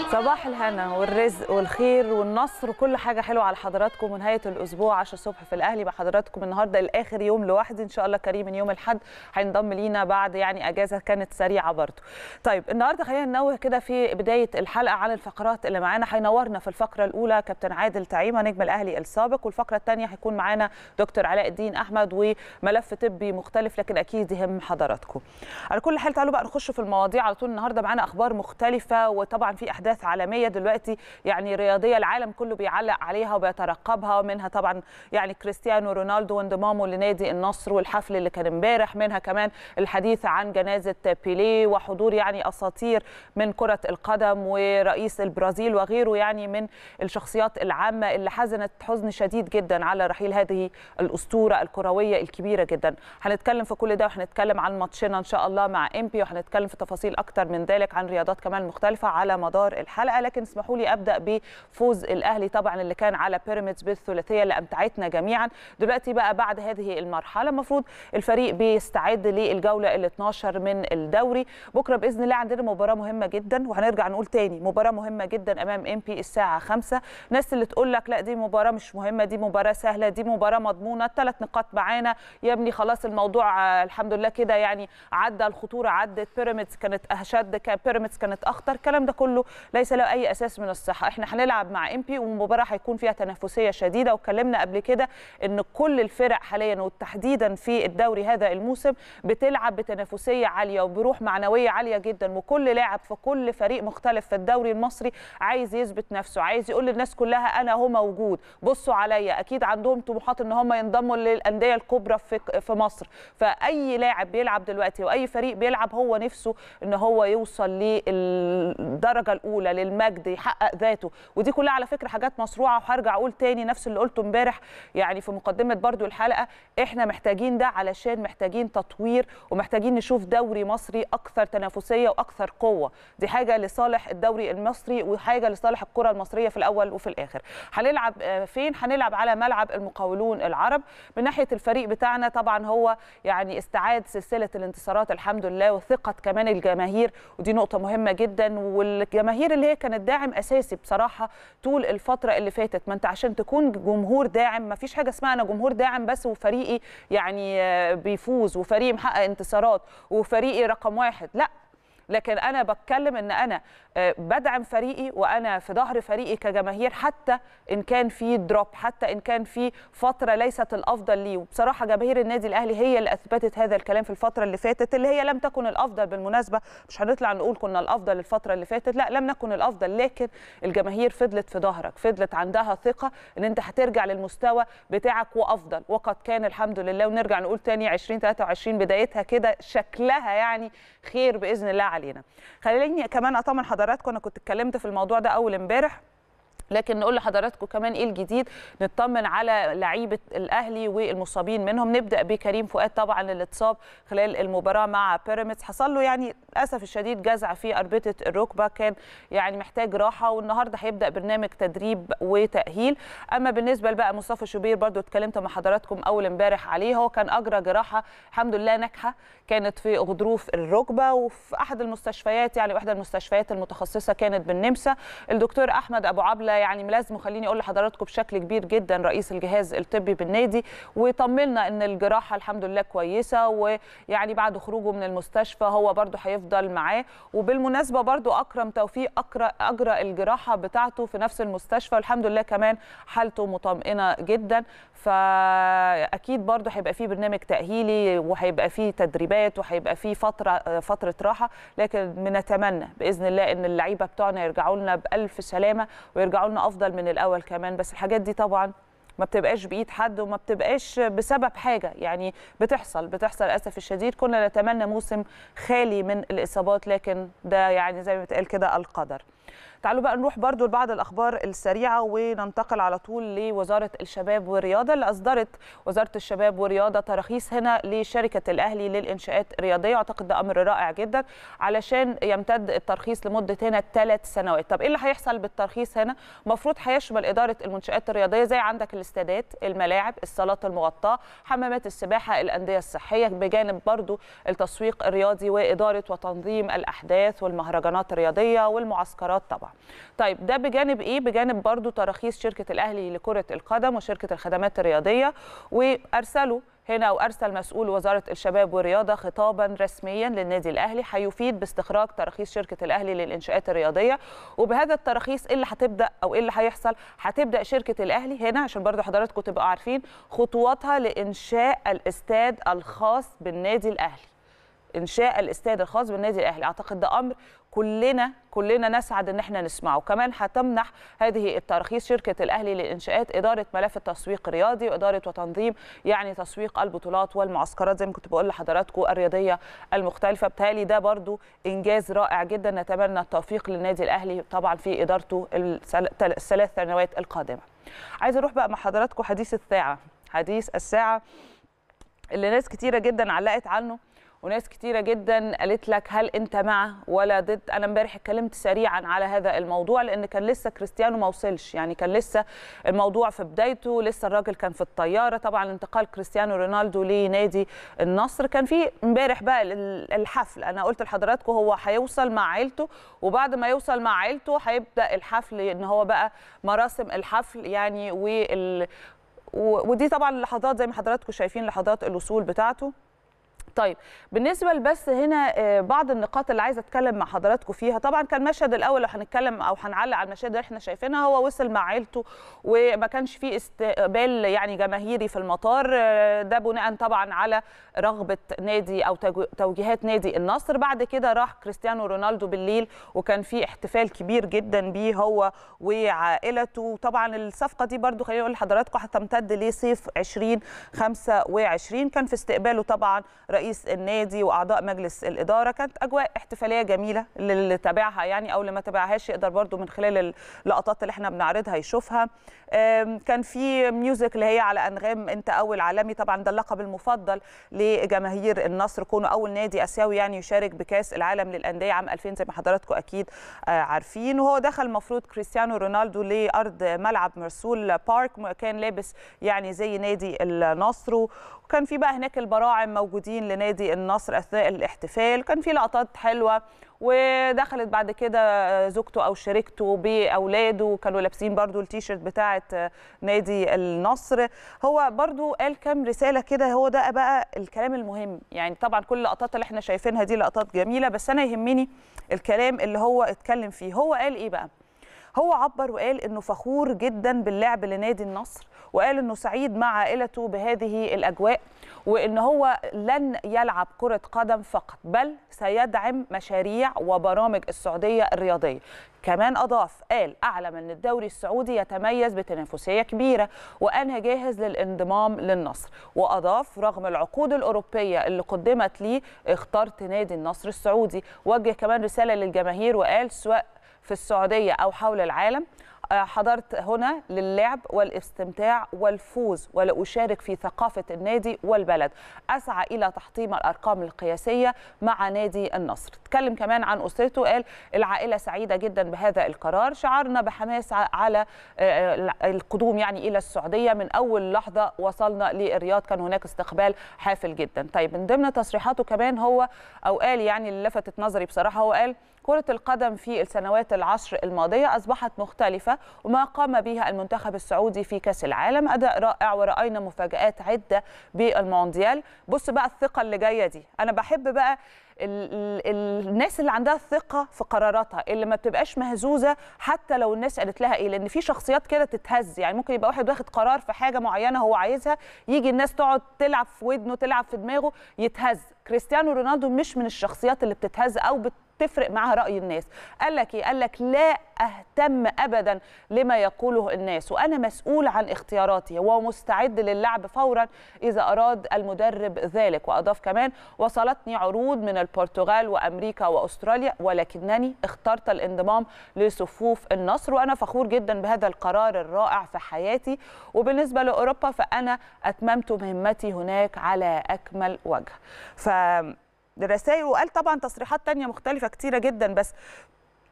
صباح الهنا والرزق والخير والنصر وكل حاجه حلوه على حضراتكم ونهايه الاسبوع 10 الصبح في الاهلي مع حضراتكم النهارده لاخر يوم لوحدي ان شاء الله كريم من يوم الاحد هينضم لينا بعد يعني اجازه كانت سريعه برضه. طيب النهارده خلينا ننوه كده في بدايه الحلقه عن الفقرات اللي معانا هينورنا في الفقره الاولى كابتن عادل تعيمه نجم الاهلي السابق والفقره الثانيه هيكون معانا دكتور علاء الدين احمد وملف طبي مختلف لكن اكيد يهم حضراتكم. على كل حال تعالوا بقى نخش في المواضيع على طول النهارده معانا اخبار مختلفه وطبعا في احداث عالميه دلوقتي يعني رياضيه العالم كله بيعلق عليها وبيترقبها منها طبعا يعني كريستيانو رونالدو وانضمامه لنادي النصر والحفل اللي كان امبارح منها كمان الحديث عن جنازه بيليه وحضور يعني اساطير من كره القدم ورئيس البرازيل وغيره يعني من الشخصيات العامه اللي حزنت حزن شديد جدا على رحيل هذه الاسطوره الكرويه الكبيره جدا هنتكلم في كل ده وهنتكلم عن ماتشنا ان شاء الله مع امبي وهنتكلم في تفاصيل اكتر من ذلك عن رياضات كمان مختلفه على مدار الحلقه لكن اسمحوا لي ابدا بفوز الاهلي طبعا اللي كان على بيراميدز بالثلاثيه اللي امتعتنا جميعا دلوقتي بقى بعد هذه المرحله المفروض الفريق بيستعد للجوله ال 12 من الدوري بكره باذن الله عندنا مباراه مهمه جدا وهنرجع نقول تاني مباراه مهمه جدا امام ام بي الساعه 5 ناس اللي تقول لك لا دي مباراه مش مهمه دي مباراه سهله دي مباراه مضمونه ثلاث نقاط معانا يا ابني خلاص الموضوع آه، الحمد لله كده يعني عدى الخطوره عدت بيراميدز كانت اشد كان بيراميدز كانت اخطر الكلام ده كله ليس له اي اساس من الصحه احنا هنلعب مع ام بي ومباراه هيكون فيها تنافسيه شديده واتكلمنا قبل كده ان كل الفرق حاليا وتحديدا في الدوري هذا الموسم بتلعب بتنافسيه عاليه وبروح معنويه عاليه جدا وكل لاعب في كل فريق مختلف في الدوري المصري عايز يثبت نفسه عايز يقول للناس كلها انا هو موجود بصوا عليا اكيد عندهم طموحات ان هم ينضموا للانديه الكبرى في في مصر فاي لاعب بيلعب دلوقتي واي فريق بيلعب هو نفسه ان هو يوصل للدرجه الاولى للمجد يحقق ذاته ودي كلها على فكره حاجات مشروعه وهرجع اقول تاني نفس اللي قلته امبارح يعني في مقدمه برضو الحلقه احنا محتاجين ده علشان محتاجين تطوير ومحتاجين نشوف دوري مصري اكثر تنافسيه واكثر قوه دي حاجه لصالح الدوري المصري وحاجه لصالح الكره المصريه في الاول وفي الاخر هنلعب آه، فين هنلعب على ملعب المقاولون العرب من ناحيه الفريق بتاعنا طبعا هو يعني استعاد سلسله الانتصارات الحمد لله وثقه كمان الجماهير ودي نقطه مهمه جدا والجماهير اللي هي كانت داعم اساسي بصراحه طول الفتره اللي فاتت ما انت عشان تكون جمهور داعم ما فيش حاجه اسمها انا جمهور داعم بس وفريقي يعني آه، بيفوز وفريقي محقق انتصارات وفريقي رقم واحد لا لكن انا بتكلم ان انا آه، بدعم فريقي وانا في ظهر فريقي كجماهير حتى ان كان في دروب حتى ان كان في فتره ليست الافضل ليه وبصراحه جماهير النادي الاهلي هي اللي اثبتت هذا الكلام في الفتره اللي فاتت اللي هي لم تكن الافضل بالمناسبه مش هنطلع نقول كنا الافضل الفتره اللي فاتت لا لم نكن الافضل لكن الجماهير فضلت في ظهرك فضلت عندها ثقه ان انت هترجع للمستوى بتاعك وافضل وقد كان الحمد لله ونرجع نقول تاني 2023 بدايتها كده شكلها يعني خير باذن الله علينا خليني كمان اطمن حضراتكم انا كنت اتكلمت في الموضوع ده اول امبارح لكن نقول لحضراتكم كمان ايه الجديد نطمن على لعيبه الاهلي والمصابين منهم نبدا بكريم فؤاد طبعا اللي اتصاب خلال المباراه مع بيراميدز حصل له يعني للاسف الشديد جزع في اربطه الركبه كان يعني محتاج راحه والنهارده هيبدا برنامج تدريب وتاهيل اما بالنسبه بقى مصطفى شوبير برضو اتكلمت مع حضراتكم اول امبارح عليه هو كان اجرى جراحه الحمد لله ناجحه كانت في غضروف الركبه وفي احد المستشفيات يعني واحده المستشفيات المتخصصه كانت بالنمسا الدكتور احمد ابو عبله يعني ملازمه خليني اقول لحضراتكم بشكل كبير جدا رئيس الجهاز الطبي بالنادي وطمنا ان الجراحه الحمد لله كويسه ويعني بعد خروجه من المستشفى هو برضو هيفضل معاه وبالمناسبه برضو اكرم توفيق اجرى اجرى الجراحه بتاعته في نفس المستشفى والحمد لله كمان حالته مطمئنه جدا فاكيد برضو هيبقى فيه برنامج تاهيلي وهيبقى فيه تدريبات وهيبقى فيه فتره فتره راحه لكن بنتمنى باذن الله ان اللعيبه بتوعنا يرجعوا لنا بالف سلامه ويرجعوا لنا افضل من الاول كمان بس الحاجات دي طبعا ما بتبقاش بايد حد وما بتبقاش بسبب حاجه يعني بتحصل بتحصل للاسف الشديد كنا نتمنى موسم خالي من الاصابات لكن ده يعني زي ما بتقال كده القدر تعالوا بقى نروح برضو لبعض الأخبار السريعة وننتقل على طول لوزارة الشباب والرياضة اللي أصدرت وزارة الشباب والرياضة تراخيص هنا لشركة الأهلي للإنشاءات الرياضية أعتقد ده أمر رائع جدا علشان يمتد الترخيص لمدة هنا ثلاث سنوات طب إيه اللي هيحصل بالترخيص هنا المفروض هيشمل إدارة المنشآت الرياضية زي عندك الاستادات الملاعب الصالات المغطاة حمامات السباحة الأندية الصحية بجانب برضو التسويق الرياضي وإدارة وتنظيم الأحداث والمهرجانات الرياضية والمعسكرات طبعا طيب ده بجانب ايه بجانب برضو تراخيص شركه الاهلي لكره القدم وشركه الخدمات الرياضيه وارسلوا هنا وارسل مسؤول وزاره الشباب والرياضه خطابا رسميا للنادي الاهلي هيفيد باستخراج تراخيص شركه الاهلي للانشاءات الرياضيه وبهذا التراخيص ايه اللي هتبدا او ايه اللي هيحصل هتبدا شركه الاهلي هنا عشان برضو حضراتكم تبقوا عارفين خطواتها لانشاء الاستاد الخاص بالنادي الاهلي انشاء الاستاد الخاص بالنادي الاهلي اعتقد ده امر كلنا كلنا نسعد ان احنا نسمعه كمان هتمنح هذه التراخيص شركه الاهلي للانشاءات اداره ملف التسويق الرياضي واداره وتنظيم يعني تسويق البطولات والمعسكرات زي ما كنت بقول لحضراتكم الرياضيه المختلفه بالتالي ده برضو انجاز رائع جدا نتمنى التوفيق للنادي الاهلي طبعا في ادارته الثلاث سنوات القادمه عايزه اروح بقى مع حضراتكم حديث الساعه حديث الساعه اللي ناس كتيره جدا علقت عنه وناس كتيرة جدا قالت لك هل انت مع ولا ضد انا امبارح اتكلمت سريعا على هذا الموضوع لان كان لسه كريستيانو ما وصلش يعني كان لسه الموضوع في بدايته لسه الراجل كان في الطياره طبعا انتقال كريستيانو رونالدو لنادي النصر كان في امبارح بقى الحفل انا قلت لحضراتكم هو هيوصل مع عيلته وبعد ما يوصل مع عيلته هيبدا الحفل ان هو بقى مراسم الحفل يعني وال ودي طبعا اللحظات زي ما حضراتكم شايفين لحظات الوصول بتاعته طيب بالنسبه لبس هنا بعض النقاط اللي عايزه اتكلم مع حضراتكم فيها طبعا كان المشهد الاول لو هنتكلم او هنعلق على المشاهد اللي احنا شايفينها هو وصل مع عيلته وما كانش فيه استقبال يعني جماهيري في المطار ده بناء طبعا على رغبه نادي او توجيهات نادي النصر بعد كده راح كريستيانو رونالدو بالليل وكان في احتفال كبير جدا بيه هو وعائلته طبعا الصفقه دي برضو خليني اقول لحضراتكم هتمتد لصيف 2025 كان في استقباله طبعا رئيس النادي واعضاء مجلس الاداره كانت اجواء احتفاليه جميله اللي تابعها يعني او اللي ما تابعهاش يقدر برضو من خلال اللقطات اللي احنا بنعرضها يشوفها كان في ميوزك اللي هي على انغام انت اول عالمي طبعا ده اللقب المفضل لجماهير النصر كونه اول نادي اسيوي يعني يشارك بكاس العالم للانديه عام 2000 زي ما حضراتكم اكيد عارفين وهو دخل المفروض كريستيانو رونالدو لارض ملعب مرسول بارك كان لابس يعني زي نادي النصر وكان في بقى هناك البراعم موجودين لنادي النصر اثناء الاحتفال كان في لقطات حلوه ودخلت بعد كده زوجته او شريكته باولاده كانوا لابسين برضو التيشيرت بتاعه نادي النصر هو برضو قال كام رساله كده هو ده بقى الكلام المهم يعني طبعا كل اللقطات اللي احنا شايفينها دي لقطات جميله بس انا يهمني الكلام اللي هو اتكلم فيه هو قال ايه بقى هو عبر وقال انه فخور جدا باللعب لنادي النصر وقال انه سعيد مع عائلته بهذه الاجواء وان هو لن يلعب كره قدم فقط بل سيدعم مشاريع وبرامج السعوديه الرياضيه كمان اضاف قال اعلم ان الدوري السعودي يتميز بتنافسيه كبيره وانا جاهز للانضمام للنصر واضاف رغم العقود الاوروبيه اللي قدمت لي اخترت نادي النصر السعودي وجه كمان رساله للجماهير وقال سواء في السعوديه او حول العالم حضرت هنا للعب والاستمتاع والفوز ولأشارك في ثقافة النادي والبلد أسعى إلى تحطيم الأرقام القياسية مع نادي النصر تكلم كمان عن أسرته قال العائلة سعيدة جدا بهذا القرار شعرنا بحماس على القدوم يعني إلى السعودية من أول لحظة وصلنا للرياض كان هناك استقبال حافل جدا طيب من ضمن تصريحاته كمان هو أو قال يعني اللي لفتت نظري بصراحة هو قال كرة القدم في السنوات العشر الماضية أصبحت مختلفة وما قام بها المنتخب السعودي في كأس العالم أداء رائع ورأينا مفاجآت عدة بالمونديال بص بقى الثقة اللي جاية دي أنا بحب بقى ال ال الناس اللي عندها ثقة في قراراتها اللي ما بتبقاش مهزوزة حتى لو الناس قالت لها إيه لأن في شخصيات كده تتهز يعني ممكن يبقى واحد واخد قرار في حاجة معينة هو عايزها يجي الناس تقعد تلعب في ودنه تلعب في دماغه يتهز كريستيانو رونالدو مش من الشخصيات اللي بتتهز أو بت تفرق معها راي الناس قال لك ايه قال لك لا اهتم ابدا لما يقوله الناس وانا مسؤول عن اختياراتي ومستعد للعب فورا اذا اراد المدرب ذلك واضاف كمان وصلتني عروض من البرتغال وامريكا واستراليا ولكنني اخترت الانضمام لصفوف النصر وانا فخور جدا بهذا القرار الرائع في حياتي وبالنسبه لاوروبا فانا اتممت مهمتي هناك على اكمل وجه ف الرسائل وقال طبعا تصريحات تانية مختلفة كتيرة جدا بس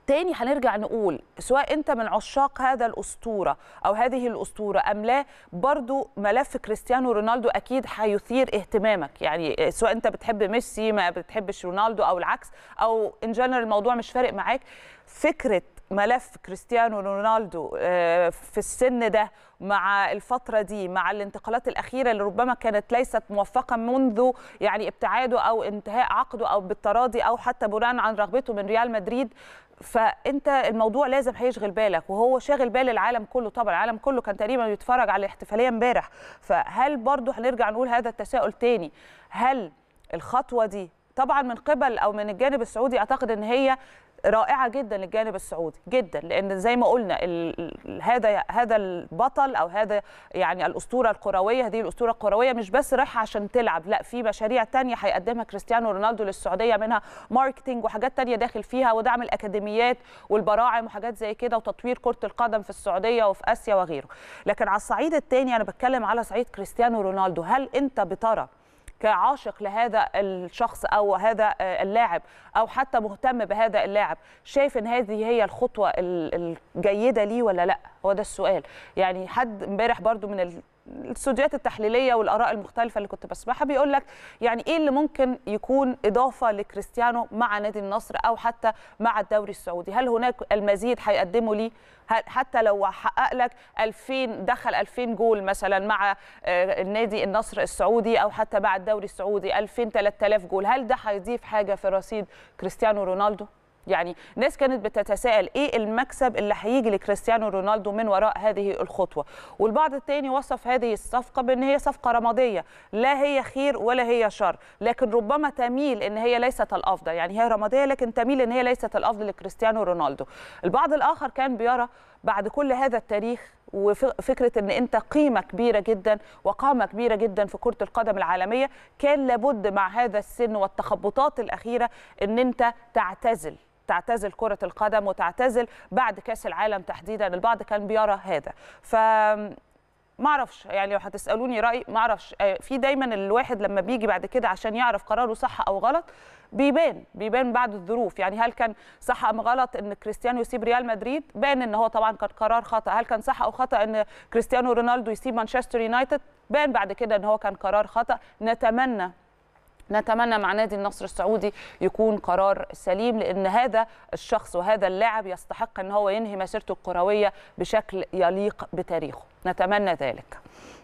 تاني هنرجع نقول سواء انت من عشاق هذا الاسطوره او هذه الاسطوره ام لا برضو ملف كريستيانو رونالدو اكيد هيثير اهتمامك يعني سواء انت بتحب ميسي ما بتحبش رونالدو او العكس او ان جنرال الموضوع مش فارق معاك فكره ملف كريستيانو رونالدو في السن ده مع الفترة دي مع الانتقالات الأخيرة اللي ربما كانت ليست موفقة منذ يعني ابتعاده أو انتهاء عقده أو بالتراضي أو حتى بناء عن رغبته من ريال مدريد فانت الموضوع لازم هيشغل بالك وهو شاغل بال العالم كله طبعا العالم كله كان تقريبا بيتفرج على الاحتفاليه امبارح فهل برضه هنرجع نقول هذا التساؤل تاني هل الخطوه دي طبعا من قبل او من الجانب السعودي اعتقد ان هي رائعه جدا للجانب السعودي جدا لان زي ما قلنا ال هذا هذا البطل او هذا يعني الاسطوره الكرويه هذه الاسطوره الكرويه مش بس رايحه عشان تلعب لا في مشاريع تانية هيقدمها كريستيانو رونالدو للسعوديه منها ماركتينج وحاجات تانية داخل فيها ودعم الاكاديميات والبراعم وحاجات زي كده وتطوير كره القدم في السعوديه وفي اسيا وغيره لكن على الصعيد الثاني انا بتكلم على صعيد كريستيانو رونالدو هل انت بترى كعاشق لهذا الشخص او هذا اللاعب او حتى مهتم بهذا اللاعب شايف ان هذه هي الخطوه الجيده ليه ولا لا هو ده السؤال يعني حد امبارح برضو من الاستوديوهات التحليليه والاراء المختلفه اللي كنت بسمعها بيقول لك يعني ايه اللي ممكن يكون اضافه لكريستيانو مع نادي النصر او حتى مع الدوري السعودي هل هناك المزيد هيقدمه ليه حتى لو حقق لك 2000 دخل 2000 جول مثلا مع النادي النصر السعودي او حتى مع الدوري السعودي 2000 3000 جول هل ده هيضيف حاجه في رصيد كريستيانو رونالدو يعني ناس كانت بتتساءل ايه المكسب اللي هيجي لكريستيانو رونالدو من وراء هذه الخطوه والبعض الثاني وصف هذه الصفقه بان هي صفقه رماديه لا هي خير ولا هي شر لكن ربما تميل ان هي ليست الافضل يعني هي رماديه لكن تميل ان هي ليست الافضل لكريستيانو رونالدو البعض الاخر كان بيرى بعد كل هذا التاريخ وفكره ان انت قيمه كبيره جدا وقامه كبيره جدا في كره القدم العالميه كان لابد مع هذا السن والتخبطات الاخيره ان انت تعتزل تعتزل كرة القدم وتعتزل بعد كأس العالم تحديدا البعض كان بيرى هذا ف ما اعرفش يعني لو هتسالوني رايي ما اعرفش في دايما الواحد لما بيجي بعد كده عشان يعرف قراره صح او غلط بيبان بيبان بعد الظروف يعني هل كان صح ام غلط ان كريستيانو يسيب ريال مدريد بان ان هو طبعا كان قرار خطا هل كان صح او خطا ان كريستيانو رونالدو يسيب مانشستر يونايتد بان بعد كده ان هو كان قرار خطا نتمنى نتمنى مع نادي النصر السعودي يكون قرار سليم لان هذا الشخص وهذا اللاعب يستحق ان هو ينهي مسيرته الكرويه بشكل يليق بتاريخه نتمنى ذلك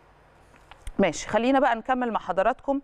ماشي خلينا بقى نكمل مع حضراتكم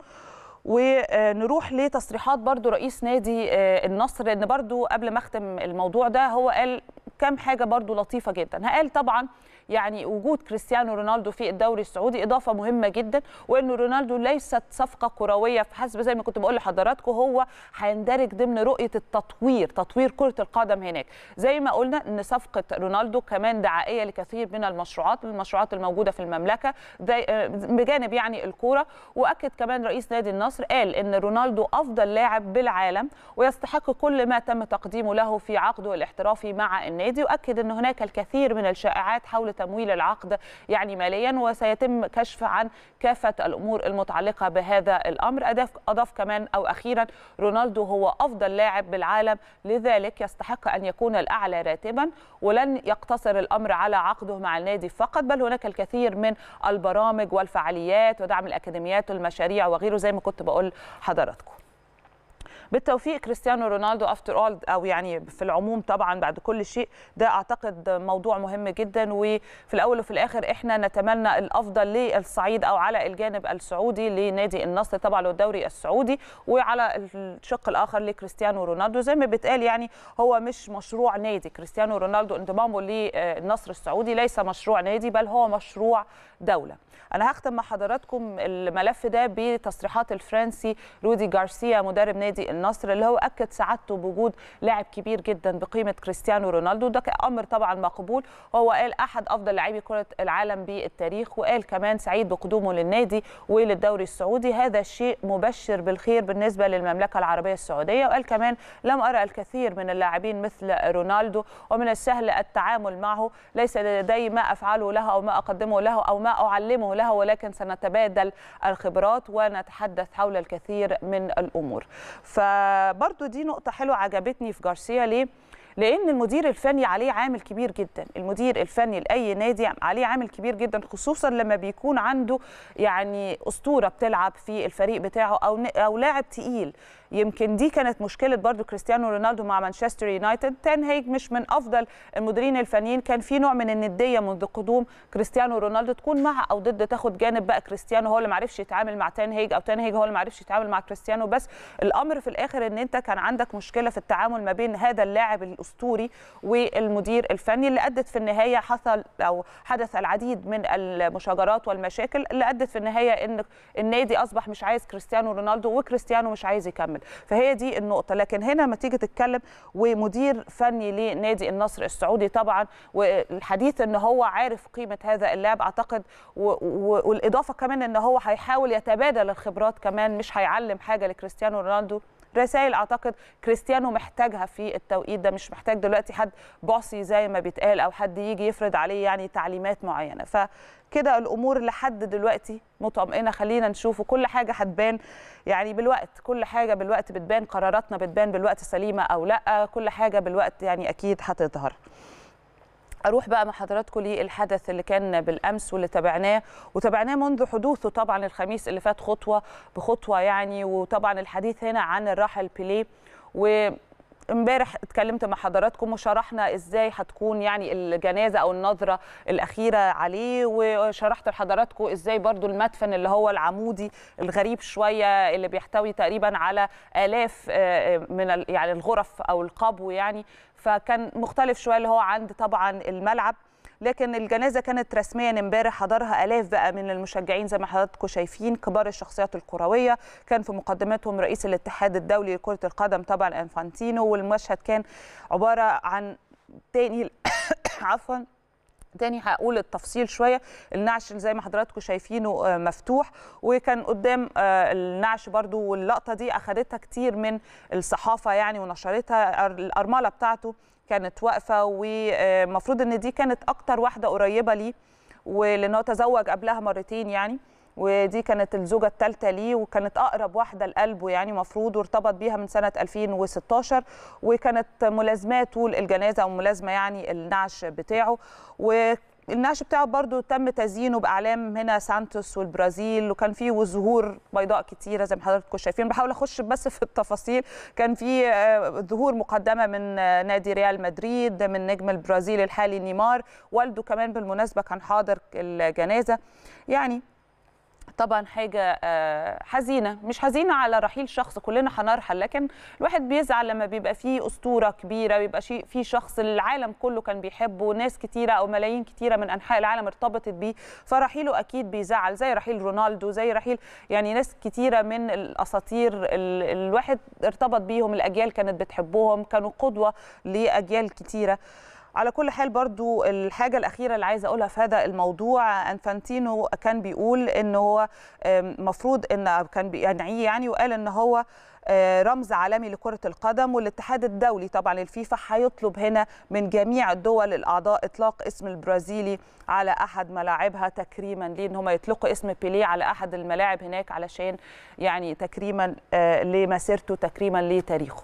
ونروح لتصريحات برضو رئيس نادي النصر لان برضو قبل ما اختم الموضوع ده هو قال كم حاجه برضو لطيفه جدا قال طبعا يعني وجود كريستيانو رونالدو في الدوري السعودي اضافه مهمه جدا وان رونالدو ليست صفقه كرويه فحسب زي ما كنت بقول لحضراتكم هو هيندرج ضمن رؤيه التطوير تطوير كره القدم هناك زي ما قلنا ان صفقه رونالدو كمان دعائيه لكثير من المشروعات المشروعات الموجوده في المملكه بجانب يعني الكوره واكد كمان رئيس نادي النصر قال ان رونالدو افضل لاعب بالعالم ويستحق كل ما تم تقديمه له في عقده الاحترافي مع النادي واكد ان هناك الكثير من الشائعات حول تمويل العقد يعني ماليا وسيتم كشف عن كافه الامور المتعلقه بهذا الامر اضاف اضاف كمان او اخيرا رونالدو هو افضل لاعب بالعالم لذلك يستحق ان يكون الاعلى راتبا ولن يقتصر الامر على عقده مع النادي فقط بل هناك الكثير من البرامج والفعاليات ودعم الاكاديميات والمشاريع وغيره زي ما كنت بقول حضراتكم بالتوفيق كريستيانو رونالدو افتر اول او يعني في العموم طبعا بعد كل شيء ده اعتقد موضوع مهم جدا وفي الاول وفي الاخر احنا نتمنى الافضل للصعيد او على الجانب السعودي لنادي النصر طبعا والدوري السعودي وعلى الشق الاخر لكريستيانو رونالدو زي ما بيتقال يعني هو مش مشروع نادي كريستيانو رونالدو انضمامه للنصر السعودي ليس مشروع نادي بل هو مشروع دوله انا هختم مع حضراتكم الملف ده بتصريحات الفرنسي رودي غارسيا مدرب نادي النصر اللي هو اكد سعادته بوجود لاعب كبير جدا بقيمه كريستيانو رونالدو ده امر طبعا مقبول هو قال احد افضل لاعبي كره العالم بالتاريخ وقال كمان سعيد بقدومه للنادي وللدوري السعودي هذا الشيء مبشر بالخير بالنسبه للمملكه العربيه السعوديه وقال كمان لم ارى الكثير من اللاعبين مثل رونالدو ومن السهل التعامل معه ليس لدي ما افعله له او ما اقدمه له او ما اعلمه له ولكن سنتبادل الخبرات ونتحدث حول الكثير من الامور فبرضو دي نقطه حلوه عجبتني في جارسيا ليه لان المدير الفني عليه عامل كبير جدا المدير الفني لاي نادي عليه عامل كبير جدا خصوصا لما بيكون عنده يعني اسطوره بتلعب في الفريق بتاعه او او لاعب تقيل يمكن دي كانت مشكله برضو كريستيانو رونالدو مع مانشستر يونايتد تان هيج مش من افضل المديرين الفنيين كان في نوع من النديه منذ قدوم كريستيانو رونالدو تكون مع او ضد تاخد جانب بقى كريستيانو هو اللي ما عرفش يتعامل مع تان هيج او تان هيج هو اللي ما عرفش يتعامل مع كريستيانو بس الامر في الاخر ان انت كان عندك مشكله في التعامل ما بين هذا اللاعب الاسطوري والمدير الفني اللي ادت في النهايه حصل او حدث العديد من المشاجرات والمشاكل اللي ادت في النهايه ان النادي اصبح مش عايز كريستيانو رونالدو وكريستيانو مش عايز يكمل فهي دي النقطه لكن هنا لما تيجي تتكلم ومدير فني لنادي النصر السعودي طبعا والحديث ان هو عارف قيمه هذا اللاعب اعتقد والاضافه كمان ان هو هيحاول يتبادل الخبرات كمان مش هيعلم حاجه لكريستيانو رونالدو رسائل اعتقد كريستيانو محتاجها في التوقيت ده مش محتاج دلوقتي حد بوسي زي ما بيتقال او حد يجي يفرض عليه يعني تعليمات معينه فكده الامور لحد دلوقتي مطمئنه خلينا نشوف وكل حاجه هتبان يعني بالوقت كل حاجه بالوقت بتبان قراراتنا بتبان بالوقت سليمه او لا كل حاجه بالوقت يعني اكيد هتظهر اروح بقى مع حضراتكم للحدث اللي كان بالامس واللي تابعناه وتابعناه منذ حدوثه طبعا الخميس اللي فات خطوه بخطوه يعني وطبعا الحديث هنا عن الراحل بيليه و امبارح اتكلمت مع حضراتكم وشرحنا ازاي هتكون يعني الجنازه او النظره الاخيره عليه وشرحت لحضراتكم ازاي برضو المدفن اللي هو العمودي الغريب شويه اللي بيحتوي تقريبا على الاف من يعني الغرف او القبو يعني فكان مختلف شويه اللي هو عند طبعا الملعب لكن الجنازه كانت رسميا امبارح حضرها الاف بقى من المشجعين زي ما حضراتكم شايفين كبار الشخصيات الكرويه كان في مقدمتهم رئيس الاتحاد الدولي لكره القدم طبعا انفانتينو والمشهد كان عباره عن تاني عفوا تاني هقول التفصيل شويه النعش زي ما حضراتكم شايفينه مفتوح وكان قدام النعش برضو واللقطه دي اخذتها كتير من الصحافه يعني ونشرتها الارمله بتاعته كانت واقفه ومفروض ان دي كانت اكتر واحده قريبه ليه ولان هو تزوج قبلها مرتين يعني ودي كانت الزوجه الثالثه ليه وكانت اقرب واحده لقلبه يعني مفروض وارتبط بيها من سنه 2016 وكانت ملازماه طول الجنازه او ملازمه يعني النعش بتاعه و النعش بتاعه برضو تم تزيينه باعلام هنا سانتوس والبرازيل وكان فيه وزهور بيضاء كتيره زي ما حضراتكم شايفين بحاول اخش بس في التفاصيل كان في ظهور مقدمه من نادي ريال مدريد من نجم البرازيل الحالي نيمار والده كمان بالمناسبه كان حاضر الجنازه يعني طبعا حاجه حزينه مش حزينه على رحيل شخص كلنا هنرحل لكن الواحد بيزعل لما بيبقى فيه اسطوره كبيره بيبقى في شخص العالم كله كان بيحبه ناس كتيره او ملايين كتيره من انحاء العالم ارتبطت بيه فرحيله اكيد بيزعل زي رحيل رونالدو زي رحيل يعني ناس كتيره من الاساطير الواحد ارتبط بيهم الاجيال كانت بتحبهم كانوا قدوه لاجيال كتيره على كل حال برضو الحاجة الأخيرة اللي عايزة أقولها في هذا الموضوع أنفانتينو كان بيقول إن هو مفروض إن كان بينعيه يعني وقال إن هو رمز عالمي لكرة القدم والاتحاد الدولي طبعا الفيفا هيطلب هنا من جميع الدول الأعضاء إطلاق اسم البرازيلي على أحد ملاعبها تكريما ليه إن هم يطلقوا اسم بيليه على أحد الملاعب هناك علشان يعني تكريما لمسيرته تكريما لتاريخه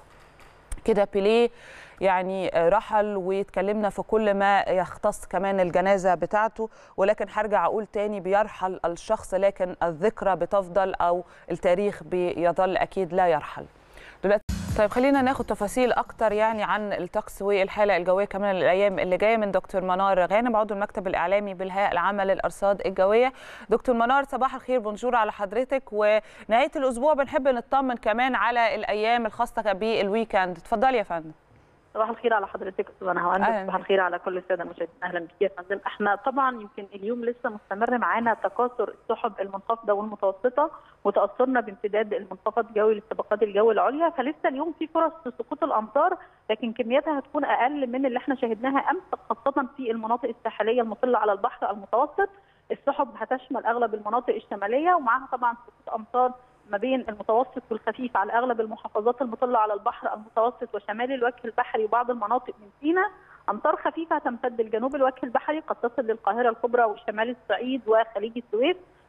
كده بيليه يعني رحل واتكلمنا في كل ما يختص كمان الجنازة بتاعته ولكن هرجع أقول تاني بيرحل الشخص لكن الذكرى بتفضل أو التاريخ بيظل أكيد لا يرحل دلوقتي طيب خلينا ناخد تفاصيل اكتر يعني عن الطقس والحاله الجويه كمان الايام اللي جايه من دكتور منار غانم عضو المكتب الاعلامي بالهيئه العامه للارصاد الجويه دكتور منار صباح الخير بونجور على حضرتك ونهايه الاسبوع بنحب نطمن كمان على الايام الخاصه بالويكند اتفضلي يا فندم صباح الخير على حضرتك استاذ نهى صباح الخير على كل الساده المشاهدين اهلا بك يا فندم احنا طبعا يمكن اليوم لسه مستمر معانا تكاثر السحب المنخفضه والمتوسطه وتاثرنا بامتداد المنخفض الجوي للطبقات الجو العليا فلسه اليوم في فرص سقوط الامطار لكن كمياتها هتكون اقل من اللي احنا شاهدناها امس خاصه في المناطق الساحليه المطله على البحر المتوسط السحب هتشمل اغلب المناطق الشماليه ومعاها طبعا سقوط امطار ما بين المتوسط والخفيف على اغلب المحافظات المطله على البحر المتوسط وشمال الوجه البحري وبعض المناطق من سيناء امطار خفيفه تمتد لجنوب الوجه البحري قد تصل للقاهره الكبرى وشمال الصعيد وخليج السويس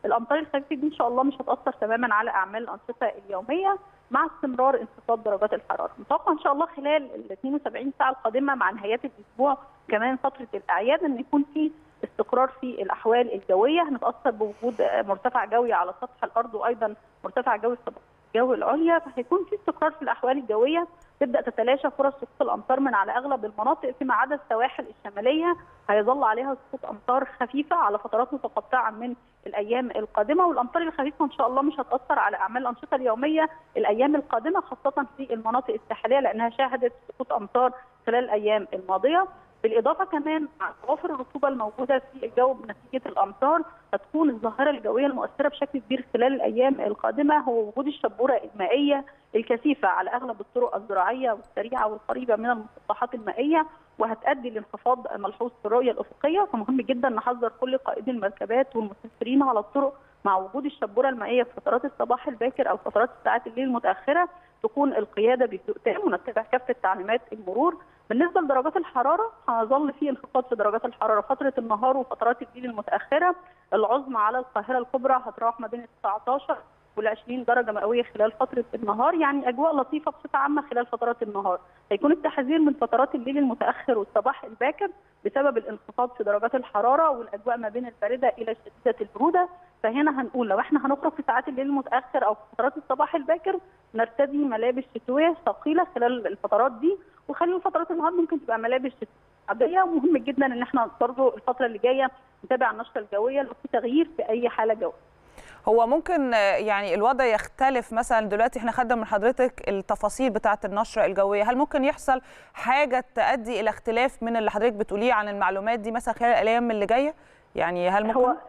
الامطار الخفيفه دي ان شاء الله مش هتاثر تماما على اعمال الانشطه اليوميه مع استمرار انخفاض درجات الحراره متوقع ان شاء الله خلال ال 72 ساعه القادمه مع نهايات الاسبوع كمان فتره الاعياد ان يكون في استقرار في الاحوال الجويه هنتاثر بوجود مرتفع جوي على سطح الارض وايضا مرتفع جوي في الجو العليا فهيكون في استقرار في الاحوال الجويه تبدا تتلاشى فرص سقوط الامطار من على اغلب المناطق فيما عدا السواحل الشماليه هيظل عليها سقوط امطار خفيفه على فترات متقطعه من الايام القادمه والامطار الخفيفه ان شاء الله مش هتاثر على اعمال الانشطه اليوميه الايام القادمه خاصه في المناطق الساحليه لانها شهدت سقوط امطار خلال الايام الماضيه بالاضافه كمان مع توافر الرطوبه الموجوده في الجو نتيجه الامطار هتكون الظاهره الجويه المؤثره بشكل كبير خلال الايام القادمه هو وجود الشبوره المائيه الكثيفه على اغلب الطرق الزراعيه والسريعه والقريبه من المسطحات المائيه وهتؤدي لانخفاض ملحوظ في الرؤيه الافقيه فمهم جدا نحذر كل قائدي المركبات والمسافرين على الطرق مع وجود الشبوره المائيه في فترات الصباح الباكر او فترات ساعات الليل المتاخره تكون القياده بهدوء تام ونتبع كافه تعليمات المرور بالنسبه لدرجات الحراره هيظل في انخفاض في درجات الحراره فتره النهار وفترات الليل المتاخره العظمى على القاهره الكبرى هتروح ما بين 19 وال 20 درجه مئويه خلال فتره النهار يعني اجواء لطيفه بصفه عامه خلال فترات النهار هيكون التحذير من فترات الليل المتاخر والصباح الباكر بسبب الانخفاض في درجات الحراره والاجواء ما بين البارده الى شديده البروده فهنا هنقول لو احنا هنخرج في ساعات الليل المتاخر او في فترات الصباح الباكر نرتدي ملابس شتويه ثقيله خلال الفترات دي وخلال فترات النهار ممكن تبقى ملابس عاديه ومهم جدا ان احنا برضه الفتره اللي جايه نتابع النشره الجويه لو في تغيير في اي حاله جويه هو ممكن يعني الوضع يختلف مثلا دلوقتي احنا خدنا من حضرتك التفاصيل بتاعه النشره الجويه هل ممكن يحصل حاجه تؤدي الى اختلاف من اللي حضرتك بتقوليه عن المعلومات دي مثلا خلال الايام اللي جايه يعني هل ممكن هو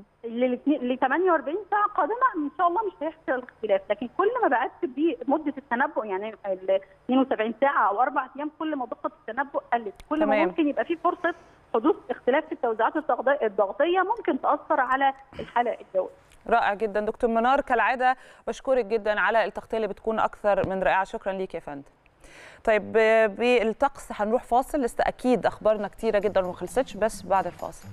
ل 48 ساعه قادمه ان شاء الله مش هيحصل اختلاف لكن كل ما بعدت بمده التنبؤ يعني ال 72 ساعه او اربع ايام كل ما دقه التنبؤ قلت كل تمام. ما ممكن يبقى في فرصه حدوث اختلاف في التوزيعات الضغطيه ممكن تاثر على الحاله الجويه رائع جدا دكتور منار كالعاده بشكرك جدا على التغطيه اللي بتكون اكثر من رائعه شكرا ليك يا فندم طيب بالطقس هنروح فاصل لسه اكيد اخبارنا كتيره جدا وما خلصتش بس بعد الفاصل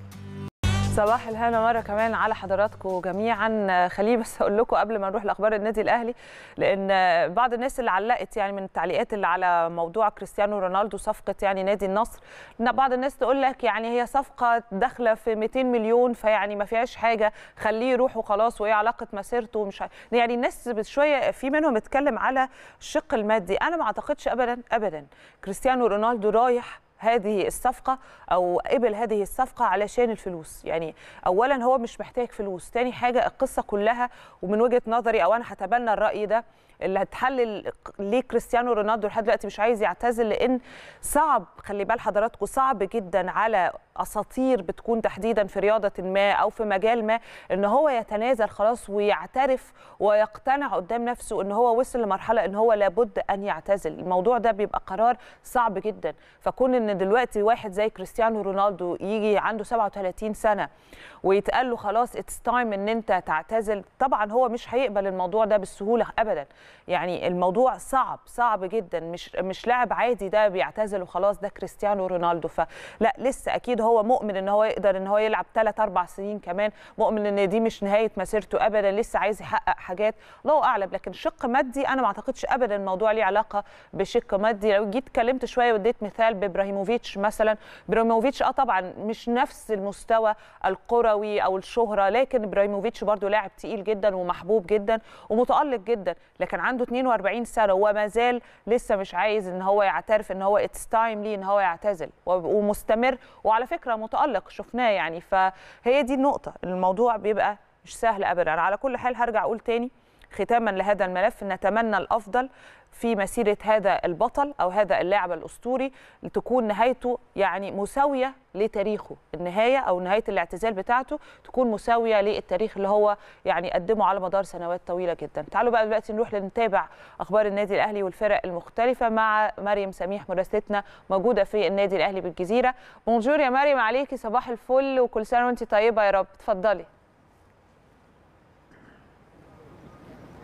صباح الهنا مره كمان على حضراتكم جميعا خليني بس اقول لكم قبل ما نروح لاخبار النادي الاهلي لان بعض الناس اللي علقت يعني من التعليقات اللي على موضوع كريستيانو رونالدو صفقه يعني نادي النصر ان بعض الناس تقول لك يعني هي صفقه داخله في 200 مليون فيعني ما فيهاش حاجه خليه يروح وخلاص وايه علاقه مسيرته ومش يعني الناس شويه في منهم اتكلم على الشق المادي انا ما اعتقدش ابدا ابدا كريستيانو رونالدو رايح هذه الصفقة أو قبل هذه الصفقة علشان الفلوس يعني أولا هو مش محتاج فلوس تاني حاجة القصة كلها ومن وجهة نظري أو أنا هتبنى الرأي ده اللي هتحلل ليه كريستيانو رونالدو لحد دلوقتي مش عايز يعتزل لان صعب خلي بال حضراتكم صعب جدا على اساطير بتكون تحديدا في رياضه ما او في مجال ما ان هو يتنازل خلاص ويعترف ويقتنع قدام نفسه ان هو وصل لمرحله ان هو لابد ان يعتزل الموضوع ده بيبقى قرار صعب جدا فكون ان دلوقتي واحد زي كريستيانو رونالدو يجي عنده 37 سنه ويتقال له خلاص اتس تايم ان انت تعتزل طبعا هو مش هيقبل الموضوع ده بالسهوله ابدا يعني الموضوع صعب صعب جدا مش مش لاعب عادي ده بيعتزل وخلاص ده كريستيانو رونالدو فلا لسه اكيد هو مؤمن ان هو يقدر ان هو يلعب 3 4 سنين كمان مؤمن ان دي مش نهايه مسيرته ابدا لسه عايز يحقق حاجات الله اعلم لكن شق مادي انا ما اعتقدش ابدا الموضوع ليه علاقه بشق مادي لو جيت اتكلمت شويه واديت مثال بابراهيموفيتش مثلا ابراهيموفيتش اه طبعا مش نفس المستوى الكروي او الشهره لكن ابراهيموفيتش برده لاعب تقيل جدا ومحبوب جدا ومتالق جدا لكن عنده 42 سنه وما زال لسه مش عايز ان هو يعترف ان هو اتس تايم ليه ان هو يعتزل ومستمر وعلى فكره متالق شفناه يعني فهي دي النقطه الموضوع بيبقى مش سهل ابدا على كل حال هرجع اقول تاني ختاما لهذا الملف نتمنى الافضل في مسيره هذا البطل او هذا اللاعب الاسطوري لتكون نهايته يعني مساويه لتاريخه النهايه او نهايه الاعتزال بتاعته تكون مساويه للتاريخ اللي هو يعني قدمه على مدار سنوات طويله جدا تعالوا بقى دلوقتي نروح لنتابع اخبار النادي الاهلي والفرق المختلفه مع مريم سميح مراسلتنا موجوده في النادي الاهلي بالجزيره بونجور يا مريم عليكي صباح الفل وكل سنه وانت طيبه يا رب اتفضلي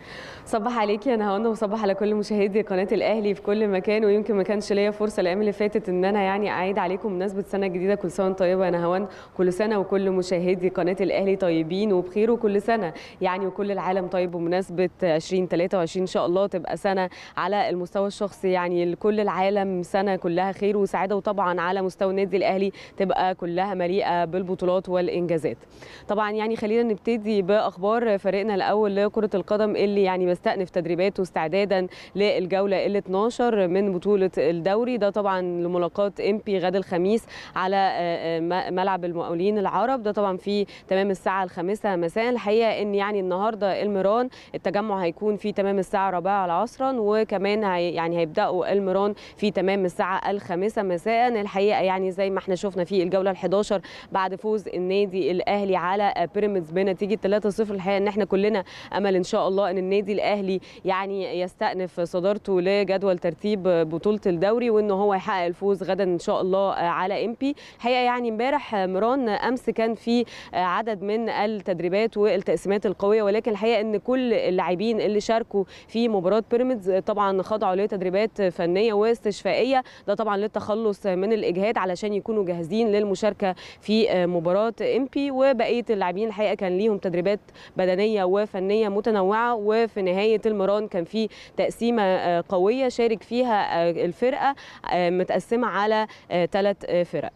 صبح عليكي يا نهاوند وصبح على كل مشاهدي قناه الاهلي في كل مكان ويمكن ما كانش ليا فرصه الايام اللي فاتت ان انا يعني اعيد عليكم بمناسبه سنه جديده كل سنه طيبه يا نهاوند كل سنه وكل مشاهدي قناه الاهلي طيبين وبخير وكل سنه يعني وكل العالم طيب بمناسبه 2023 ان شاء الله تبقى سنه على المستوى الشخصي يعني لكل العالم سنه كلها خير وسعاده وطبعا على مستوى النادي الاهلي تبقى كلها مليئه بالبطولات والانجازات طبعا يعني خلينا نبتدي باخبار فريقنا الاول لكره القدم اللي يعني بيستأنف تدريباته استعدادا للجوله ال 12 من بطوله الدوري ده طبعا لملاقاه امبي غدا الخميس على ملعب المقاولين العرب ده طبعا في تمام الساعه الخامسه مساء الحقيقه ان يعني النهارده الميران التجمع هيكون في تمام الساعه 4 العصرا وكمان هي يعني هيبداوا الميران في تمام الساعه الخامسه مساء الحقيقه يعني زي ما احنا شفنا في الجوله ال11 بعد فوز النادي الاهلي على بيراميدز بنتيجه 3-0 الحقيقه ان احنا كلنا امل ان شاء الله ان النادي الاهلي يعني يستأنف صدارته لجدول ترتيب بطوله الدوري وان هو يحقق الفوز غدا ان شاء الله على امبي الحقيقه يعني امبارح مران امس كان في عدد من التدريبات والتقسيمات القويه ولكن الحقيقه ان كل اللاعبين اللي شاركوا في مباراه بيراميدز طبعا خضعوا لتدريبات فنيه واستشفائيه ده طبعا للتخلص من الاجهاد علشان يكونوا جاهزين للمشاركه في مباراه امبي وبقيه اللاعبين الحقيقه كان ليهم تدريبات بدنيه وفنيه متنوعه وفي نهايه المران كان في تقسيمه قويه شارك فيها الفرقه متقسمه على ثلاث فرق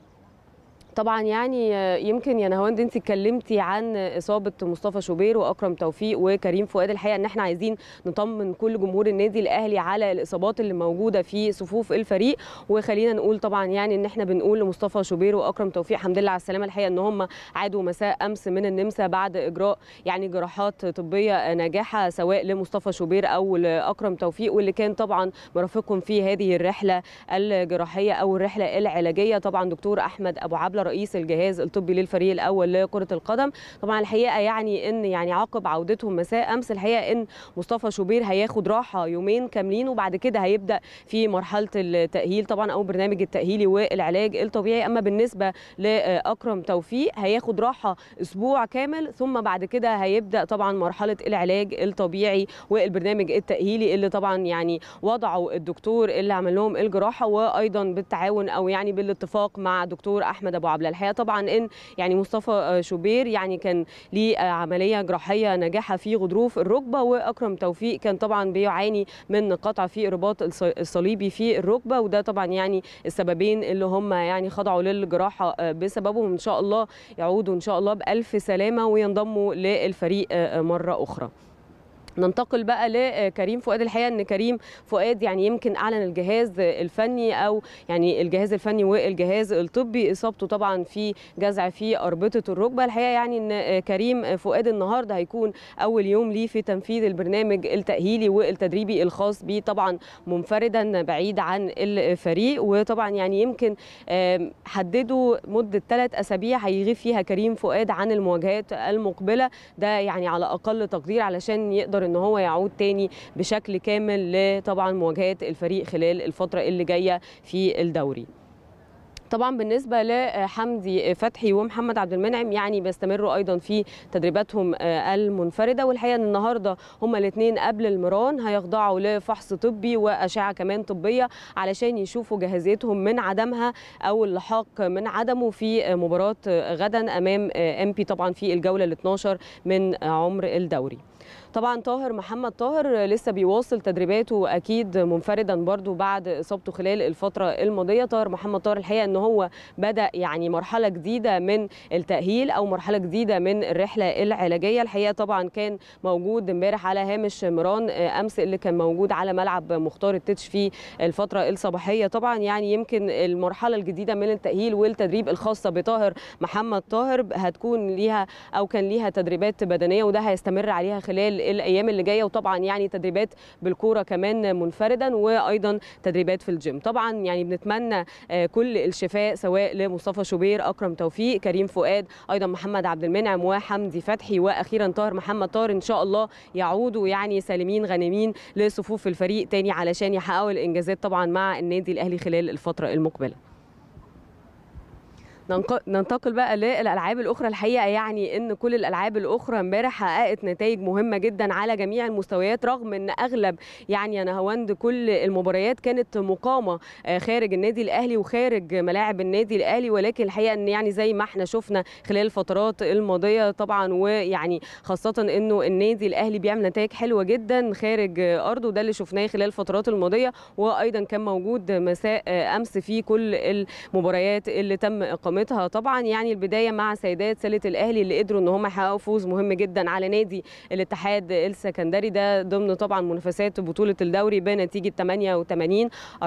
طبعا يعني يمكن يا نهاوند انت اتكلمتي عن اصابه مصطفى شوبير واكرم توفيق وكريم فؤاد الحقيقه ان احنا عايزين نطمن كل جمهور النادي الاهلي على الاصابات اللي موجوده في صفوف الفريق وخلينا نقول طبعا يعني ان احنا بنقول لمصطفى شوبير واكرم توفيق الحمد لله على السلامه الحقيقه ان هم عادوا مساء امس من النمسا بعد اجراء يعني جراحات طبيه ناجحه سواء لمصطفى شوبير او لاكرم توفيق واللي كان طبعا مرافقهم في هذه الرحله الجراحيه او الرحله العلاجيه طبعا دكتور احمد ابو عبله رئيس الجهاز الطبي للفريق الاول لكره القدم طبعا الحقيقه يعني ان يعني عقب عودتهم مساء امس الحقيقه ان مصطفى شوبير هياخد راحه يومين كاملين وبعد كده هيبدا في مرحله التاهيل طبعا او برنامج التاهيلي والعلاج الطبيعي اما بالنسبه لاكرم توفيق هياخد راحه اسبوع كامل ثم بعد كده هيبدا طبعا مرحله العلاج الطبيعي والبرنامج التاهيلي اللي طبعا يعني وضعه الدكتور اللي عمل لهم الجراحه وايضا بالتعاون او يعني بالاتفاق مع دكتور احمد ابو عبله الحقيقه طبعا ان يعني مصطفى شوبير يعني كان ليه عمليه جراحيه ناجحه في غضروف الركبه واكرم توفيق كان طبعا بيعاني من قطع في الرباط الصليبي في الركبه وده طبعا يعني السببين اللي هم يعني خضعوا للجراحه بسببهم ان شاء الله يعودوا ان شاء الله بالف سلامه وينضموا للفريق مره اخرى ننتقل بقى لكريم فؤاد الحقيقه ان كريم فؤاد يعني يمكن اعلن الجهاز الفني او يعني الجهاز الفني والجهاز الطبي اصابته طبعا في جزع في اربطه الركبه الحقيقه يعني ان كريم فؤاد النهارده هيكون اول يوم ليه في تنفيذ البرنامج التاهيلي والتدريبي الخاص بيه طبعا منفردا بعيد عن الفريق وطبعا يعني يمكن حددوا مده ثلاث اسابيع هيغيب فيها كريم فؤاد عن المواجهات المقبله ده يعني على اقل تقدير علشان يقدر ان هو يعود تاني بشكل كامل لطبعا مواجهات الفريق خلال الفتره اللي جايه في الدوري طبعا بالنسبه لحمدي فتحي ومحمد عبد المنعم يعني بيستمروا ايضا في تدريباتهم المنفرده والحقيقه ان النهارده هما الاثنين قبل المران هيخضعوا لفحص طبي واشعه كمان طبيه علشان يشوفوا جاهزيتهم من عدمها او اللحاق من عدمه في مباراه غدا امام ام بي طبعا في الجوله ال 12 من عمر الدوري طبعا طاهر محمد طاهر لسه بيواصل تدريباته اكيد منفردا برضو بعد اصابته خلال الفتره الماضيه طاهر محمد طاهر الحقيقه ان هو بدا يعني مرحله جديده من التاهيل او مرحله جديده من الرحله العلاجيه الحقيقه طبعا كان موجود امبارح على هامش مران امس اللي كان موجود على ملعب مختار التتش في الفتره الصباحيه طبعا يعني يمكن المرحله الجديده من التاهيل والتدريب الخاصه بطاهر محمد طاهر هتكون ليها او كان ليها تدريبات بدنيه وده هيستمر عليها خلال الايام اللي جايه وطبعا يعني تدريبات بالكوره كمان منفردا وايضا تدريبات في الجيم طبعا يعني بنتمنى كل الشفاء سواء لمصطفى شوبير اكرم توفيق كريم فؤاد ايضا محمد عبد المنعم وحمدي فتحي واخيرا طاهر محمد طاهر ان شاء الله يعودوا يعني سالمين غانمين لصفوف الفريق تاني علشان يحققوا الانجازات طبعا مع النادي الاهلي خلال الفتره المقبله ننتقل بقى للالعاب الاخرى الحقيقه يعني ان كل الالعاب الاخرى امبارح حققت نتائج مهمه جدا على جميع المستويات رغم ان اغلب يعني انا هوند كل المباريات كانت مقامه خارج النادي الاهلي وخارج ملاعب النادي الاهلي ولكن الحقيقه ان يعني زي ما احنا شفنا خلال الفترات الماضيه طبعا ويعني خاصه انه النادي الاهلي بيعمل نتائج حلوه جدا خارج ارضه ده اللي شفناه خلال الفترات الماضيه وايضا كان موجود مساء امس في كل المباريات اللي تم اقامتها طبعا يعني البدايه مع سيدات سله الاهلي اللي قدروا ان هم يحققوا فوز مهم جدا على نادي الاتحاد السكندري ده ضمن طبعا منافسات بطوله الدوري بنتيجه 88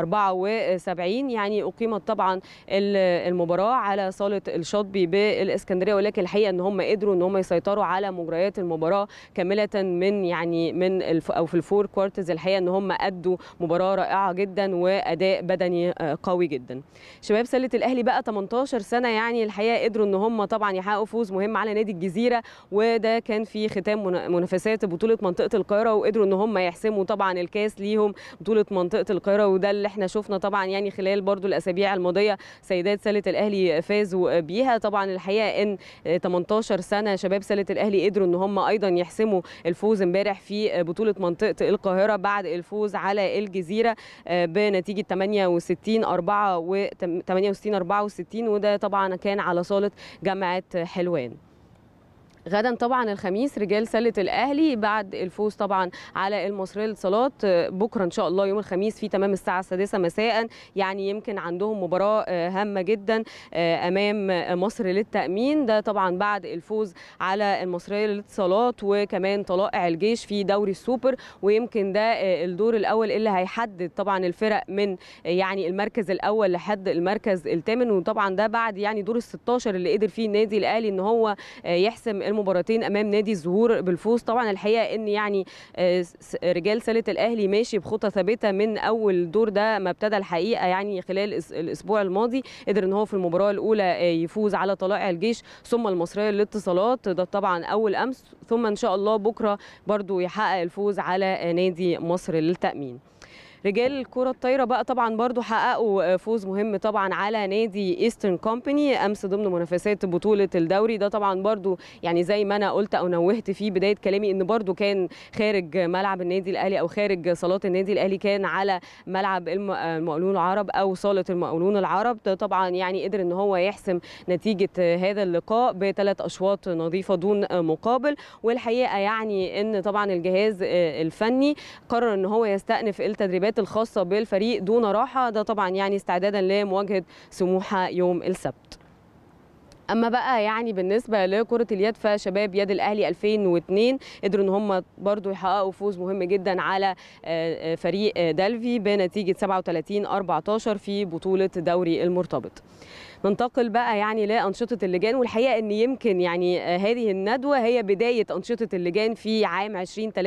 74 يعني اقيمت طبعا المباراه على صاله الشاطبي بالاسكندريه ولكن الحقيقه ان هم قدروا ان هم يسيطروا على مجريات المباراه كامله من يعني من الف او في الفور كوارترز الحقيقه ان هم ادوا مباراه رائعه جدا واداء بدني قوي جدا شباب سله الاهلي بقى 18 سنه يعني الحقيقه قدروا ان هم طبعا يحققوا فوز مهم على نادي الجزيره وده كان في ختام منافسات بطوله منطقه القاهره وقدروا ان هم يحسموا طبعا الكاس ليهم بطوله منطقه القاهره وده اللي احنا شفنا طبعا يعني خلال برضو الاسابيع الماضيه سيدات سله الاهلي فازوا بيها طبعا الحقيقه ان 18 سنه شباب سله الاهلي قدروا ان هم ايضا يحسموا الفوز امبارح في بطوله منطقه القاهره بعد الفوز على الجزيره بنتيجه 68 4 و 68 64 وده طبعا كان على صاله جامعه حلوان غدا طبعا الخميس رجال سله الاهلي بعد الفوز طبعا على المصريه للاتصالات بكره ان شاء الله يوم الخميس في تمام الساعه السادسه مساء يعني يمكن عندهم مباراه هامه جدا امام مصر للتامين ده طبعا بعد الفوز على المصريه للاتصالات وكمان طلائع الجيش في دوري السوبر ويمكن ده الدور الاول اللي هيحدد طبعا الفرق من يعني المركز الاول لحد المركز الثامن وطبعا ده بعد يعني دور ال 16 اللي قدر فيه النادي الاهلي ان هو يحسم المباراتين امام نادي الزهور بالفوز طبعا الحقيقه ان يعني رجال سله الاهلي ماشي بخطى ثابته من اول دور ده ما ابتدى الحقيقه يعني خلال الاسبوع الماضي قدر ان هو في المباراه الاولى يفوز على طلائع الجيش ثم المصريه للاتصالات ده طبعا اول امس ثم ان شاء الله بكره برضو يحقق الفوز على نادي مصر للتامين رجال الكره الطايره بقى طبعا برضو حققوا فوز مهم طبعا على نادي ايسترن كومباني امس ضمن منافسات بطوله الدوري ده طبعا برضو يعني زي ما انا قلت او نوهت في بدايه كلامي ان برضو كان خارج ملعب النادي الاهلي او خارج صالات النادي الاهلي كان على ملعب المقاولون العرب او صاله المقاولون العرب ده طبعا يعني قدر ان هو يحسم نتيجه هذا اللقاء بثلاث اشواط نظيفه دون مقابل والحقيقه يعني ان طبعا الجهاز الفني قرر ان هو يستأنف التدريبات الخاصه بالفريق دون راحه ده طبعا يعني استعدادا لمواجهه سموحه يوم السبت اما بقى يعني بالنسبه لكره اليد فشباب يد الاهلي 2002 قدروا ان هم برضو يحققوا فوز مهم جدا على فريق دلفي بنتيجه 37 14 في بطوله دوري المرتبط ننتقل بقى يعني لانشطه اللجان والحقيقه ان يمكن يعني هذه الندوه هي بدايه انشطه اللجان في عام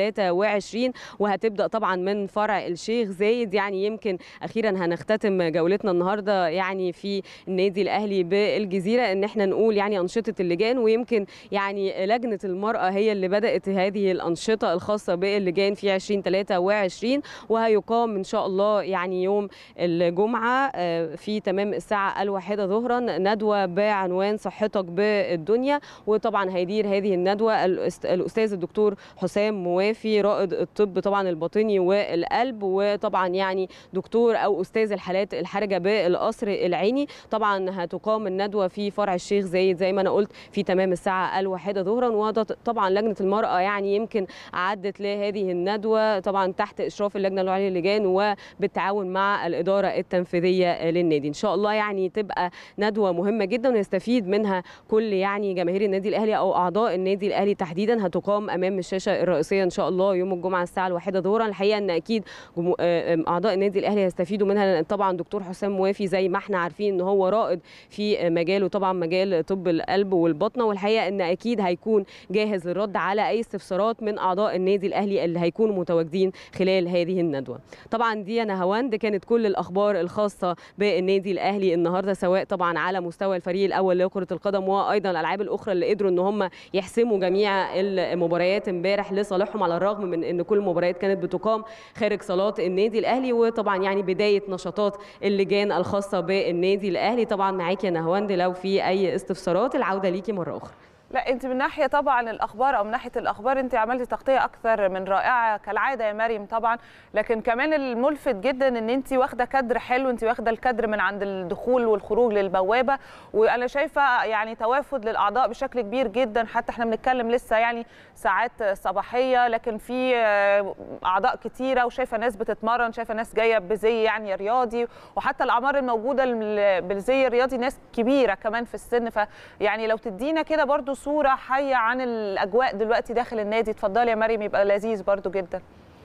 2023 وهتبدا طبعا من فرع الشيخ زايد يعني يمكن اخيرا هنختتم جولتنا النهارده يعني في النادي الاهلي بالجزيره ان احنا نقول يعني انشطه اللجان ويمكن يعني لجنه المراه هي اللي بدات هذه الانشطه الخاصه باللجان في 2023 وهيقام ان شاء الله يعني يوم الجمعه في تمام الساعه الواحده ظهرا ندوه بعنوان صحتك بالدنيا وطبعا هيدير هذه الندوه الاستاذ الدكتور حسام موافي رائد الطب طبعا الباطني والقلب وطبعا يعني دكتور او استاذ الحالات الحرجه بالقصر العيني طبعا هتقام الندوه في فرع الشيخ زايد زي ما انا قلت في تمام الساعه الواحده ظهرا وده طبعا لجنه المراه يعني يمكن اعدت لهذه الندوه طبعا تحت اشراف اللجنه العليا للجان وبالتعاون مع الاداره التنفيذيه للنادي ان شاء الله يعني تبقى ندوه مهمه جدا ويستفيد منها كل يعني جماهير النادي الاهلي او اعضاء النادي الاهلي تحديدا هتقام امام الشاشه الرئيسيه ان شاء الله يوم الجمعه الساعه الواحدة ظهرا الحقيقه ان اكيد اعضاء النادي الاهلي هيستفيدوا منها لان طبعا دكتور حسام موافي زي ما احنا عارفين ان هو رائد في مجاله طبعا مجال طب القلب والبطنه والحقيقه ان اكيد هيكون جاهز للرد على اي استفسارات من اعضاء النادي الاهلي اللي هيكونوا متواجدين خلال هذه الندوه طبعا دي انا هواند كانت كل الاخبار الخاصه بالنادي الاهلي النهارده سواء طبعا طبعا على مستوى الفريق الاول لكره القدم وايضا الالعاب الاخرى اللي قدروا ان هم يحسموا جميع المباريات امبارح لصالحهم على الرغم من ان كل المباريات كانت بتقام خارج صالات النادي الاهلي وطبعا يعني بدايه نشاطات اللجان الخاصه بالنادي الاهلي طبعا معاكي يا نهواند لو في اي استفسارات العوده ليكي مره اخرى لا انت من ناحيه طبعا الاخبار او من ناحيه الاخبار انت عملتي تغطيه اكثر من رائعه كالعاده يا مريم طبعا لكن كمان الملفت جدا ان انت واخده كادر حلو انت واخده الكادر من عند الدخول والخروج للبوابه وانا شايفه يعني توافد للاعضاء بشكل كبير جدا حتى احنا بنتكلم لسه يعني ساعات صباحيه لكن في اعضاء كتيره وشايفه ناس بتتمرن شايفه ناس جايه بزي يعني رياضي وحتى الاعمار الموجوده بالزي الرياضي ناس كبيره كمان في السن فيعني لو تدينا كده برضو صوره حيه عن الاجواء دلوقتي داخل النادي اتفضلي يا مريم يبقى لذيذ برضو جدا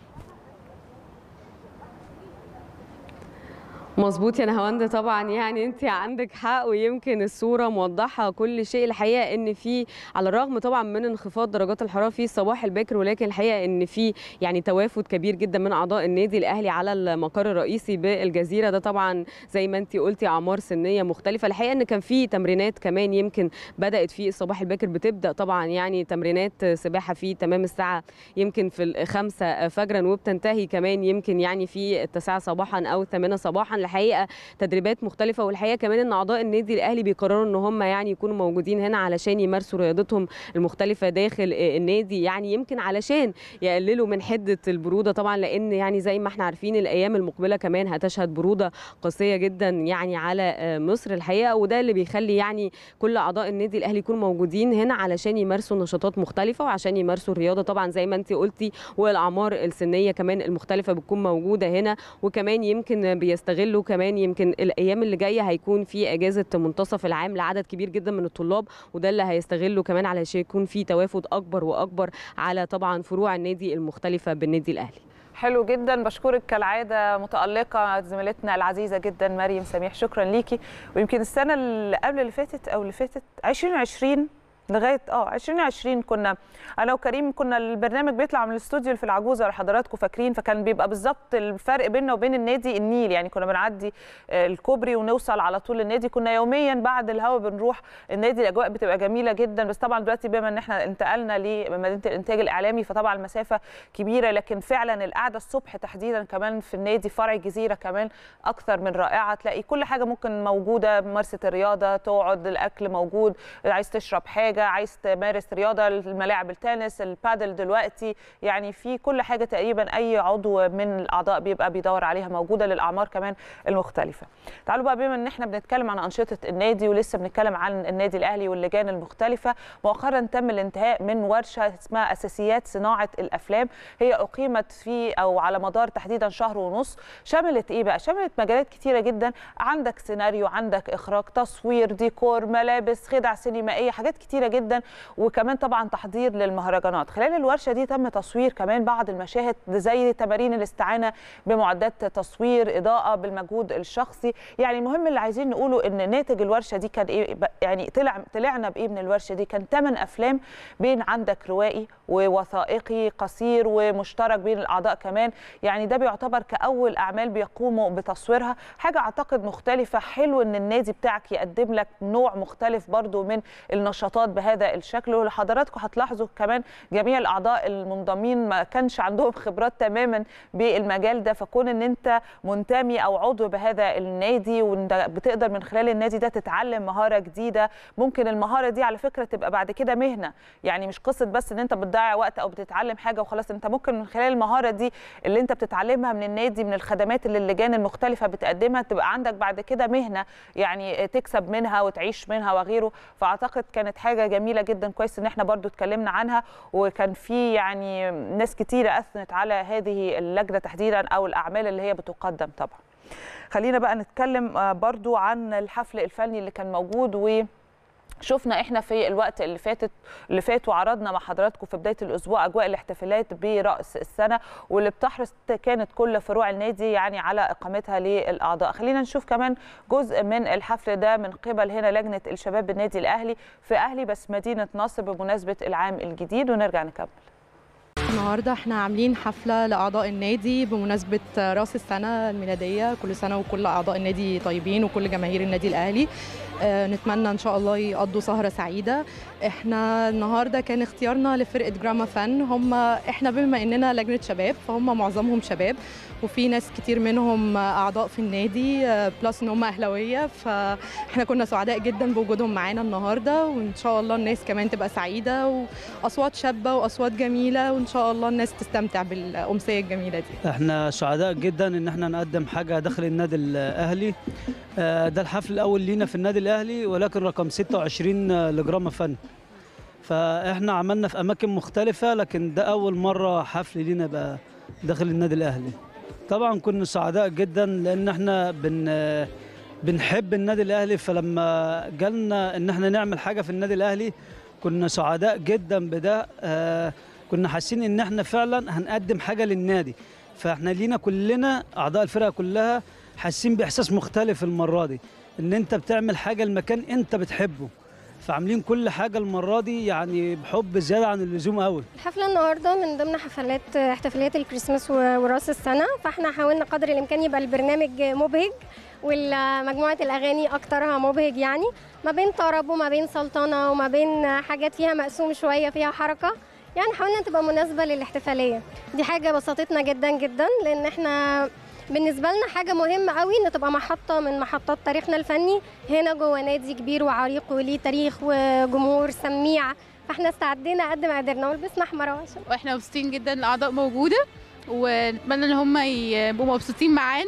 مظبوط يا نهاوند طبعا يعني انت عندك حق ويمكن الصوره موضحه كل شيء الحقيقه ان في على الرغم طبعا من انخفاض درجات الحراره في الصباح الباكر ولكن الحقيقه ان في يعني توافد كبير جدا من اعضاء النادي الاهلي على المقر الرئيسي بالجزيره ده طبعا زي ما انت قلتي اعمار سنيه مختلفه الحقيقه ان كان في تمرينات كمان يمكن بدات في الصباح الباكر بتبدا طبعا يعني تمرينات سباحه في تمام الساعه يمكن في الخمسة فجرا وبتنتهي كمان يمكن يعني في التاسعه صباحا او الثامنه صباحا الحقيقه تدريبات مختلفه والحقيقه كمان ان اعضاء النادي الاهلي بيقرروا ان هم يعني يكونوا موجودين هنا علشان يمارسوا رياضتهم المختلفه داخل النادي يعني يمكن علشان يقللوا من حده البروده طبعا لان يعني زي ما احنا عارفين الايام المقبله كمان هتشهد بروده قاسيه جدا يعني على مصر الحقيقه وده اللي بيخلي يعني كل اعضاء النادي الاهلي يكونوا موجودين هنا علشان يمارسوا نشاطات مختلفه وعشان يمارسوا الرياضه طبعا زي ما انت قلتي والاعمار السنيه كمان المختلفه بتكون موجوده هنا وكمان يمكن بيستغلوا كمان يمكن الايام اللي جايه هيكون في اجازه منتصف العام لعدد كبير جدا من الطلاب وده اللي هيستغله كمان علشان يكون في توافد اكبر واكبر على طبعا فروع النادي المختلفه بالنادي الاهلي حلو جدا بشكرك كالعاده متالقه زميلتنا العزيزه جدا مريم سميح شكرا ليكي ويمكن السنه اللي قبل اللي فاتت او اللي فاتت 2020 لغايه اه 2020 كنا انا وكريم كنا البرنامج بيطلع من الاستوديو في العجوزه لحضراتكم فاكرين فكان بيبقى بالظبط الفرق بيننا وبين النادي النيل يعني كنا بنعدي الكوبري ونوصل على طول النادي كنا يوميا بعد الهوا بنروح النادي الاجواء بتبقى جميله جدا بس طبعا دلوقتي بما ان احنا انتقلنا لمدينه الانتاج الاعلامي فطبعا المسافه كبيره لكن فعلا القعده الصبح تحديدا كمان في النادي فرع الجزيره كمان اكثر من رائعه تلاقي كل حاجه ممكن موجوده ممارسه الرياضه تقعد الاكل موجود عايز تشرب حاجه حاجه عايز تمارس رياضه الملاعب التنس البادل دلوقتي يعني في كل حاجه تقريبا اي عضو من الاعضاء بيبقى بيدور عليها موجوده للاعمار كمان المختلفه تعالوا بقى بما ان احنا بنتكلم عن انشطه النادي ولسه بنتكلم عن النادي الاهلي واللجان المختلفه مؤخرا تم الانتهاء من ورشه اسمها اساسيات صناعه الافلام هي اقيمت في او على مدار تحديدا شهر ونص شملت ايه بقى شملت مجالات كتيره جدا عندك سيناريو عندك اخراج تصوير ديكور ملابس خدع سينمائيه حاجات كتيره جدا وكمان طبعا تحضير للمهرجانات خلال الورشه دي تم تصوير كمان بعض المشاهد زي تمارين الاستعانه بمعدات تصوير اضاءه بالمجهود الشخصي يعني المهم اللي عايزين نقوله ان ناتج الورشه دي كان ايه يعني طلع طلعنا بايه من الورشه دي كان ثمان افلام بين عندك روائي ووثائقي قصير ومشترك بين الاعضاء كمان يعني ده بيعتبر كاول اعمال بيقوموا بتصويرها حاجه اعتقد مختلفه حلو ان النادي بتاعك يقدم لك نوع مختلف برضو من النشاطات بهذا الشكل ولحضراتكم هتلاحظوا كمان جميع الاعضاء المنضمين ما كانش عندهم خبرات تماما بالمجال ده فكون ان انت منتمي او عضو بهذا النادي وانت بتقدر من خلال النادي ده تتعلم مهاره جديده ممكن المهاره دي على فكره تبقى بعد كده مهنه يعني مش قصه بس ان انت بتضيع وقت او بتتعلم حاجه وخلاص انت ممكن من خلال المهاره دي اللي انت بتتعلمها من النادي من الخدمات اللي اللجان المختلفه بتقدمها تبقى عندك بعد كده مهنه يعني تكسب منها وتعيش منها وغيره فاعتقد كانت حاجه جميله جدا كويس ان احنا برضو اتكلمنا عنها وكان في يعني ناس كتيره اثنت على هذه اللجنه تحديدا او الاعمال اللي هي بتقدم طبعا خلينا بقى نتكلم برضو عن الحفل الفني اللي كان موجود و شفنا احنا في الوقت اللي فاتت اللي فات وعرضنا مع حضراتكم في بدايه الاسبوع اجواء الاحتفالات براس السنه واللي بتحرص كانت كل فروع النادي يعني على اقامتها للاعضاء خلينا نشوف كمان جزء من الحفل ده من قبل هنا لجنه الشباب بالنادي الاهلي في اهلي بس مدينه نصر بمناسبه العام الجديد ونرجع نكمل النهارده احنا عاملين حفله لاعضاء النادي بمناسبه راس السنه الميلاديه كل سنه وكل اعضاء النادي طيبين وكل جماهير النادي الاهلي آه، نتمنى ان شاء الله يقضوا سهره سعيده احنا النهارده كان اختيارنا لفرقه جراما فن هم احنا بما اننا لجنه شباب فهم معظمهم شباب وفي ناس كتير منهم اعضاء في النادي آه، بلس ان هم اهلاويه فاحنا كنا سعداء جدا بوجودهم معانا النهارده وان شاء الله الناس كمان تبقى سعيده واصوات شابه واصوات جميله وان شاء الله الناس تستمتع بالامسيه الجميله دي احنا سعداء جدا ان احنا نقدم حاجه داخل النادي الاهلي آه، ده الحفل الاول لينا في النادي الاهلي ولكن رقم 26 لجراما فن فاحنا عملنا في اماكن مختلفه لكن ده اول مره حفل لينا بقى داخل النادي الاهلي طبعا كنا سعداء جدا لان احنا بن بنحب النادي الاهلي فلما جالنا ان احنا نعمل حاجه في النادي الاهلي كنا سعداء جدا بده آه، كنا حاسين ان احنا فعلا هنقدم حاجه للنادي فاحنا لينا كلنا اعضاء الفرقه كلها حاسين باحساس مختلف المره دي ان انت بتعمل حاجه لمكان انت بتحبه فعاملين كل حاجه المره دي يعني بحب زياده عن اللزوم قوي الحفلة النهاردة من ضمن حفلات احتفاليات الكريسماس و- وراس السنة فاحنا حاولنا قدر الإمكان يبقى البرنامج مبهج ومجموعة الأغاني أكترها مبهج يعني ما بين طرب وما بين سلطنة وما بين حاجات فيها مقسوم شوية فيها حركة يعني حاولنا تبقى مناسبة للاحتفالية دي حاجة بسطتنا جدا جدا لأن احنا بالنسبة لنا حاجة مهمة قوي إن تبقى محطة من محطات تاريخنا الفني هنا جوه نادي كبير وعريق وليه تاريخ وجمهور سميع فاحنا استعدينا قد ما قدرنا ولبسنا احمر عشان واحنا مبسوطين جدا الاعضاء موجوده ونتمنى ان هم يبقوا مبسوطين معانا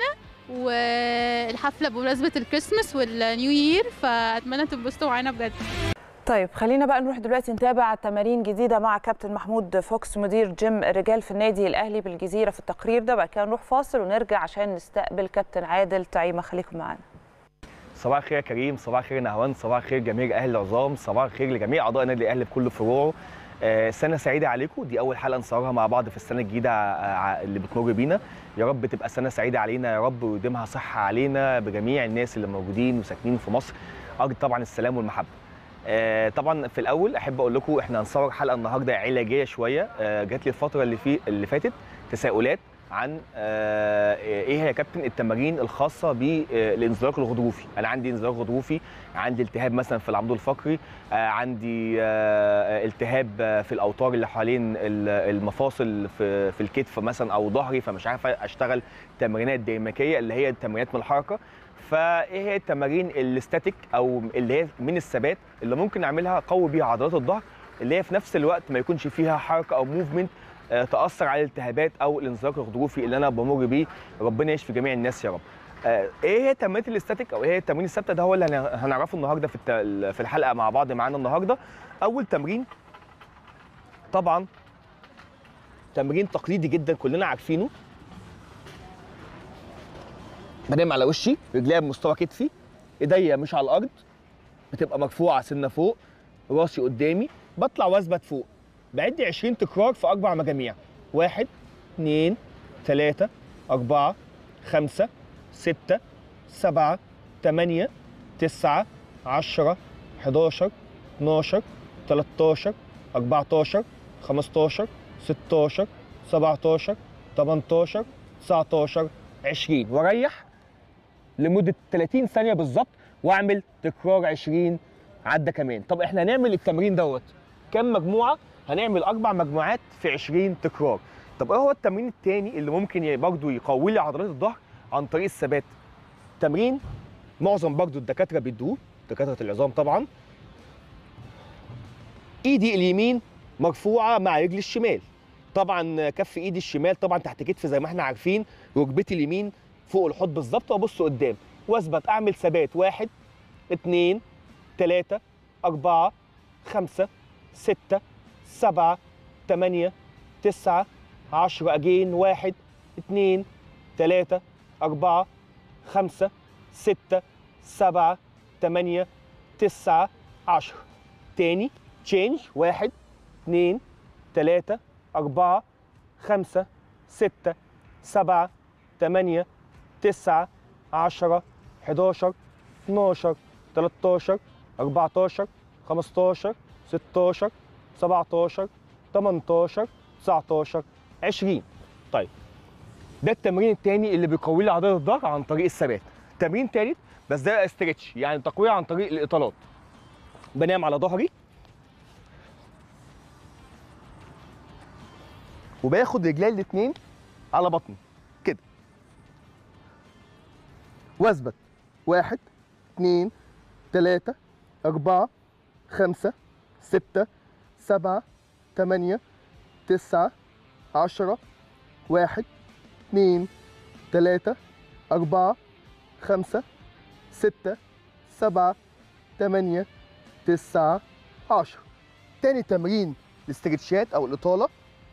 والحفله بمناسبه الكريسماس والنيو يير فاتمنى تنبسطوا معانا بجد طيب خلينا بقى نروح دلوقتي نتابع تمارين جديده مع كابتن محمود فوكس مدير جيم الرجال في النادي الاهلي بالجزيره في التقرير ده بقى كده نروح فاصل ونرجع عشان نستقبل كابتن عادل تعيمه خليكم معانا صباح الخير يا كريم صباح الخير يا نهوان صباح الخير جميع اهل العظام صباح الخير لجميع اعضاء النادي الاهلي بكل فروعه آه، سنه سعيده عليكم دي اول حلقه نصورها مع بعض في السنه الجديده ع- اللي بتمر بينا يا رب تبقى سنه سعيده علينا يا رب ويديمها صحه علينا بجميع الناس اللي موجودين وساكنين في مصر ارجو طبعا السلام والمحبه آه، طبعا في الاول احب اقول لكم احنا هنصور حلقه النهارده علاجيه شويه آه، جات لي الفتره اللي في اللي فاتت تساؤلات عن آه، ايه هي يا كابتن التمارين الخاصه بالانزلاق الغضروفي انا عندي انزلاق غضروفي عندي التهاب مثلا في العمود الفقري آه، عندي آه، التهاب آه، في الاوتار اللي حوالين ال- المفاصل في في الكتف مثلا او ظهري فمش عارف اشتغل تمرينات ديناميكيه اللي هي تمرينات من الحركه فايه هي التمارين الاستاتيك او اللي هي من الثبات اللي ممكن اعملها اقوي بيها عضلات الظهر اللي هي في نفس الوقت ما يكونش فيها حركه او موفمنت تاثر على الالتهابات او الانزلاق الغضروفي اللي انا بمر بيه ربنا يشفي جميع الناس يا رب آه، ايه هي تمرينات الاستاتيك او ايه هي التمرين الثابته ده هو اللي هن- هنعرفه النهارده في الت- في الحلقه مع بعض معانا النهارده اول تمرين طبعا تمرين تقليدي جدا كلنا عارفينه بنام على وشي رجليا بمستوى كتفي ايديا مش على الارض بتبقى مرفوعه سنه فوق راسي قدامي بطلع واثبت فوق بعد 20 تكرار في اربع مجاميع واحد اثنين ثلاثة أربعة خمسة ستة سبعة ثمانية تسعة عشرة 11 12 13 14 15 16 17 18 19 20 واريح لمده 30 ثانيه بالظبط واعمل تكرار 20 عده كمان طب احنا هنعمل التمرين دوت كام مجموعه هنعمل اربع مجموعات في 20 تكرار طب ايه هو التمرين الثاني اللي ممكن ي- برضه يقوي لي عضلات الظهر عن طريق الثبات تمرين معظم برضه الدكاتره بيدوه دكاتره العظام طبعا ايدي اليمين مرفوعه مع رجلي الشمال طبعا كف ايدي الشمال طبعا تحت كتفي زي ما احنا عارفين ركبتي اليمين فوق الحوض بالظبط وابص قدام واثبت اعمل ثبات واحد اتنين تلاته اربعه خمسه سته سبعه تمانيه تسعه عشره اجين واحد اتنين تلاته اربعه خمسه سته سبعه تمانيه تسعه عشره تاني تشينج واحد اتنين تلاتة أربعة خمسة ستة سبعة تمانية تسعة عشرة حداشر اتناشر تلاتاشر أربعتاشر خمستاشر ستاشر سبعتاشر تمنتاشر 19 20 طيب ده التمرين الثاني اللي بيقوي لي عضله الظهر عن طريق الثبات تمرين ثالث بس ده استرتش يعني تقويه عن طريق الاطالات بنام على ظهري وباخد رجلي الاثنين على بطني كده واثبت واحد اثنين ثلاثة أربعة خمسة ستة سبعة ثمانية تسعة عشرة واحد اثنين ثلاثة أربعة خمسة ستة سبعة ثمانية تسعة عشرة تاني تمرين الاسترتشات أو الإطالة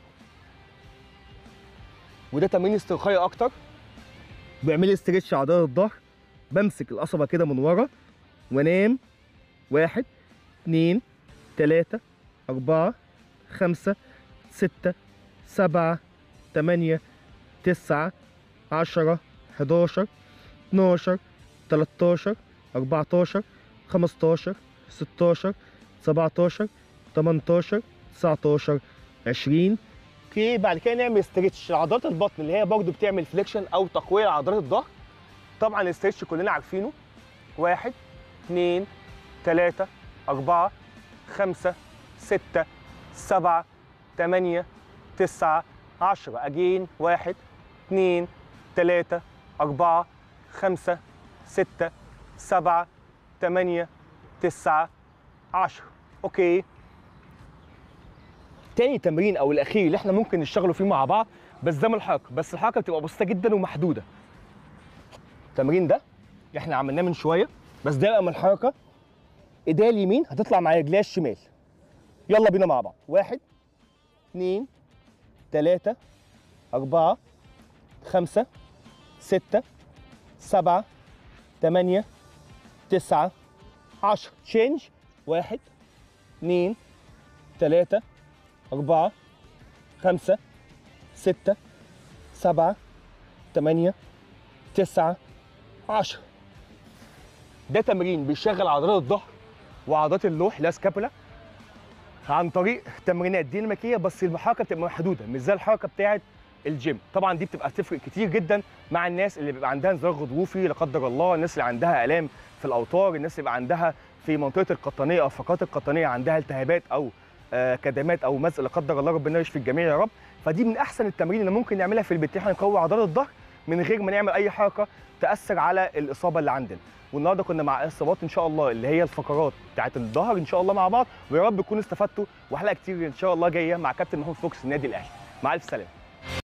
وده تمرين استرخائي أكتر بيعمل لي استرتش عضلات الظهر بمسك القصبة كده من ورا وانام واحد اتنين تلاتة أربعة خمسة ستة سبعة تمانية تسعة عشرة حداشر اتناشر تلاتاشر أربعتاشر خمستاشر ستاشر سبعتاشر تمنتاشر تسعتاشر عشرين اوكي بعد كده نعمل استرتش عضلات البطن اللي هي برضه بتعمل فليكشن او تقويه لعضلات الظهر طبعا الاسترتش كلنا عارفينه واحد اثنين ثلاثة أربعة خمسة ستة سبعة ثمانية تسعة عشرة أجين واحد اثنين ثلاثة أربعة خمسة ستة سبعة ثمانية تسعة عشرة أوكي تاني تمرين أو الأخير اللي احنا ممكن نشتغلوا فيه مع بعض بس ده من الحركة بس الحركة بتبقى بسيطة جدا ومحدودة التمرين ده اللي احنا عملناه من شوية بس ده بقى من الحركة ايديا اليمين هتطلع مع رجليا الشمال يلا بينا مع بعض واحد اتنين تلاتة أربعة خمسة ستة سبعة تمانية تسعة عشرة تشينج واحد اتنين تلاتة أربعة خمسة ستة سبعة تمانية تسعة عشرة ده تمرين بيشغل عضلات الظهر وعضلات اللوح لا سكابولا عن طريق تمرينات ديناميكيه بس الحركه بتبقى محدوده مش زي الحركه بتاعه الجيم طبعا دي بتبقى تفرق كتير جدا مع الناس اللي بيبقى عندها انزلاق غضروفي لا قدر الله الناس اللي عندها الام في الاوتار الناس اللي بيبقى عندها في منطقه القطنيه او الفقرات القطنيه عندها التهابات او آه كدمات او مزق لا قدر الله ربنا يشفي الجميع يا رب فدي من احسن التمارين اللي ممكن نعملها في البيت احنا نقوي عضلات الظهر من غير ما نعمل اي حركه تاثر على الاصابه اللي عندنا والنهارده كنا مع اصابات ان شاء الله اللي هي الفقرات بتاعت الظهر ان شاء الله مع بعض ويا رب تكونوا استفدتوا وحلقه كتير ان شاء الله جايه مع كابتن محمود فوكس النادي الاهلي مع الف سلامه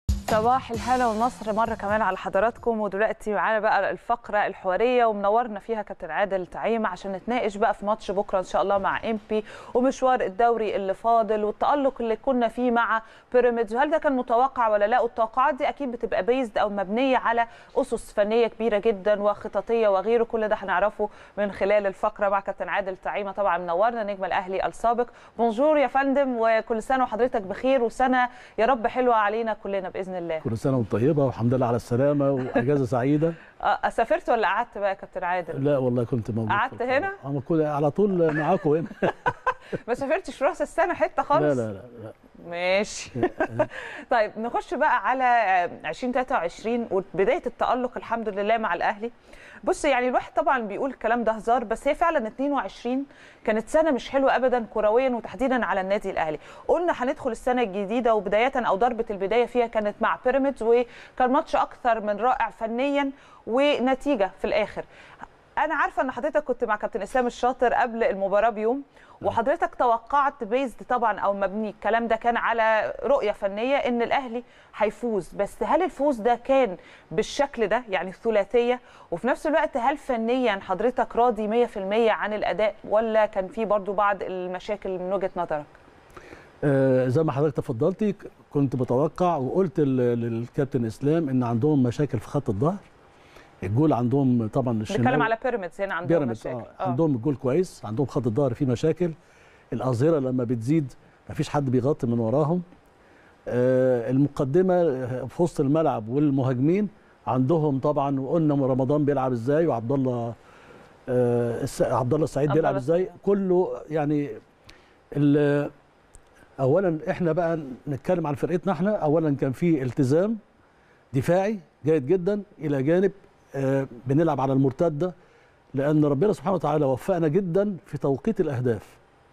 صباح الهنا والنصر مره كمان على حضراتكم ودلوقتي معانا بقى الفقره الحواريه ومنورنا فيها كابتن عادل تعيمه عشان نتناقش بقى في ماتش بكره ان شاء الله مع امبي ومشوار الدوري اللي فاضل والتالق اللي كنا فيه مع بيراميدز وهل ده كان متوقع ولا لا والتوقعات دي اكيد بتبقى بيزد او مبنيه على اسس فنيه كبيره جدا وخططيه وغيره كل ده هنعرفه من خلال الفقره مع كابتن عادل تعيمه طبعا منورنا نجم الاهلي السابق بونجور يا فندم وكل سنه وحضرتك بخير وسنه يا رب حلوه علينا كلنا باذن الله كل سنه وانت طيبه والحمد لله على السلامه واجازه سعيده أه سافرت ولا قعدت بقى يا كابتن عادل لا والله كنت موجود قعدت هنا انا كنت على طول معاكم هنا ما سافرتش راس السنه حته خالص لا لا لا, لا. ماشي طيب نخش بقى على 2023 وبدايه التالق الحمد لله مع الاهلي بص يعني الواحد طبعا بيقول الكلام ده هزار بس هي فعلا 22 كانت سنه مش حلوه ابدا كرويا وتحديدا على النادي الاهلي قلنا هندخل السنه الجديده وبدايه او ضربه البدايه فيها كانت مع بيراميدز وكان ماتش اكثر من رائع فنيا ونتيجه في الاخر انا عارفه ان حضرتك كنت مع كابتن اسلام الشاطر قبل المباراه بيوم وحضرتك توقعت بيزد طبعا او مبني الكلام ده كان على رؤيه فنيه ان الاهلي هيفوز بس هل الفوز ده كان بالشكل ده يعني الثلاثيه وفي نفس الوقت هل فنيا حضرتك راضي 100% عن الاداء ولا كان في برضو بعض المشاكل من وجهه نظرك آه زي ما حضرتك تفضلتي كنت بتوقع وقلت للكابتن اسلام ان عندهم مشاكل في خط الظهر الجول عندهم طبعا بنتكلم على بيراميدز هنا عندهم بيراميدز مشاكل آه. عندهم الجول كويس عندهم خط الظهر فيه مشاكل الاظهره لما بتزيد مفيش حد بيغطي من وراهم آه المقدمه في وسط الملعب والمهاجمين عندهم طبعا وقلنا رمضان بيلعب ازاي وعبد الله آه عبد الله السعيد بيلعب ازاي كله يعني اولا احنا بقى نتكلم عن فرقتنا احنا اولا كان في التزام دفاعي جيد جدا الى جانب آه، بنلعب على المرتده لان ربنا سبحانه وتعالى وفقنا جدا في توقيت الاهداف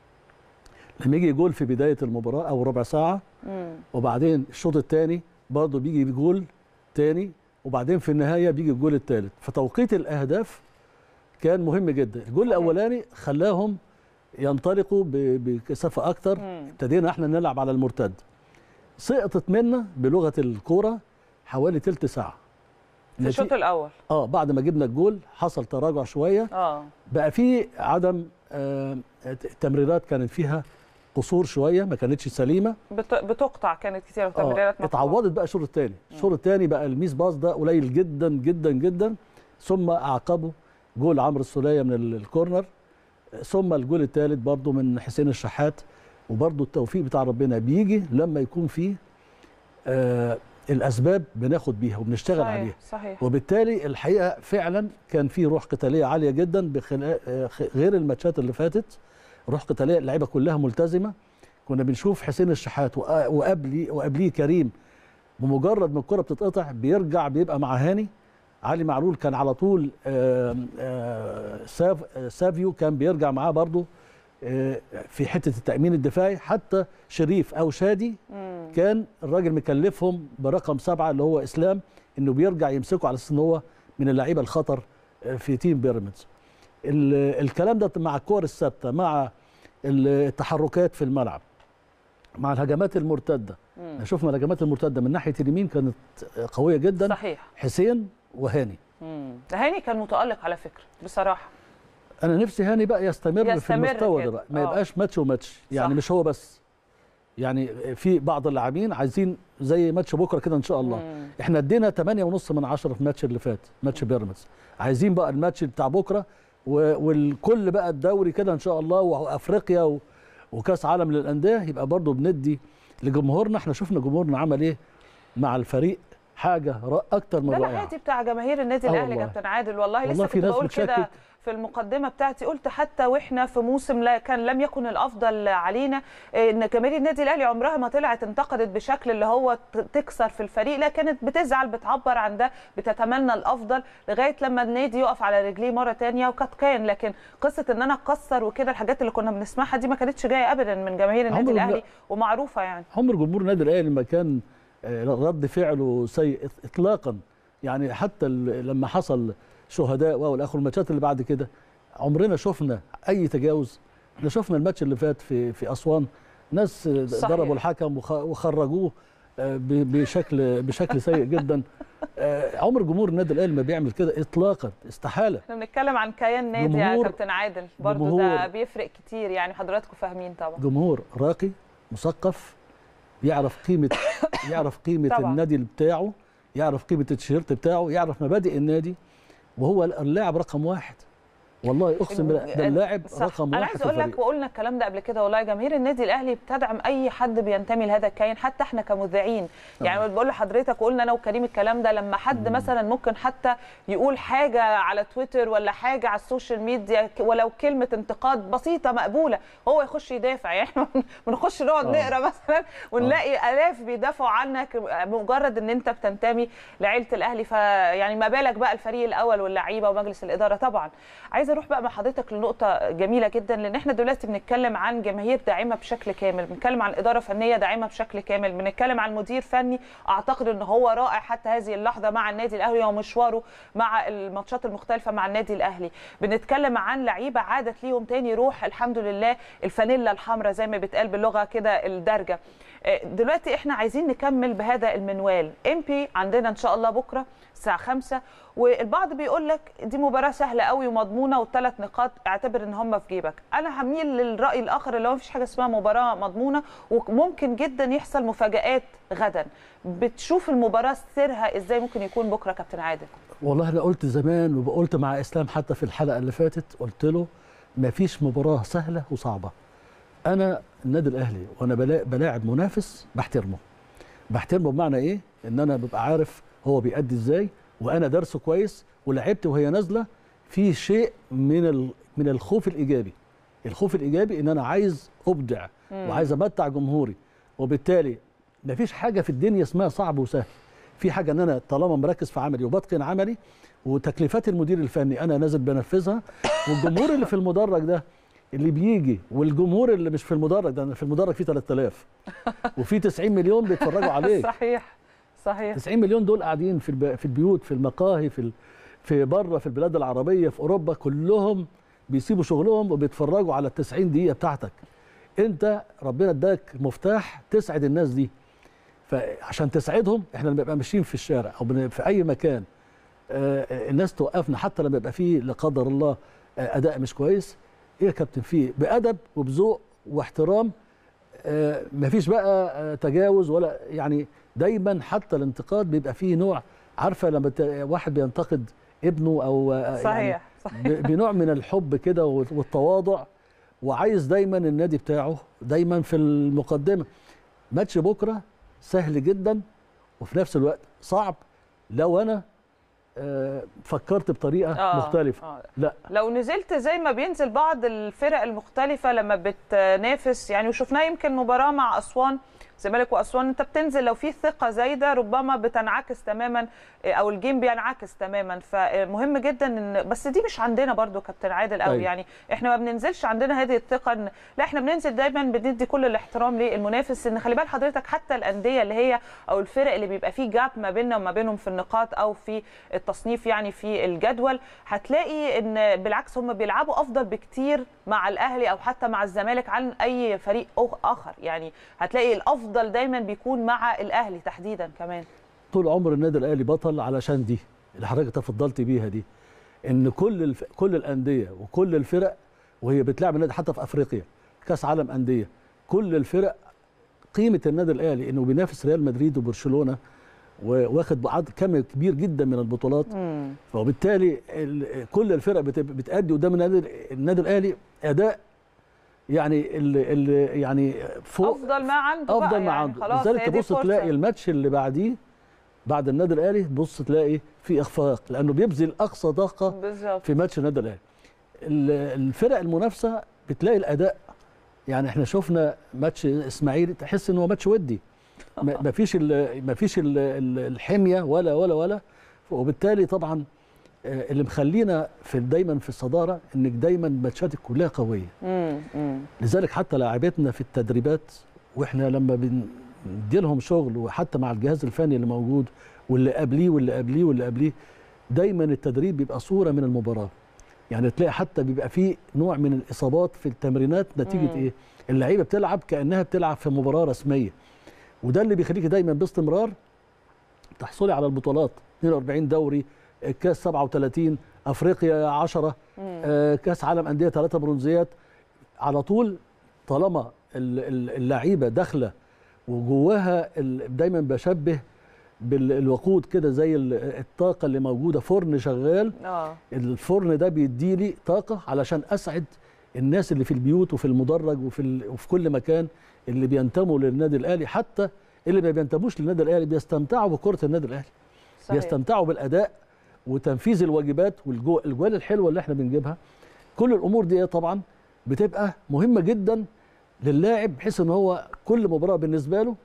لما يجي جول في بدايه المباراه او ربع ساعه مم. وبعدين الشوط الثاني برضه بيجي جول تاني وبعدين في النهايه بيجي الجول الثالث فتوقيت الاهداف كان مهم جدا الجول الاولاني خلاهم ينطلقوا ب- بكثافه اكتر مم. ابتدينا احنا نلعب على المرتد سقطت منا بلغه الكوره حوالي تلت ساعه في الشوط الاول اه بعد ما جبنا الجول حصل تراجع شويه اه بقى في عدم آه تمريرات كانت فيها قصور شويه ما كانتش سليمه بت- بتقطع كانت كتير اه وتمريرات مقطوعة. اتعوضت بقى الشوط الثاني الشوط الثاني بقى الميس باص ده قليل جدا جدا جدا ثم اعقبه جول عمرو السوليه من ال- الكورنر ثم الجول الثالث برضه من حسين الشحات وبرضه التوفيق بتاع ربنا بيجي لما يكون فيه آه الاسباب بناخد بيها وبنشتغل صحيح عليها صحيح وبالتالي الحقيقه فعلا كان في روح قتاليه عاليه جدا بخلا- آه، خ- غير الماتشات اللي فاتت روح قتاليه اللعيبه كلها ملتزمه كنا بنشوف حسين الشحات وأ- وقبلي وقبليه كريم بمجرد ما الكره بتتقطع بيرجع بيبقى مع هاني علي معلول كان على طول آم، آه، ساف آه، سافيو كان بيرجع معاه برضه آه، في حته التامين الدفاعي حتى شريف او شادي مم. كان الراجل مكلفهم برقم سبعه اللي هو اسلام انه بيرجع يمسكه على اساس ان هو من اللعيبه الخطر في تيم بيراميدز. ال- الكلام ده مع الكور الثابته مع التحركات في الملعب مع الهجمات المرتده مم. شفنا الهجمات المرتده من ناحيه اليمين كانت قويه جدا صحيح حسين وهاني مم. ده هاني كان متالق على فكره بصراحه انا نفسي هاني بقى يستمر, في يستمر المستوى ده كده. بقى ما آه. يبقاش ماتش وماتش يعني صح. مش هو بس يعني في بعض اللاعبين عايزين زي ماتش بكره كده ان شاء الله مم. احنا ادينا 8 ونص من 10 في الماتش اللي فات ماتش بيراميدز عايزين بقى الماتش بتاع بكره و- والكل بقى الدوري كده ان شاء الله وافريقيا و- وكاس عالم للانديه يبقى برضو بندي لجمهورنا احنا شفنا جمهورنا عمل ايه مع الفريق حاجه رائعه اكتر من ده رائعه العادي بتاع جماهير النادي آه الاهلي والله. كابتن عادل والله, والله لسه في كنت ناس بقول كده بتشكك. في المقدمه بتاعتي قلت حتى واحنا في موسم لا كان لم يكن الافضل علينا ان جماهير النادي الاهلي عمرها ما طلعت انتقدت بشكل اللي هو ت- تكسر في الفريق لا كانت بتزعل بتعبر عن ده بتتمنى الافضل لغايه لما النادي يقف على رجليه مره تانية وقد كان لكن قصه ان انا اكسر وكده الحاجات اللي كنا بنسمعها دي ما كانتش جايه ابدا من جماهير النادي عمر ما- الاهلي ومعروفه يعني عمر جمهور النادي الاهلي ما كان آه، رد فعله سيء اطلاقا يعني حتى ال- لما حصل شهداء والاخر الماتشات اللي بعد كده عمرنا شفنا اي تجاوز احنا شفنا الماتش اللي فات في في اسوان ناس آه، صحيح. ضربوا الحكم وخ- وخرجوه آه، ب- بشكل بشكل سيء جدا آه، عمر جمهور النادي الاهلي ما بيعمل كده اطلاقا استحاله احنا بنتكلم عن كيان نادي يا جمهور- كابتن عادل برضو ده جمهور. بيفرق كتير يعني حضراتكم فاهمين طبعا جمهور راقي مثقف يعرف قيمه يعرف قيمه طبعاً. النادي بتاعه يعرف قيمه التيشيرت بتاعه يعرف مبادئ النادي وهو اللاعب رقم واحد والله اقسم بالله ده اللاعب صح. رقم انا واحد عايز في اقول لك الفريق وقلنا الكلام ده قبل كده والله جماهير النادي الاهلي بتدعم اي حد بينتمي لهذا الكيان حتى احنا كمذيعين يعني بقول لحضرتك وقلنا انا وكريم الكلام ده لما حد مثلا ممكن حتى يقول حاجه على تويتر ولا حاجه على السوشيال ميديا ك- ولو كلمه انتقاد بسيطه مقبوله هو يخش يدافع يعني احنا بنخش نقعد آه. نقرا مثلا ونلاقي الاف بيدافعوا عنك مجرد ان انت بتنتمي لعيله الاهلي فيعني ما بالك بقى الفريق الاول واللعيبه ومجلس الاداره طبعا عايزه اروح بقى مع حضرتك لنقطه جميله جدا لان احنا دلوقتي بنتكلم عن جماهير داعمه بشكل كامل بنتكلم عن اداره فنيه داعمه بشكل كامل بنتكلم عن مدير فني اعتقد ان هو رائع حتى هذه اللحظه مع النادي الاهلي ومشواره مع الماتشات المختلفه مع النادي الاهلي بنتكلم عن لعيبه عادت ليهم تاني روح الحمد لله الفانيلا الحمراء زي ما بيتقال باللغه كده الدارجه آه، دلوقتي احنا عايزين نكمل بهذا المنوال ام بي عندنا ان شاء الله بكره الساعه 5 والبعض بيقول لك دي مباراه سهله قوي ومضمونه والثلاث نقاط اعتبر ان هم في جيبك انا هميل للراي الاخر اللي هو مفيش حاجه اسمها مباراه مضمونه وممكن جدا يحصل مفاجات غدا بتشوف المباراه سيرها ازاي ممكن يكون بكره كابتن عادل والله انا قلت زمان وقلت مع اسلام حتى في الحلقه اللي فاتت قلت له ما فيش مباراه سهله وصعبه انا النادي الاهلي وانا بلا- بلاعب منافس بحترمه بحترمه بمعنى ايه ان انا ببقى عارف هو بيأدي ازاي وانا درسه كويس ولعبت وهي نازله في شيء من ال- من الخوف الايجابي الخوف الايجابي ان انا عايز ابدع مم. وعايز امتع جمهوري وبالتالي مفيش حاجه في الدنيا اسمها صعب وسهل في حاجه ان انا طالما مركز في عملي وبتقن عملي وتكليفات المدير الفني انا نازل بنفذها والجمهور اللي في المدرج ده اللي بيجي والجمهور اللي مش في المدرج ده أنا في المدرج فيه 3000 وفي 90 مليون بيتفرجوا عليك صحيح صحيح 90 مليون دول قاعدين في الب... في البيوت في المقاهي في ال... في بره في البلاد العربيه في اوروبا كلهم بيسيبوا شغلهم وبيتفرجوا على ال 90 دقيقه بتاعتك انت ربنا اداك مفتاح تسعد الناس دي فعشان تسعدهم احنا لما نبقى ماشيين في الشارع او بن- في اي مكان آه، الناس توقفنا حتى لما يبقى فيه لا قدر الله آه، اداء مش كويس ايه يا كابتن فيه بادب وبذوق واحترام آه، مفيش بقى آه، تجاوز ولا يعني دايما حتى الانتقاد بيبقى فيه نوع عارفه لما ت- واحد بينتقد ابنه او آه، يعني صحيح صحيح ب- بنوع من الحب كده والتواضع وعايز دايما النادي بتاعه دايما في المقدمه ماتش بكره سهل جدا وفي نفس الوقت صعب لو انا آه، فكرت بطريقه آه، مختلفه آه. لا لو نزلت زي ما بينزل بعض الفرق المختلفة لما بتنافس يعني وشفناها يمكن مباراة مع أسوان زمالك وأسوان أنت بتنزل لو في ثقة زايدة ربما بتنعكس تماما أو الجيم بينعكس تماما فمهم جدا إن بس دي مش عندنا برضو كابتن عادل قوي أيوة. يعني إحنا ما بننزلش عندنا هذه الثقة إن لا إحنا بننزل دايما بندي كل الاحترام للمنافس إن خلي بال حضرتك حتى الأندية اللي هي أو الفرق اللي بيبقى فيه جاب ما بيننا وما بينهم في النقاط أو في التصنيف يعني في الجدول هتلاقي ان بالعكس هم بيلعبوا افضل بكتير مع الاهلي او حتى مع الزمالك عن اي فريق أخ- اخر يعني هتلاقي الافضل دايما بيكون مع الاهلي تحديدا كمان طول عمر النادي الاهلي بطل علشان دي اللي حضرتك تفضلت بيها دي ان كل الف... كل الانديه وكل الفرق وهي بتلعب النادي حتى في افريقيا كاس عالم انديه كل الفرق قيمه النادي الاهلي انه بينافس ريال مدريد وبرشلونه واخد عدد كم كبير جدا من البطولات فبالتالي ال- كل الفرق بت- بتأدي قدام النادي النادي الاهلي اداء يعني اللي اللي يعني فوق افضل ما عنده افضل بقى ما يعني عنده خلاص لذلك هي دي تبص فرصة. تلاقي الماتش اللي بعديه بعد النادي الاهلي تبص تلاقي في اخفاق لانه بيبذل اقصى طاقه بالظبط في ماتش النادي الاهلي ال- الفرق المنافسه بتلاقي الاداء يعني احنا شفنا ماتش اسماعيلي تحس ان هو ماتش ودي ما ما فيش ال- ما فيش ال- ال- الحميه ولا ولا ولا وبالتالي طبعا آه، اللي مخلينا في دايما في الصداره انك دايما ماتشاتك كلها قويه مم. مم. لذلك حتى لاعبتنا في التدريبات واحنا لما بندي لهم شغل وحتى مع الجهاز الفني اللي موجود واللي قبليه واللي قبليه واللي قبليه دايما التدريب بيبقى صوره من المباراه يعني تلاقي حتى بيبقى فيه نوع من الاصابات في التمرينات نتيجه مم. ايه اللعيبه بتلعب كانها بتلعب في مباراه رسميه وده اللي بيخليك دايما باستمرار تحصلي على البطولات 42 دوري كاس 37 افريقيا 10 آه، كاس عالم انديه ثلاثه برونزيات على طول طالما ال- ال- اللعيبه داخله وجواها ال- دايما بشبه بالوقود كده زي ال- الطاقه اللي موجوده فرن شغال اه الفرن ده بيدي لي طاقه علشان اسعد الناس اللي في البيوت وفي المدرج وفي ال- وفي كل مكان اللي بينتموا للنادي الاهلي حتى اللي ما بينتموش للنادي الاهلي بيستمتعوا بكره النادي الاهلي صحيح. بيستمتعوا بالاداء وتنفيذ الواجبات والجوال الحلوه اللي احنا بنجيبها كل الامور دي طبعا بتبقى مهمه جدا للاعب بحيث ان هو كل مباراه بالنسبه له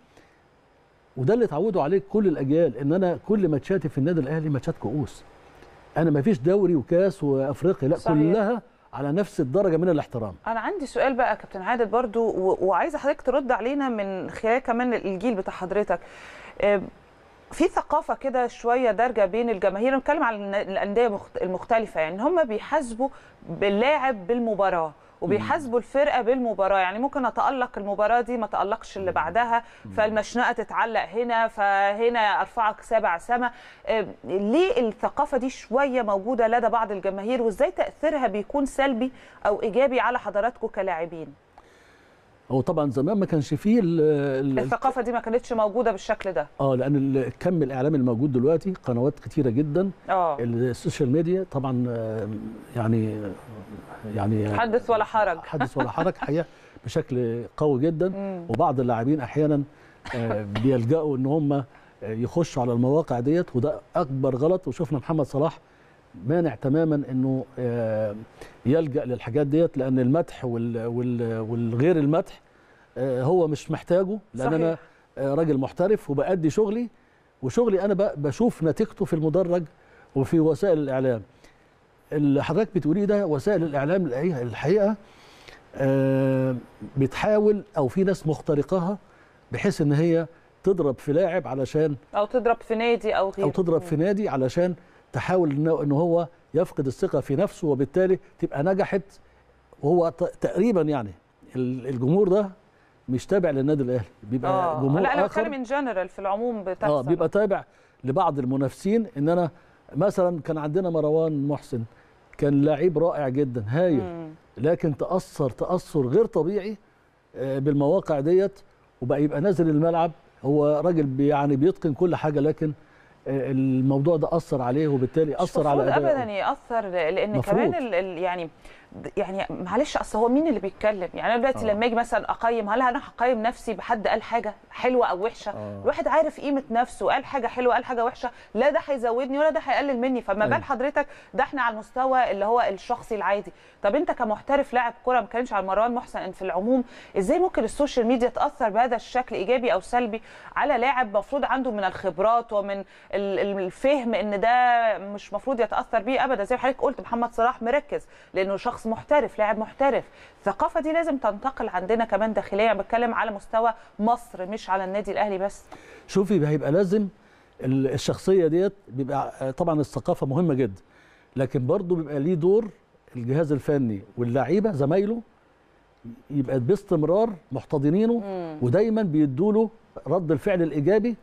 وده اللي اتعودوا عليه كل الاجيال ان انا كل ماتشاتي في النادي الاهلي ماتشات كؤوس انا ما فيش دوري وكاس وافريقيا لا صحيح. كلها على نفس الدرجه من الاحترام انا عندي سؤال بقى يا كابتن عادل برضو و- وعايزه حضرتك ترد علينا من خلال كمان الجيل بتاع حضرتك آم، في ثقافه كده شويه دارجه بين الجماهير نتكلم على الن- الانديه مخت- المختلفه يعني هم بيحاسبوا باللاعب بالمباراه وبيحاسبوا الفرقه بالمباراه يعني ممكن اتالق المباراه دي ما اتالقش اللي بعدها فالمشنقه تتعلق هنا فهنا ارفعك سبع سما آم، ليه الثقافه دي شويه موجوده لدى بعض الجماهير وازاي تاثيرها بيكون سلبي او ايجابي على حضراتكم كلاعبين هو طبعا زمان ما كانش فيه ال- ال- الثقافه دي ما كانتش موجوده بالشكل ده اه لان ال- كم الاعلام الموجود دلوقتي قنوات كتيره جدا اه السوشيال ميديا طبعا آه، يعني يعني حدث ولا حرج حدث ولا حرج حقيقه بشكل قوي جدا مم. وبعض اللاعبين احيانا آه، بيلجأوا ان هم آه، يخشوا على المواقع ديت وده اكبر غلط وشفنا محمد صلاح مانع تماما انه آه، يلجا للحاجات ديت لان المدح وال- وال- والغير المدح آه، هو مش محتاجه لان صحيح. انا آه، راجل محترف وبأدي شغلي وشغلي انا ب- بشوف نتيجته في المدرج وفي وسائل الاعلام اللي حضرتك بتقوليه ده وسائل الاعلام الحقيقه الحقيقة، آه، بتحاول او في ناس مخترقاها بحيث ان هي تضرب في لاعب علشان او تضرب في نادي او غيره او تضرب في نادي علشان تحاول انه إن هو يفقد الثقه في نفسه وبالتالي تبقى نجحت وهو ت- تقريبا يعني ال- الجمهور ده مش تابع للنادي الاهلي بيبقى اه جمهور لا انا اخر بتكلم ان جنرال في العموم بتحصل اه بيبقى تابع لبعض المنافسين ان انا مثلا كان عندنا مروان محسن كان لعيب رائع جدا هايل مم. لكن تاثر تاثر غير طبيعي آه، بالمواقع ديت وبقى يبقى نازل الملعب هو راجل بي- يعني بيتقن كل حاجه لكن آه، الموضوع ده اثر عليه وبالتالي مش اثر على مفروض ادائه ابدا ياثر لان مفروض. كمان ال ال يعني يعني معلش اصل هو مين اللي بيتكلم يعني انا دلوقتي آه. لما اجي مثلا اقيم هل انا هقيم نفسي بحد قال حاجه حلوه او وحشه آه. الواحد عارف قيمه نفسه قال حاجه حلوه قال حاجه وحشه لا ده هيزودني ولا ده هيقلل مني فما أيوة. بال حضرتك ده احنا على المستوى اللي هو الشخصي العادي طب انت كمحترف لاعب كره ما بتكلمش على مروان محسن ان في العموم ازاي ممكن السوشيال ميديا تاثر بهذا الشكل ايجابي او سلبي على لاعب مفروض عنده من الخبرات ومن ال- ال- الفهم ان ده مش مفروض يتاثر بيه ابدا زي ما حضرتك قلت محمد صلاح مركز لانه شخص محترف لاعب محترف الثقافه دي لازم تنتقل عندنا كمان داخليا بتكلم على مستوى مصر مش على النادي الاهلي بس شوفي هيبقى لازم ال- الشخصيه ديت بيبقى آه، طبعا الثقافه مهمه جدا لكن برضه بيبقى ليه دور الجهاز الفني واللعيبه زمايله يبقى باستمرار محتضنينه ودايما بيدوا له رد الفعل الايجابي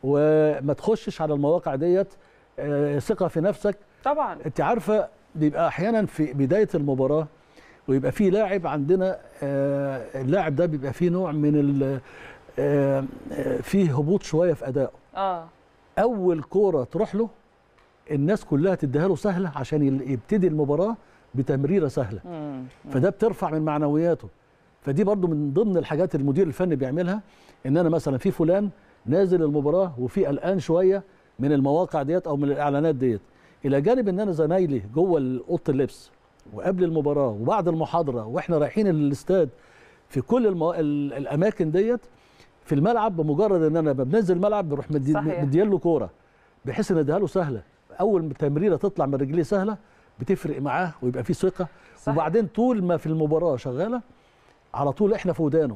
وما تخشش على المواقع ديت آه، ثقه في نفسك طبعا انت عارفه بيبقى احيانا في بدايه المباراه ويبقى في لاعب عندنا آه، اللاعب ده بيبقى فيه نوع من ال آه، آه، فيه هبوط شويه في ادائه اه اول كوره تروح له الناس كلها تديها له سهله عشان يل- يبتدي المباراه بتمريره سهله مم. فده بترفع من معنوياته فدي برضو من ضمن الحاجات المدير الفني بيعملها ان انا مثلا في فلان نازل المباراه وفي قلقان شويه من المواقع ديت او من الاعلانات ديت الى جانب ان انا زمايلي جوه اوضه اللبس وقبل المباراه وبعد المحاضره واحنا رايحين الاستاد في كل المو... ال- الاماكن ديت في الملعب بمجرد ان انا بنزل الملعب بروح مدي صحيح. مديله كوره بحيث ان اديها له سهله اول ما تمريره تطلع من رجليه سهله بتفرق معاه ويبقى فيه ثقه صحيح. وبعدين طول ما في المباراه شغاله على طول احنا في ودانه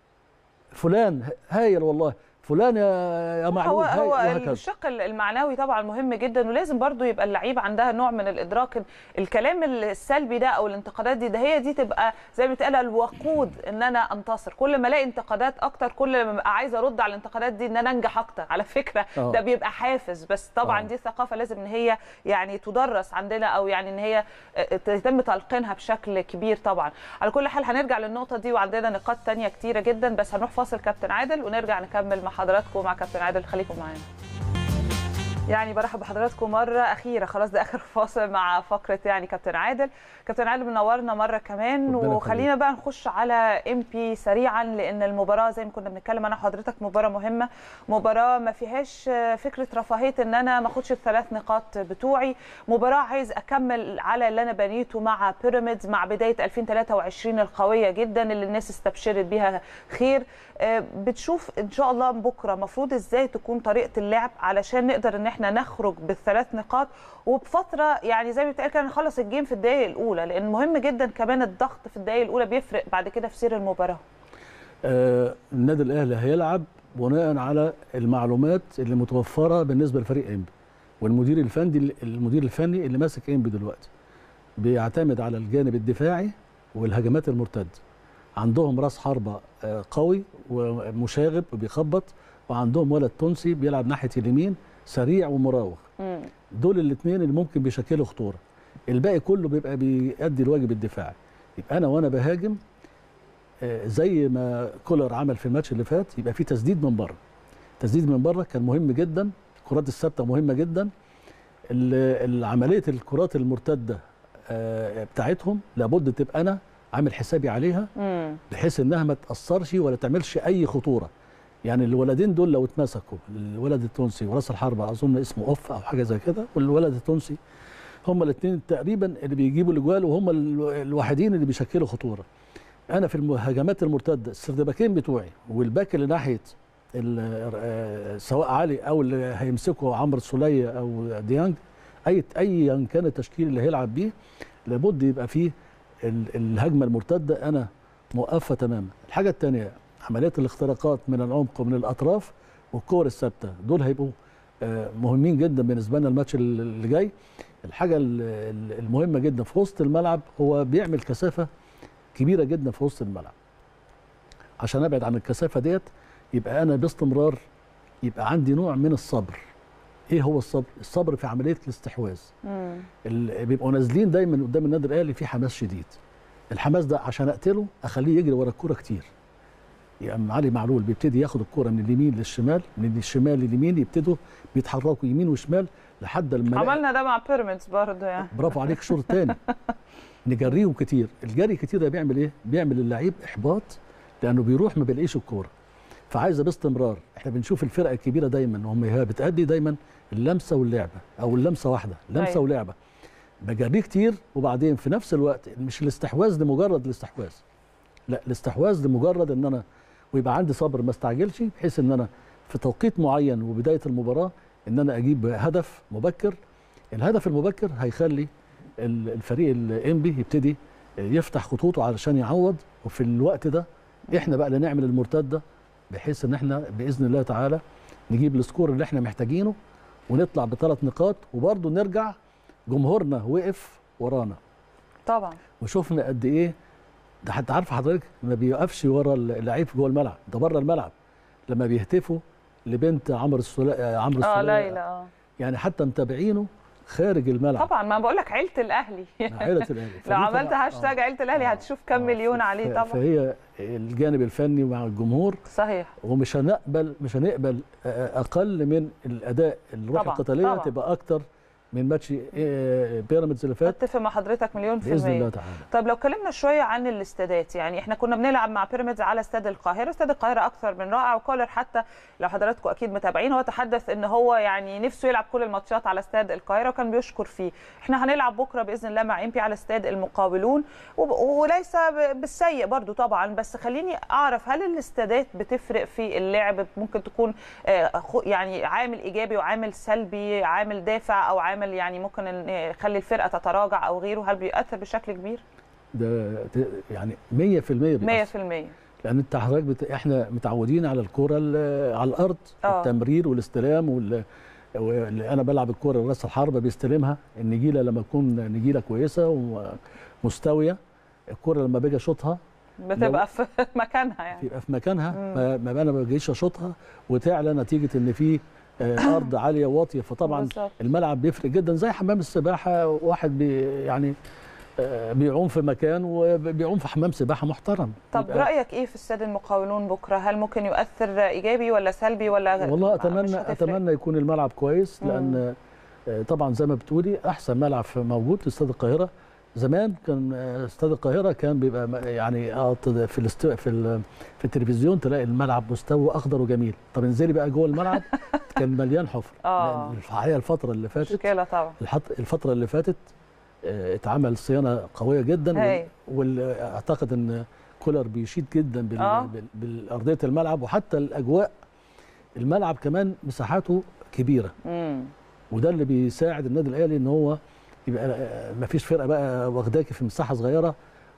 فلان هايل والله فلان يا يا هو معلول هايل هو وهكذا الشق المعنوي طبعا مهم جدا ولازم برضو يبقى اللعيبه عندها نوع من الادراك إن الكلام السلبي ده او الانتقادات دي ده هي دي تبقى زي ما بتقال الوقود ان انا انتصر كل ما الاقي انتقادات اكتر كل ما ببقى عايزه ارد على الانتقادات دي ان انا انجح اكتر على فكره آه. ده بيبقى حافز بس طبعا آه. دي ثقافه لازم ان هي يعني تدرس عندنا او يعني ان هي تتم تلقينها بشكل كبير طبعا على كل حال هنرجع للنقطه دي وعندنا نقاط تانية كتيره جدا بس هنروح فاصل كابتن عادل ونرجع نكمل مع حضراتكم مع كابتن عادل خليكم معانا يعني برحب بحضراتكم مرة أخيرة خلاص ده آخر فاصل مع فقرة يعني كابتن عادل كابتن عادل منورنا مرة كمان ربنا وخلينا بقى نخش على ام بي سريعا لأن المباراة زي ما كنا بنتكلم أنا وحضرتك مباراة مهمة مباراة ما فيهاش فكرة رفاهية إن أنا ما أخدش الثلاث نقاط بتوعي مباراة عايز أكمل على اللي أنا بنيته مع بيراميدز مع بداية 2023 القوية جدا اللي الناس استبشرت بيها خير آه، بتشوف ان شاء الله بكره المفروض ازاي تكون طريقه اللعب علشان نقدر ان احنا نخرج بالثلاث نقاط وبفتره يعني زي ما بيتقال كده نخلص الجيم في الدقائق الاولى لان مهم جدا كمان الضغط في الدقائق الاولى بيفرق بعد كده في سير المباراه آه النادي الاهلي هيلعب بناء على المعلومات اللي متوفره بالنسبه لفريق انبي والمدير الفني المدير الفني اللي ماسك انبي دلوقتي بيعتمد على الجانب الدفاعي والهجمات المرتده عندهم راس حربه آه، قوي ومشاغب وبيخبط وعندهم ولد تونسي بيلعب ناحيه اليمين سريع ومراوغ مم. دول الاثنين اللي ممكن بيشكلوا خطوره الباقي كله بيبقى بيأدي الواجب الدفاعي يبقى انا وانا بهاجم آه، زي ما كولر عمل في الماتش اللي فات يبقى في تسديد من بره تسديد من بره كان مهم جدا الكرات الثابته مهمه جدا ال- ال- عمليه الكرات المرتده آه، بتاعتهم لابد تبقى انا عامل حسابي عليها مم. بحيث انها ما تاثرش ولا تعملش اي خطوره يعني الولدين دول لو اتمسكوا الولد التونسي وراس الحربه اظن اسمه اوف او حاجه زي كده والولد التونسي هم الاثنين تقريبا اللي بيجيبوا الاجوال وهم ال- الوحيدين اللي بيشكلوا خطوره انا في الهجمات المرتده السردباكين بتوعي والباك اللي ناحيه ال- آه، سواء علي او اللي هيمسكه عمرو السوليه او ديانج اي ايا كان التشكيل اللي هيلعب بيه لابد يبقى فيه ال- الهجمه المرتده انا موقفه تماما الحاجه الثانيه عمليه الاختراقات من العمق ومن الاطراف والكور الثابته دول هيبقوا آه، مهمين جدا بالنسبه لنا الماتش اللي جاي الحاجه ال- ال- المهمه جدا في وسط الملعب هو بيعمل كثافه كبيره جدا في وسط الملعب عشان ابعد عن الكثافه ديت يبقى انا باستمرار يبقى عندي نوع من الصبر ايه هو الصبر الصبر في عمليه الاستحواذ مم. ال- بيبقوا نازلين دايما قدام النادي الاهلي في حماس شديد الحماس ده عشان اقتله اخليه يجري ورا الكوره كتير يعني علي معلول بيبتدي ياخد الكوره من اليمين للشمال من الشمال لليمين يبتدوا بيتحركوا يمين وشمال لحد لما نلاقي- عملنا ده مع بيراميدز برضه يعني برافو عليك الشوط الثاني نجريهم كتير الجري كتير ده بيعمل ايه بيعمل اللعيب احباط لانه بيروح ما بيلاقيش الكوره فعايزه باستمرار احنا بنشوف الفرق الكبيره دايما هم هي بتأدي دايما اللمسه واللعبه او اللمسه واحده لمسه أيوة. ولعبه بجريه كتير وبعدين في نفس الوقت مش الاستحواذ لمجرد الاستحواذ لا الاستحواذ لمجرد ان انا ويبقى عندي صبر ما استعجلش بحيث ان انا في توقيت معين وبدايه المباراه ان انا اجيب هدف مبكر الهدف المبكر هيخلي ال- الفريق الانبي يبتدي يفتح خطوطه علشان يعوض وفي الوقت ده احنا بقى اللي نعمل المرتده بحيث ان احنا باذن الله تعالى نجيب السكور اللي احنا محتاجينه ونطلع بثلاث نقاط وبرضه نرجع جمهورنا وقف ورانا طبعا وشفنا قد ايه ده حتى عارف حضرتك ما بيوقفش ورا اللعيب جوه الملعب ده بره الملعب لما بيهتفوا لبنت عمرو السلا عمرو اه السولية ليلى اه يعني حتى متابعينه خارج الملعب طبعا ما بقول لك عيله الاهلي عائله الاهلي لو فدي عملت طبعاً- هاشتاج عيله الاهلي هتشوف كام مليون عليه ف- طبعا فهي الجانب الفني مع الجمهور صحيح ومش هنقبل مش هنقبل آه، اقل من الاداء الروح طبعاً، القتاليه طبعاً. تبقى اكتر من ماتش آه، بيراميدز اللي فات اتفق مع حضرتك مليون في باذن المية الله تعالى طب لو اتكلمنا شويه عن الاستادات يعني احنا كنا بنلعب مع بيراميدز على استاد القاهره استاد القاهره اكثر من رائع وكولر حتى لو حضراتكم اكيد متابعين هو تحدث ان هو يعني نفسه يلعب كل الماتشات على استاد القاهره وكان بيشكر فيه احنا هنلعب بكره باذن الله مع امبي على استاد المقاولون وب- وليس ب- بالسيء برضو طبعا بس خليني اعرف هل الاستادات بتفرق في اللعب ممكن تكون آه، خو- يعني عامل ايجابي وعامل سلبي عامل دافع او عامل يعني ممكن إن يخلي الفرقه تتراجع او غيره هل بيؤثر بشكل كبير ده ت- يعني 100% 100% بيأثر. لان انت حضرتك بت... احنا متعودين على الكوره ال- على الارض آه. التمرير والاستلام وال... واللي انا بلعب الكوره راس الحربه بيستلمها النجيله لما تكون نجيله كويسه ومستويه الكوره لما باجي اشوطها بتبقى في مكانها يعني تبقى في مكانها مم. ما, ما انا ما بجيش اشوطها وتعلى نتيجه ان في آه، ارض عاليه واطيه فطبعا بالظبط. الملعب بيفرق جدا زي حمام السباحه واحد بي يعني آه، بيعوم في مكان وبيعوم في حمام سباحه محترم طب يبقى- رايك ايه في استاد المقاولون بكره هل ممكن يؤثر ايجابي ولا سلبي ولا والله مش اتمنى هتفرق؟ اتمنى يكون الملعب كويس مم. لان آه، طبعا زي ما بتقولي احسن ملعب في- موجود في استاد القاهره زمان كان آه، استاد القاهره كان بيبقى م- يعني آه، تد- في الاست... في ال... في التلفزيون تلاقي الملعب مستوى اخضر وجميل طب انزلي بقى جوه الملعب كان مليان حفر آه. لأن الحقيقه الفتره اللي فاتت مشكله طبعا الحط... الفتره اللي فاتت آه، اتعمل صيانه قويه جدا هاي. واعتقد ان كولر بيشيد جدا بال... آه. بال... بالارضيه الملعب وحتى الاجواء الملعب كمان مساحاته كبيره امم وده اللي بيساعد النادي الاهلي ان هو يبقى ما فيش فرقه بقى واخداكي في مساحه صغيره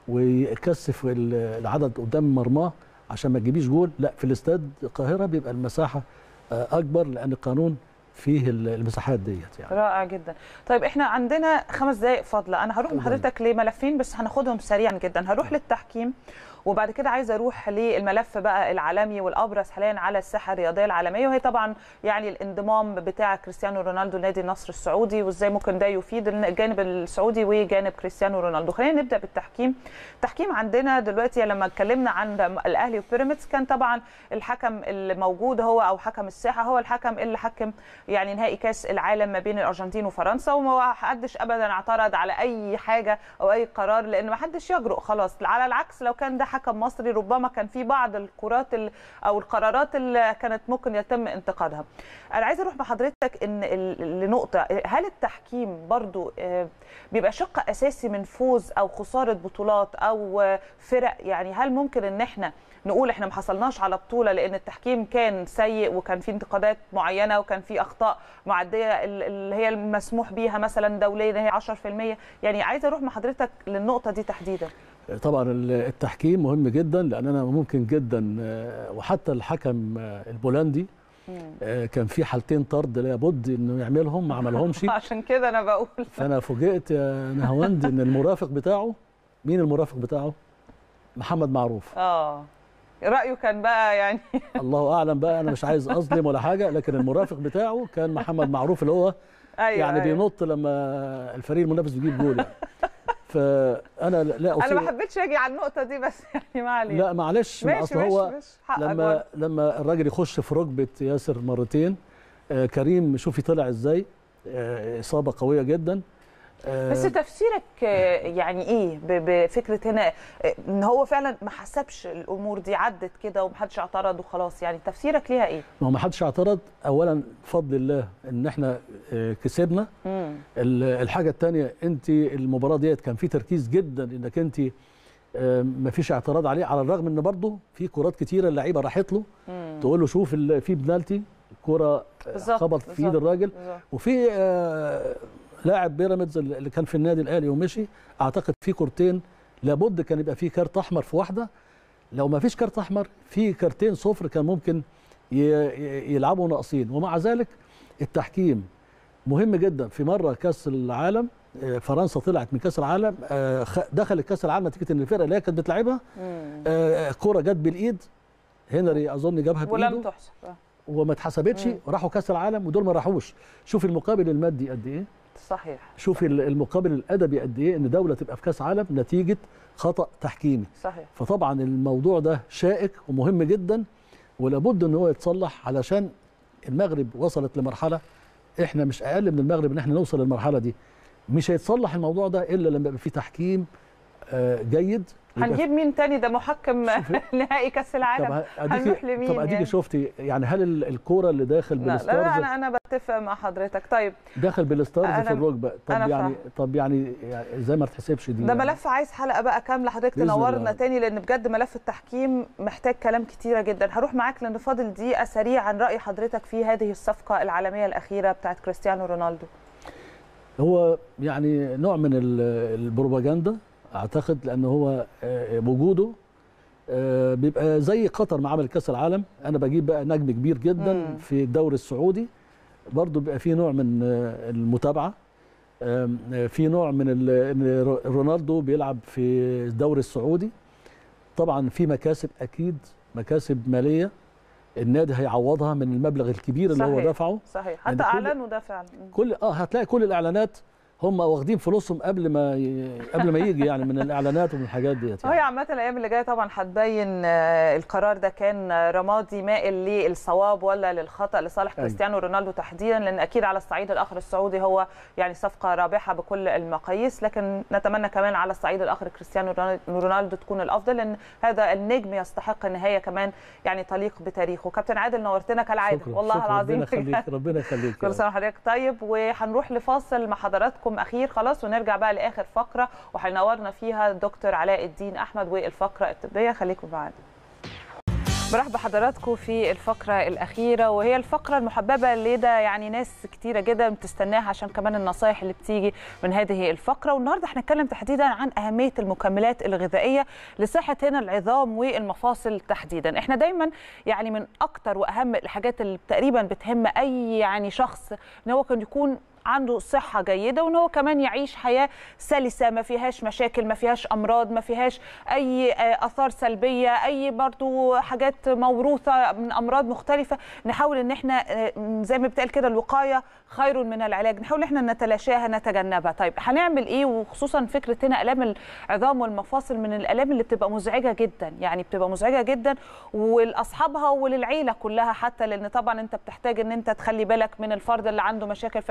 ويكثف ال- العدد قدام مرماه عشان ما تجيبيش جول لا في الاستاد القاهره بيبقى المساحه آه، اكبر لان القانون فيه ال- المساحات ديت يعني رائع جدا طيب احنا عندنا خمس دقائق فاضله انا هروح مع اتفضلي. حضرتك لملفين بس هناخدهم سريعا جدا هروح للتحكيم وبعد كده عايزه اروح للملف بقى العالمي والابرز حاليا على الساحه الرياضيه العالميه وهي طبعا يعني الانضمام بتاع كريستيانو رونالدو لنادي النصر السعودي وازاي ممكن ده يفيد الجانب السعودي وجانب كريستيانو رونالدو خلينا نبدا بالتحكيم التحكيم عندنا دلوقتي لما اتكلمنا عن الاهلي وبيراميدز كان طبعا الحكم الموجود هو او حكم الساحه هو الحكم اللي حكم يعني نهائي كاس العالم ما بين الارجنتين وفرنسا وما حدش ابدا اعترض على اي حاجه او اي قرار لان ما حدش يجرؤ خلاص على العكس لو كان ده حكم مصري ربما كان في بعض الكرات او القرارات اللي كانت ممكن يتم انتقادها انا عايزه اروح بحضرتك ان لنقطه هل التحكيم برضو بيبقى شق اساسي من فوز او خساره بطولات او فرق يعني هل ممكن ان احنا نقول احنا ما حصلناش على بطوله لان التحكيم كان سيء وكان في انتقادات معينه وكان في اخطاء معديه اللي هي المسموح بيها مثلا دوليا هي 10% يعني عايزه اروح مع حضرتك للنقطه دي تحديدا طبعا التحكيم مهم جدا لان انا ممكن جدا وحتى الحكم البولندي كان في حالتين طرد لابد انه يعملهم ما عملهمش عشان كده انا بقول فانا فوجئت يا نهاوند ان المرافق بتاعه مين المرافق بتاعه محمد معروف اه رايه كان بقى يعني الله اعلم بقى انا مش عايز اظلم ولا حاجه لكن المرافق بتاعه كان محمد معروف اللي هو أيوة يعني أيوة. بينط لما الفريق المنافس بيجيب جول يعني فانا لا انا ما حبيتش اجي على النقطه دي بس يعني ما علينا لا معلش ماشي اصل ماشي هو ماشي حقك لما برضه. لما الراجل يخش في ركبه ياسر مرتين آه كريم شوفي طلع ازاي آه اصابه قويه جدا آه بس تفسيرك آه يعني ايه بفكره هنا آه ان هو فعلا ما حسبش الامور دي عدت كده ومحدش اعترض وخلاص يعني تفسيرك ليها ايه؟ ما هو ما حدش اعترض اولا بفضل الله ان احنا كسبنا الحاجه الثانيه انت المباراه ديت كان في تركيز جدا انك انت ما فيش اعتراض عليه على الرغم ان برضه في كرات كتيره اللعيبه راحت له مم. تقول له شوف في بنالتي كره خبط في ايد الراجل بالزبط. وفي آه لاعب بيراميدز اللي كان في النادي الاهلي ومشي اعتقد في كورتين لابد كان يبقى في كارت احمر في واحده لو ما فيش كارت احمر في كارتين صفر كان ممكن يلعبوا ناقصين ومع ذلك التحكيم مهم جدا في مره كاس العالم فرنسا طلعت من كاس العالم دخلت كاس العالم نتيجه ان الفرقه اللي هي كانت بتلعبها كوره جت بالايد هنري اظن جابها بايده ولم تحسب وما اتحسبتش راحوا كاس العالم ودول ما راحوش شوف المقابل المادي قد ايه صحيح شوف المقابل الادبي قد ايه ان دوله تبقى في كاس عالم نتيجه خطا تحكيمي صحيح فطبعا الموضوع ده شائك ومهم جدا ولابد ان هو يتصلح علشان المغرب وصلت لمرحله احنا مش اقل من المغرب ان احنا نوصل للمرحله دي مش هيتصلح الموضوع ده الا لما يبقى في تحكيم جيد هنجيب مين تاني ده محكم نهائي كاس العالم هنروح لمين طب اديكي يعني؟ شفتي يعني هل الكوره اللي داخل لا بالستارز لا انا انا بتفق مع حضرتك طيب داخل بالستارز في الركبه طب يعني فهم. طب يعني ازاي ما تحسبش دي ده يعني؟ ملف عايز حلقه بقى كامله حضرتك تنورنا تاني لان بجد ملف التحكيم محتاج كلام كتيره جدا هروح معاك لان فاضل دقيقه سريعا راي حضرتك في هذه الصفقه العالميه الاخيره بتاعت كريستيانو رونالدو هو يعني نوع من البروباجندا اعتقد لان هو وجوده بيبقى زي قطر ما عمل كاس العالم انا بجيب بقى نجم كبير جدا مم. في الدوري السعودي برضه بيبقى في نوع من المتابعه في نوع من ان رونالدو بيلعب في الدوري السعودي طبعا في مكاسب اكيد مكاسب ماليه النادي هيعوضها من المبلغ الكبير اللي صحيح. هو دفعه صحيح حتى اعلنوا ده فعلا كل اه هتلاقي كل الاعلانات هم واخدين فلوسهم قبل ما ي... قبل ما يجي يعني من الاعلانات ومن الحاجات ديت يعني. هي عامه الايام اللي جايه طبعا هتبين القرار ده كان رمادي مائل للصواب ولا للخطا لصالح كريستيانو رونالدو تحديدا لان اكيد على الصعيد الاخر السعودي هو يعني صفقه رابحه بكل المقاييس لكن نتمنى كمان على الصعيد الاخر كريستيانو رونالدو تكون الافضل لان هذا النجم يستحق النهايه كمان يعني تليق بتاريخه كابتن عادل نورتنا كالعاده شكرا. والله شكرا. العظيم ربنا يخليك ربنا يخليك كل سنه وحضرتك طيب وهنروح لفاصل مع حضراتكم اخير خلاص ونرجع بقى لاخر فقره وهينورنا فيها الدكتور علاء الدين احمد والفقره الطبيه خليكم معانا برحب بحضراتكم في الفقرة الأخيرة وهي الفقرة المحببة لدى يعني ناس كتيرة جدا بتستناها عشان كمان النصايح اللي بتيجي من هذه الفقرة والنهاردة هنتكلم تحديدا عن أهمية المكملات الغذائية لصحة هنا العظام والمفاصل تحديدا احنا دايما يعني من أكتر وأهم الحاجات اللي تقريبا بتهم أي يعني شخص إن هو كان يكون عنده صحة جيدة وان هو كمان يعيش حياة سلسة ما فيهاش مشاكل ما فيهاش أمراض ما فيهاش أي آثار سلبية أي برضو حاجات موروثة من أمراض مختلفة نحاول ان احنا زي ما بتقال كده الوقاية خير من العلاج نحاول ان احنا نتلاشاها نتجنبها طيب هنعمل ايه وخصوصا فكرة هنا آلام العظام والمفاصل من الآلام اللي بتبقى مزعجة جدا يعني بتبقى مزعجة جدا ولأصحابها وللعيلة كلها حتى لأن طبعا انت بتحتاج ان انت تخلي بالك من الفرد اللي عنده مشاكل في العظام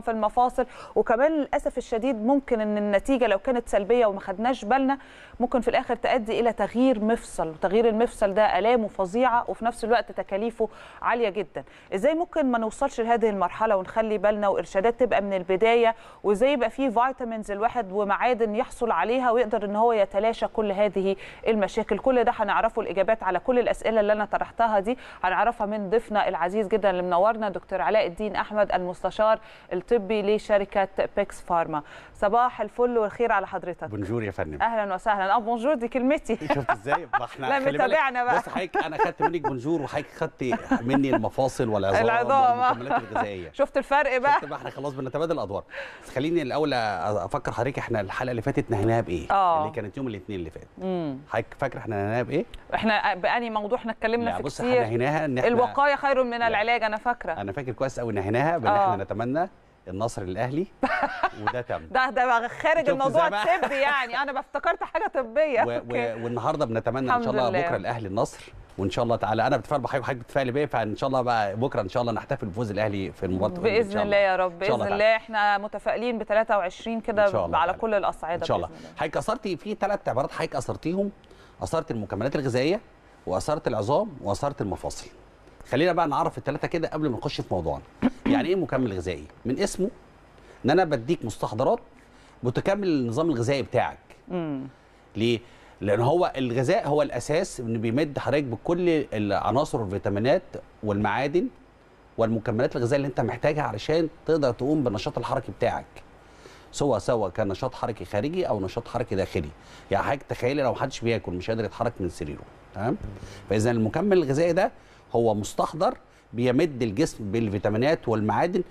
العظام في المفاصل وكمان للاسف الشديد ممكن ان النتيجه لو كانت سلبيه وما خدناش بالنا ممكن في الاخر تؤدي الى تغيير مفصل وتغيير المفصل ده الامه فظيعه وفي نفس الوقت تكاليفه عاليه جدا ازاي ممكن ما نوصلش لهذه المرحله ونخلي بالنا وارشادات تبقى من البدايه وازاي يبقى فيه فيتامينز الواحد ومعادن يحصل عليها ويقدر ان هو يتلاشى كل هذه المشاكل كل ده هنعرفه الاجابات على كل الاسئله اللي انا طرحتها دي هنعرفها من ضيفنا العزيز جدا اللي منورنا دكتور علاء الدين احمد المستشار الطبي لشركه بيكس فارما صباح الفل والخير على حضرتك بونجور يا فندم اهلا وسهلا اه بونجور دي كلمتي شفت ازاي ما احنا لا خلي بالك، متابعنا بقى بص حضرتك انا خدت منك بونجور وحضرتك خدت مني المفاصل والعظام العظام، آه. والمكملات الغذائيه شفت الفرق بقى شفت بقى احنا خلاص بنتبادل الادوار بس خليني الاول افكر حضرتك احنا الحلقه اللي فاتت نهيناها بايه آه. اللي كانت يوم الاثنين اللي فات امم حضرتك فاكره احنا نهيناها بايه احنا بأني موضوع احنا اتكلمنا لا في بص احنا كتير نهيناها ان احنا الوقايه خير من العلاج انا فاكره انا فاكر كويس قوي نهيناها بان آه. احنا نتمنى النصر للاهلي وده تم ده ده بقى خارج شفت الموضوع إزاي بقى؟ الطبي يعني انا افتكرت حاجه طبيه و... أوكي. و... والنهارده بنتمنى ان الحمد شاء الله لله. بكره الاهلي النصر وان شاء الله تعالى انا بتفائل بحضرتك وحضرتك بتتفائلي بيا فان شاء الله بقى بكره ان شاء الله نحتفل بفوز الاهلي في المباراه القادمة إن باذن شاء الله يا رب إن شاء باذن الله الله احنا متفائلين ب 23 كده إن شاء الله على تعالى. كل الاصعده ان شاء الله بإذن الله. حضرتك اثرتي في ثلاث عبارات حضرتك اثرتيهم اثرت المكملات الغذائيه واثرت العظام واثرت المفاصل خلينا بقى نعرف الثلاثه كده قبل ما نخش في موضوعنا يعني ايه مكمل غذائي من اسمه ان انا بديك مستحضرات بتكمل النظام الغذائي بتاعك امم ليه لان هو الغذاء هو الاساس انه بيمد حضرتك بكل العناصر والفيتامينات والمعادن والمكملات الغذائيه اللي انت محتاجها علشان تقدر تقوم بالنشاط الحركي بتاعك سواء سواء كان نشاط حركي خارجي او نشاط حركي داخلي يعني حضرتك تخيلي لو محدش بياكل مش قادر يتحرك من سريره تمام فاذا المكمل الغذائي ده هو مستحضر بيمد الجسم بالفيتامينات والمعادن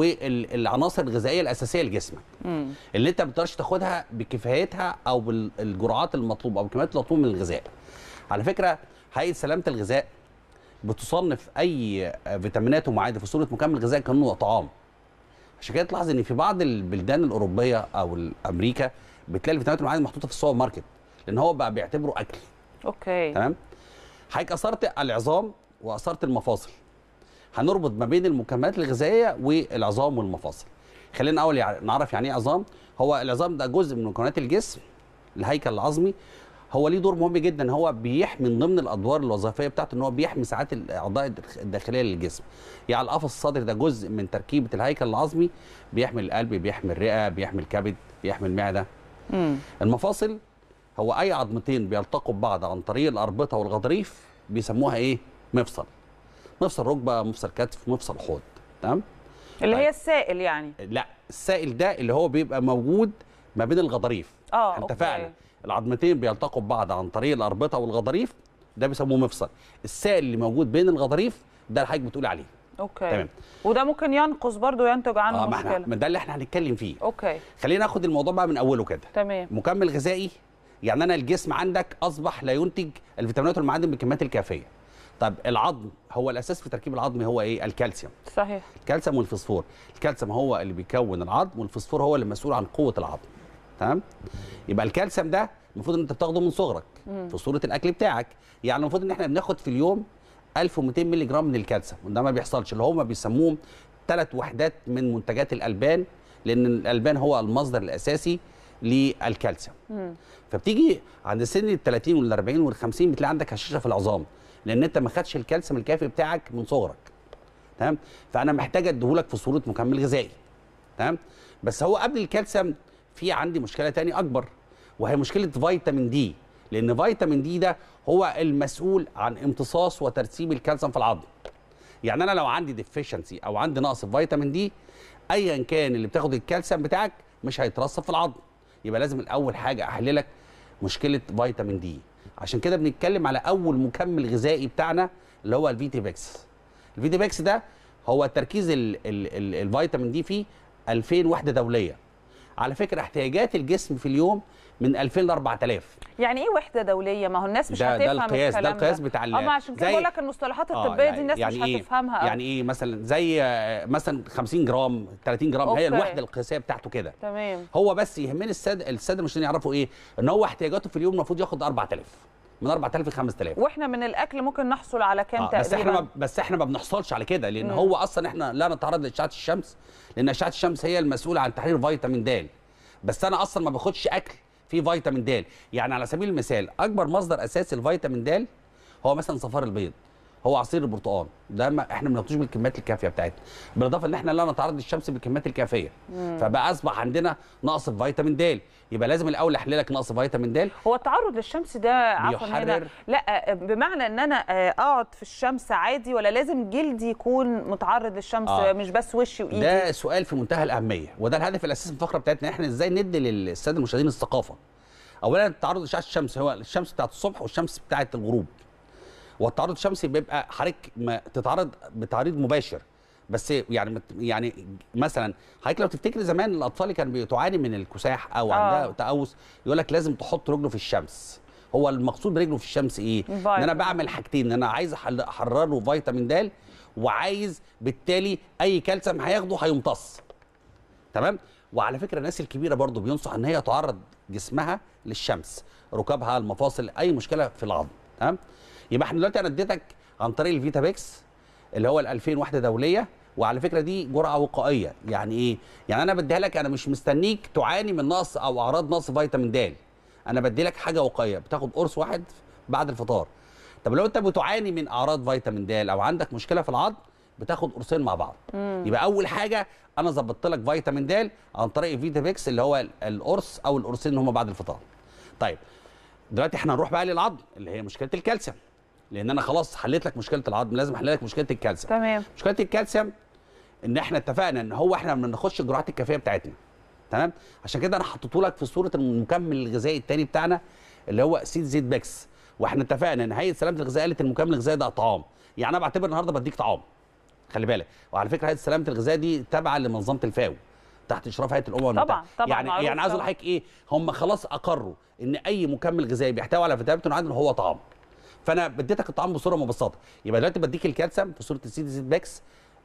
والعناصر الغذائيه الاساسيه لجسمك امم اللي انت ما بتقدرش تاخدها بكفايتها او بالجرعات المطلوبه او بالكميات المطلوبه من الغذاء على فكره هيئه سلامه الغذاء بتصنف اي فيتامينات ومعادن في صوره مكمل غذائي كانه طعام عشان كده تلاحظ ان في بعض البلدان الاوروبيه او امريكا بتلاقي الفيتامينات والمعادن محطوطه في السوبر ماركت لان هو بقى بيعتبره اكل اوكي تمام حضرتك اثرت العظام واثرت المفاصل هنربط ما بين المكملات الغذائيه والعظام والمفاصل خلينا اول يع- نعرف يعني ايه عظام هو العظام ده جزء من مكونات الجسم الهيكل العظمي هو ليه دور مهم جدا ان هو بيحمي من ضمن الادوار الوظيفيه بتاعته ان هو بيحمي ساعات الاعضاء الدخ- الداخليه للجسم يعني القفص الصدري ده جزء من تركيبه الهيكل العظمي بيحمي القلب بيحمي الرئه بيحمي الكبد بيحمي المعده امم المفاصل هو اي عظمتين بيلتقوا ببعض عن طريق الاربطه والغضاريف بيسموها ايه مفصل مفصل ركبه مفصل كتف مفصل حوض تمام اللي طيب. هي السائل يعني لا السائل ده اللي هو بيبقى موجود ما بين الغضاريف اه احنا أوكي. اتفقنا العظمتين بيلتقوا ببعض عن طريق الاربطه والغضاريف ده بيسموه مفصل السائل اللي موجود بين الغضاريف ده اللي حضرتك بتقول عليه اوكي تمام. وده ممكن ينقص برضو ينتج عنه اه ما احنا مشكله ما ده اللي احنا هنتكلم فيه اوكي خلينا ناخد الموضوع بقى من اوله كده تمام مكمل غذائي يعني انا الجسم عندك اصبح لا ينتج الفيتامينات والمعادن بالكميات الكافيه طب العظم هو الاساس في تركيب العظم هو ايه الكالسيوم صحيح الكالسيوم والفوسفور الكالسيوم هو اللي بيكون العظم والفوسفور هو اللي مسؤول عن قوه العظم تمام يبقى الكالسيوم ده المفروض ان انت بتاخده من صغرك في صوره الاكل بتاعك يعني المفروض ان احنا بناخد في اليوم 1200 مللي جرام من الكالسيوم وده ما بيحصلش اللي هم بيسموهم ثلاث وحدات من منتجات الالبان لان الالبان هو المصدر الاساسي للكالسيوم مم. فبتيجي عند سن ال 30 وال 40 وال 50 بتلاقي عندك هشاشه في العظام لان انت ما خدتش الكالسيوم الكافي بتاعك من صغرك تمام فانا محتاج اديهولك في صوره مكمل غذائي تمام بس هو قبل الكالسيوم في عندي مشكله تاني اكبر وهي مشكله فيتامين دي لان فيتامين دي ده هو المسؤول عن امتصاص وترسيب الكالسيوم في العظم يعني انا لو عندي ديفيشنسي او عندي نقص في فيتامين دي ايا كان اللي بتاخد الكالسيوم بتاعك مش هيترسب في العظم يبقى لازم الاول حاجه احللك مشكله فيتامين دي عشان كده بنتكلم على اول مكمل غذائي بتاعنا اللي هو الفيتي بيكس الفيتي بيكس ده هو تركيز ال ال ال الفيتامين دي فيه 2000 وحده دوليه على فكره احتياجات الجسم في اليوم من 2000 ل 4000 يعني ايه وحده دوليه ما هو الناس مش ده- ده هتفهم القياس- ده الكلام القياس بتاع ال- اه ما عشان كده زي- بقول لك المصطلحات آه، الطبيه دي الناس مش إيه؟ هتفهمها يعني ايه مثلا زي آه، مثلا 50 جرام 30 جرام هي أوكي. الوحده القياسيه بتاعته كده تمام هو بس يهمني الساده الساده المشاهدين يعرفوا ايه ان هو احتياجاته في اليوم المفروض ياخد 4000 من 4000 ل 5000 واحنا من الاكل ممكن نحصل على كام آه بس تقريبا احنا ما بس احنا ما بنحصلش على كده لان مم. هو اصلا احنا لا نتعرض لاشعه الشمس لان اشعه الشمس هي المسؤوله عن تحرير فيتامين د بس انا اصلا ما باخدش اكل فيه فيتامين د يعني على سبيل المثال اكبر مصدر اساسي لفيتامين د هو مثلا صفار البيض هو عصير البرتقال ده ما احنا ما بناخدوش بالكميات الكافيه بتاعتنا بالاضافه ان احنا لا نتعرض للشمس بالكميات الكافيه مم. فبقى اصبح عندنا نقص في فيتامين د يبقى لازم الاول احللك نقص فيتامين د هو التعرض للشمس ده عفوا هنا بيحرر. لا بمعنى ان انا آه، اقعد في الشمس عادي ولا لازم جلدي يكون متعرض للشمس آه. مش بس وشي وايدي ده سؤال في منتهى الاهميه وده الهدف الاساسي من الفقره بتاعتنا احنا ازاي ندي للساده المشاهدين الثقافه اولا التعرض لاشعه الشمس هو الشمس بتاعت الصبح والشمس بتاعت الغروب والتعرض الشمسي بيبقى حضرتك ما تتعرض بتعريض مباشر بس يعني مت- يعني مثلا حضرتك لو تفتكر زمان الاطفال اللي كانوا بتعاني من الكساح او آه. عندها تقوس يقول لك لازم تحط رجله في الشمس هو المقصود برجله في الشمس ايه؟ ان انا فيتامين. بعمل حاجتين ان انا عايز أحل- احرر له فيتامين د وعايز بالتالي اي كالسيوم هياخده هيمتص تمام وعلى فكره الناس الكبيره برضو بينصح ان هي تعرض جسمها للشمس ركابها المفاصل اي مشكله في العظم تمام يبقى احنا دلوقتي انا اديتك عن طريق الفيتا بيكس اللي هو ال 2000 وحده دوليه وعلى فكره دي جرعه وقائيه يعني ايه يعني انا بديها لك انا مش مستنيك تعاني من نقص او اعراض نقص فيتامين د انا بدي لك حاجه وقائيه بتاخد قرص واحد بعد الفطار طب لو انت بتعاني من اعراض فيتامين د او عندك مشكله في العظم بتاخد قرصين مع بعض مم. يبقى اول حاجه انا ظبطت لك فيتامين د عن طريق فيتا بيكس اللي هو ال- القرص او القرصين اللي هم بعد الفطار طيب دلوقتي احنا هنروح بقى للعظم اللي هي مشكله الكالسيوم لان انا خلاص حليت لك مشكله العظم لازم احل لك مشكله الكالسيوم تمام مشكله الكالسيوم ان احنا اتفقنا ان هو احنا ما بناخدش الجرعات الكافيه بتاعتنا تمام عشان كده انا حطيته لك في صوره المكمل الغذائي الثاني بتاعنا اللي هو سيد زيت بيكس واحنا اتفقنا ان هيئه سلامه الغذاء قالت المكمل الغذائي ده طعام يعني انا بعتبر النهارده بديك طعام خلي بالك وعلى فكره هيئه سلامه الغذاء دي تابعه لمنظمه الفاو تحت اشراف هيئه الامم المتحده طبعا طبعا يعني معروف يعني عايز اقول طبعاً. لحضرتك ايه هم خلاص اقروا ان اي مكمل غذائي بيحتوي على فيتامين عادل هو طعام فانا اديتك الطعام بصوره مبسطه يبقى دلوقتي بديك الكالسيوم في صوره السيدي زيت باكس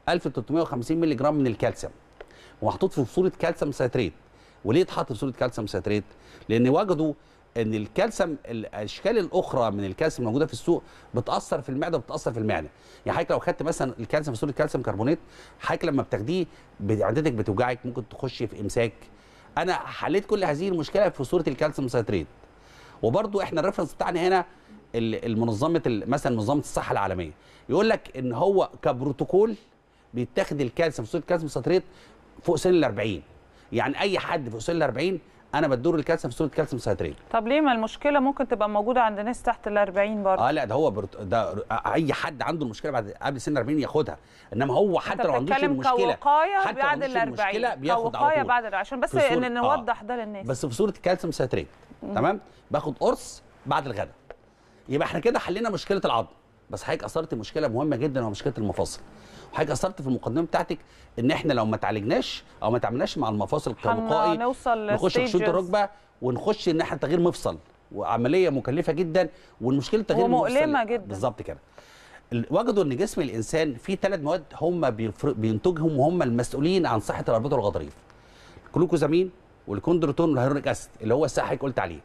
1350 مللي جرام من الكالسيوم ومحطوط في صوره كالسيوم ساتريت وليه اتحط في صوره كالسيوم ساتريت لان وجدوا ان الكالسيوم الاشكال الاخرى من الكالسيوم الموجوده في السوق بتاثر في المعده وبتاثر في المعده يعني حضرتك لو خدت مثلا الكالسيوم في صوره كالسيوم كربونات حضرتك لما بتاخديه معدتك بتوجعك ممكن تخش في امساك انا حليت كل هذه المشكله في صوره الكالسيوم ساتريت وبرضو احنا الريفرنس بتاعنا هنا ال- المنظمه ال- مثلا منظمه الصحه العالميه يقول لك ان هو كبروتوكول بيتاخد الكالسيوم صوره الكالسيوم ساتريت فوق سن ال 40 يعني اي حد فوق سن ال 40 انا بدور الكالسيوم في صوره كالسيوم ساتريت طب ليه ما المشكله ممكن تبقى موجوده عند ناس تحت ال 40 برضه اه لا ده هو برت... ده اي حد عنده المشكله بعد قبل سن 40 ياخدها انما هو انت حتى لو عندوش بتتكلم المشكله كوقايه حتى لو بعد عندوش ال 40 المشكلة بياخد على كوقايه طول. بعد ال- عشان بس في صورة- ان آه. نوضح ده للناس بس في صوره كالسيوم ساتريت تمام باخد قرص بعد الغداء يبقى احنا كده حلينا مشكله العظم بس حضرتك اثرت مشكله مهمه جدا وهي مشكله المفاصل وحضرتك اثرت في المقدمه بتاعتك ان احنا لو ما تعالجناش او ما تعاملناش مع المفاصل كوقائي هنوصل نخش في شوط stages. الركبه ونخش ان احنا تغيير مفصل وعمليه مكلفه جدا والمشكله تغيير ومؤلمة المفصل جدا. بالظبط كده ال- وجدوا ان جسم الانسان فيه ثلاث مواد هم بيفر- بينتجهم وهم المسؤولين عن صحه الاربطه والغضاريف الجلوكوزامين والكوندروتون والهيرونيك اسيد اللي هو الساحه قلت عليه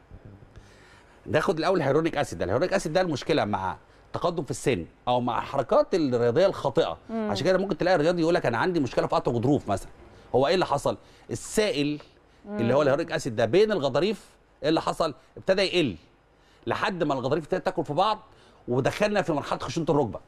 ناخد الاول الهيرونيك اسيد ده الهيرونيك اسيد ده المشكله مع تقدم في السن او مع الحركات الرياضيه الخاطئه مم. عشان كده ممكن تلاقي الرياضي يقول لك انا عندي مشكله في قطع غضروف مثلا هو ايه اللي حصل السائل اللي هو الهيرونيك اسيد ده بين الغضاريف ايه اللي حصل ابتدى يقل لحد ما الغضاريف ابتدت تاكل في بعض ودخلنا في مرحله خشونه الركبه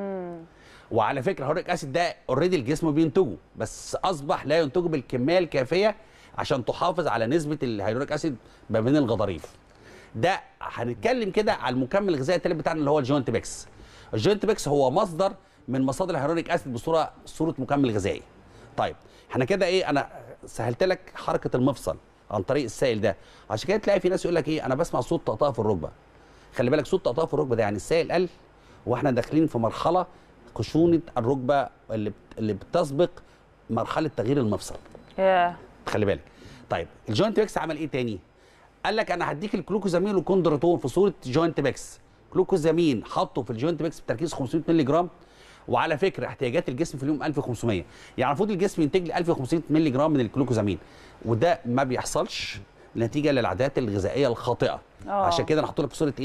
وعلى فكره الهيرونيك اسيد ده اوريدي الجسم بينتجه بس اصبح لا ينتجه بالكميه الكافيه عشان تحافظ على نسبه الهيرونيك اسيد ما بين الغضاريف ده هنتكلم كده على المكمل الغذائي التالت بتاعنا اللي هو الجوينت بيكس الجوينت بيكس هو مصدر من مصادر الهيرونيك اسيد بصوره صوره مكمل غذائي طيب احنا كده ايه انا سهلت لك حركه المفصل عن طريق السائل ده عشان كده تلاقي في ناس يقول لك ايه انا بسمع صوت طقطقه في الركبه خلي بالك صوت طقطقه في الركبه ده يعني السائل قل واحنا داخلين في مرحله خشونه الركبه اللي بت- اللي بتسبق مرحله تغيير المفصل ياه خلي بالك طيب الجوينت بيكس عمل ايه تاني قال لك انا هديك الجلوكوزامين والكوندروتون في صوره جوينت بيكس جلوكوزامين حطه في الجوينت بيكس بتركيز 500 مللي جرام وعلى فكره احتياجات الجسم في اليوم 1500 يعني المفروض الجسم ينتج لي 1500 مللي جرام من الجلوكوزامين وده ما بيحصلش نتيجه للعادات الغذائيه الخاطئه آه. عشان كده انا حاطط لك في صوره ايه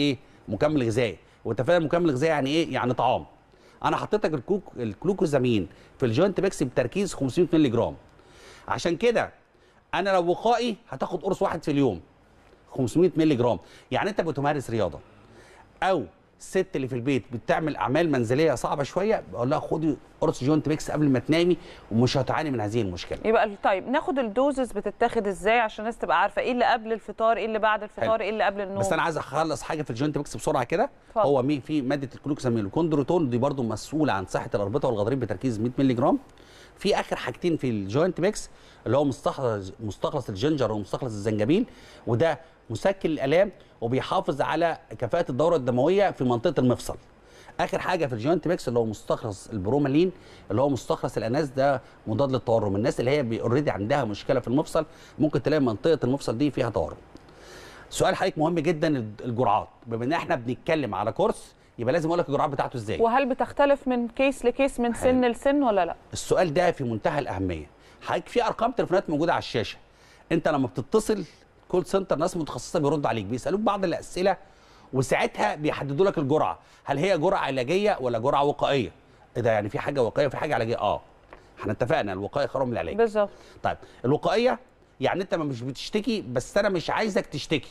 مكمل غذائي وانت فاهم مكمل غذائي يعني ايه يعني طعام انا حطيت لك الكوك الكلوكوزامين في الجوينت ميكس بتركيز 500 مللي جرام عشان كده انا لو وقائي هتاخد قرص واحد في اليوم 500 مللي جرام يعني انت بتمارس رياضه او الست اللي في البيت بتعمل اعمال منزليه صعبه شويه بقول لها خدي قرص جوينت ميكس قبل ما تنامي ومش هتعاني من هذه المشكله يبقى طيب ناخد الدوزز بتتاخد ازاي عشان الناس تبقى عارفه ايه اللي قبل الفطار ايه اللي بعد الفطار حلو. ايه اللي قبل النوم بس انا عايز اخلص حاجه في الجوينت ميكس بسرعه كده اتفضل. هو مي في ماده الكلوكسامين الكوندروتون دي برضو مسؤوله عن صحه الاربطه والغضاريف بتركيز 100 مللي جرام في اخر حاجتين في الجوينت ميكس اللي هو مستخلص مستخلص الجنجر ومستخلص الزنجبيل وده مسكن الالام وبيحافظ على كفاءه الدوره الدمويه في منطقه المفصل اخر حاجه في الجوينت ميكس اللي هو مستخلص البرومالين اللي هو مستخلص الاناس ده مضاد للتورم الناس اللي هي اوريدي عندها مشكله في المفصل ممكن تلاقي منطقه المفصل دي فيها تورم سؤال حضرتك مهم جدا الجرعات بما ان احنا بنتكلم على كورس يبقى لازم اقول لك الجرعات بتاعته ازاي وهل بتختلف من كيس لكيس من سن لسن ولا لا السؤال ده في منتهى الاهميه حضرتك في ارقام تليفونات موجوده على الشاشه انت لما بتتصل كول سنتر ناس متخصصه بيردوا عليك بيسالوك بعض الاسئله وساعتها بيحددوا لك الجرعه هل هي جرعه علاجيه ولا جرعه وقائيه ايه ده يعني في حاجه وقائيه وفي حاجه علاجيه اه احنا اتفقنا الوقايه خير من العلاج بالظبط طيب الوقائيه يعني انت ما مش بتشتكي بس انا مش عايزك تشتكي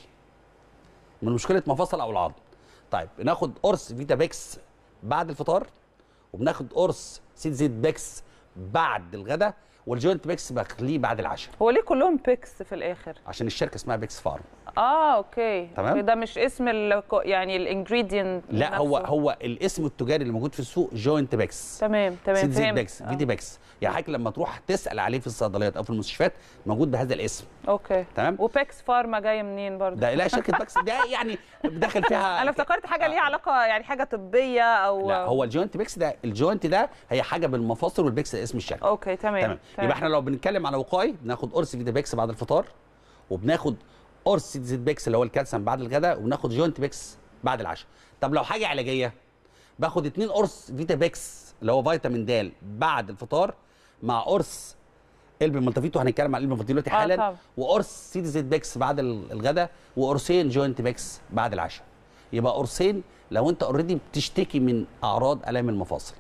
من مشكله مفاصل او العظم طيب بناخد قرص فيتا بيكس بعد الفطار وبناخد قرص سيد زيت بيكس بعد الغداء والجوينت بيكس بخليه بعد العشاء هو ليه كلهم بيكس في الاخر عشان الشركه اسمها بيكس فارم اه اوكي تمام. ده مش اسم ال يعني الانجريدينت لا هو هو الاسم التجاري اللي موجود في السوق جوينت بيكس تمام تمام سيد زيت فهمت. بيكس آه. فيتي بيكس يعني حضرتك لما تروح تسال عليه في الصيدليات او في المستشفيات موجود بهذا الاسم اوكي تمام وبيكس فارما جايه منين برضه ده لا شركه بيكس ده يعني داخل فيها انا افتكرت حاجه ليها علاقه يعني حاجه طبيه او لا هو الجوينت بيكس ده الجوينت ده هي حاجه بالمفاصل والبيكس ده اسم الشركه اوكي تمام تمام يبقى احنا لو بنتكلم على وقائي بناخد قرص فيتا بيكس بعد الفطار وبناخد قرص زيت بيكس اللي هو الكالسيوم بعد الغداء وبناخد جوينت بيكس بعد العشاء طب لو حاجه علاجيه باخد اتنين قرص فيتا بيكس اللي هو فيتامين د بعد الفطار مع قرص قلب ملتفيتو هنتكلم عن قلب ملتفيتو دلوقتي آه حالا طبعا. وقرص سيدي زيت بيكس بعد ال- الغداء وقرصين جوينت بيكس بعد العشاء يبقى قرصين لو انت اوريدي بتشتكي من اعراض الام المفاصل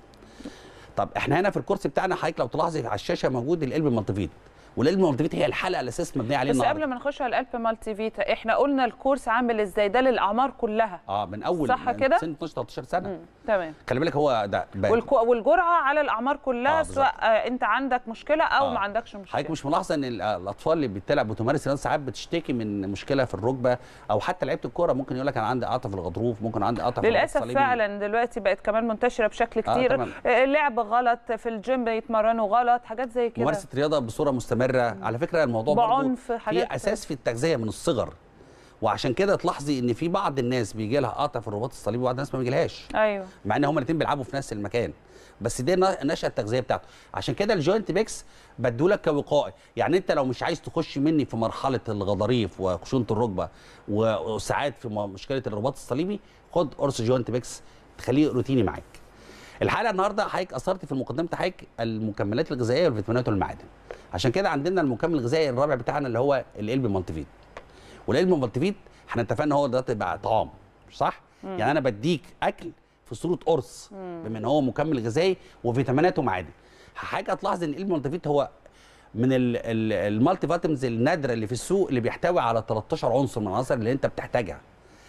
طب احنا هنا في الكورس بتاعنا حضرتك لو تلاحظي على الشاشه موجود القلب الملتفيت والقلب الملتفيت هي الحلقه الاساس مبنيه عليه بس النهارده قبل ما نخش على القلب مالتي فيتا احنا قلنا الكورس عامل ازاي ده للاعمار كلها اه من اول صح من كده؟ سن 12 13 سنه مم. تمام خلي بالك هو ده ب- والكو... والجرعه على الاعمار كلها آه، سواء آه انت عندك مشكله او آه. ما عندكش مشكله حضرتك مش ملاحظه ان ال- الاطفال اللي بتلعب بتمارس رياضه ساعات بتشتكي من مشكله في الركبه او حتى لعيبه الكوره ممكن يقول لك انا عندي قطع في الغضروف ممكن عندي قطع في الرباط للاسف الصليبي. فعلا دلوقتي بقت كمان منتشره بشكل آه، كتير طبعاً. آه، لعب غلط في الجيم يتمرنوا غلط حاجات زي كده ممارسه رياضه بصوره مستمره على فكره الموضوع برضو بعنف حاجات في اساس في التغذيه من الصغر وعشان كده تلاحظي ان في بعض الناس بيجي لها قطع في الرباط الصليبي وبعض الناس ما بيجيلهاش ايوه مع ان هما الاثنين بيلعبوا في نفس المكان بس دي نا- نشأة التغذيه بتاعته عشان كده الجوينت بيكس بدولك كوقائي يعني انت لو مش عايز تخش مني في مرحله الغضاريف وخشونه الركبه و- وساعات في م- مشكله الرباط الصليبي خد قرص جوينت بيكس تخليه روتيني معاك الحلقه النهارده حضرتك اثرت في مقدمه حضرتك المكملات الغذائيه والفيتامينات والمعادن عشان كده عندنا المكمل الغذائي الرابع بتاعنا اللي هو القلب مالتيفيت والقلب مالتيفيت احنا اتفقنا هو دلوقتي بقى طعام صح مم. يعني انا بديك اكل في صوره قرص بما ان هو مكمل غذائي وفيتامينات ومعادن حاجه هتلاحظ ان القلب مالتيفيت هو من ال- ال- المالتي فيتامينز النادره اللي في السوق اللي بيحتوي على 13 عنصر من العناصر اللي انت بتحتاجها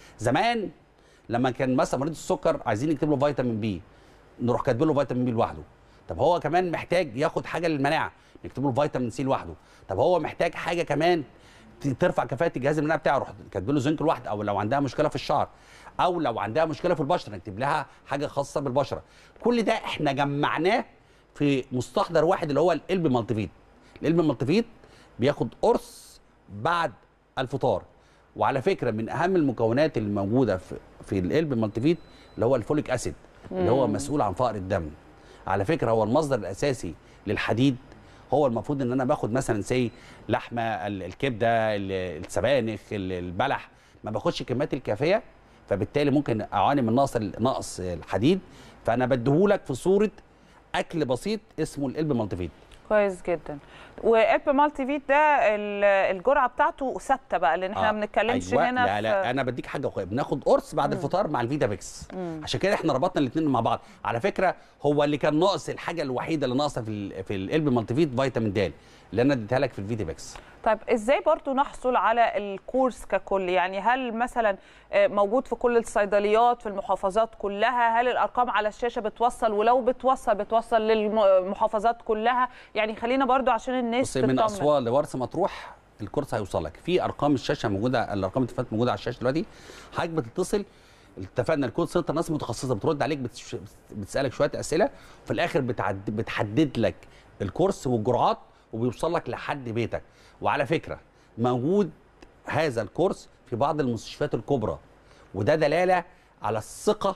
زمان لما كان مثلا مريض السكر عايزين يكتب له فيتامين بي نروح كاتبين له فيتامين بي لوحده طب هو كمان محتاج ياخد حاجه للمناعه نكتب له فيتامين سي لوحده طب هو محتاج حاجه كمان ت- ترفع كفاءه الجهاز المناعي بتاعه روح كاتب له زنك لوحده او لو عندها مشكله في الشعر او لو عندها مشكله في البشره نكتب لها حاجه خاصه بالبشره كل ده احنا جمعناه في مستحضر واحد اللي هو القلب مالتيفيت القلب مالتيفيت بياخد قرص بعد الفطار وعلى فكره من اهم المكونات اللي موجوده في في القلب مالتيفيت اللي هو الفوليك اسيد اللي هو مم. مسؤول عن فقر الدم على فكره هو المصدر الاساسي للحديد هو المفروض ان انا باخد مثلا سي لحمه ال- الكبده ال- السبانخ ال- البلح ما باخدش الكميات الكافيه فبالتالي ممكن اعاني من نقص ال- نقص الحديد فانا بديهولك في صوره اكل بسيط اسمه القلب مالتيفيت كويس جدا والب مالتي فيت ده ال- الجرعه بتاعته ثابته بقى لان احنا ما بنتكلمش أيوة. هنا لا لا انا بديك حاجه أخويا. بناخد قرص بعد الفطار مع الفيتا بيكس مم. عشان كده احنا ربطنا الاثنين مع بعض على فكره هو اللي كان ناقص الحاجه الوحيده اللي ناقصه في ال في القلب مالتي فيت فيتامين د اللي انا اديتها لك في الفيتا بيكس طيب ازاي برضو نحصل على الكورس ككل يعني هل مثلا آه، موجود في كل الصيدليات في المحافظات كلها هل الارقام على الشاشه بتوصل ولو بتوصل بتوصل للمحافظات كلها يعني خلينا برضو عشان الناس بصي من تطمن. اسوان لورس مطروح الكورس هيوصلك في ارقام الشاشه موجوده الارقام التليفونات موجوده على الشاشه دلوقتي حضرتك بتتصل اتفقنا الكول سنتر ناس متخصصه بترد عليك بتش... بتسالك شويه اسئله وفي الاخر بتعد... بتحدد لك الكورس والجرعات وبيوصل لك لحد بيتك وعلى فكره موجود هذا الكورس في بعض المستشفيات الكبرى وده دلاله على الثقه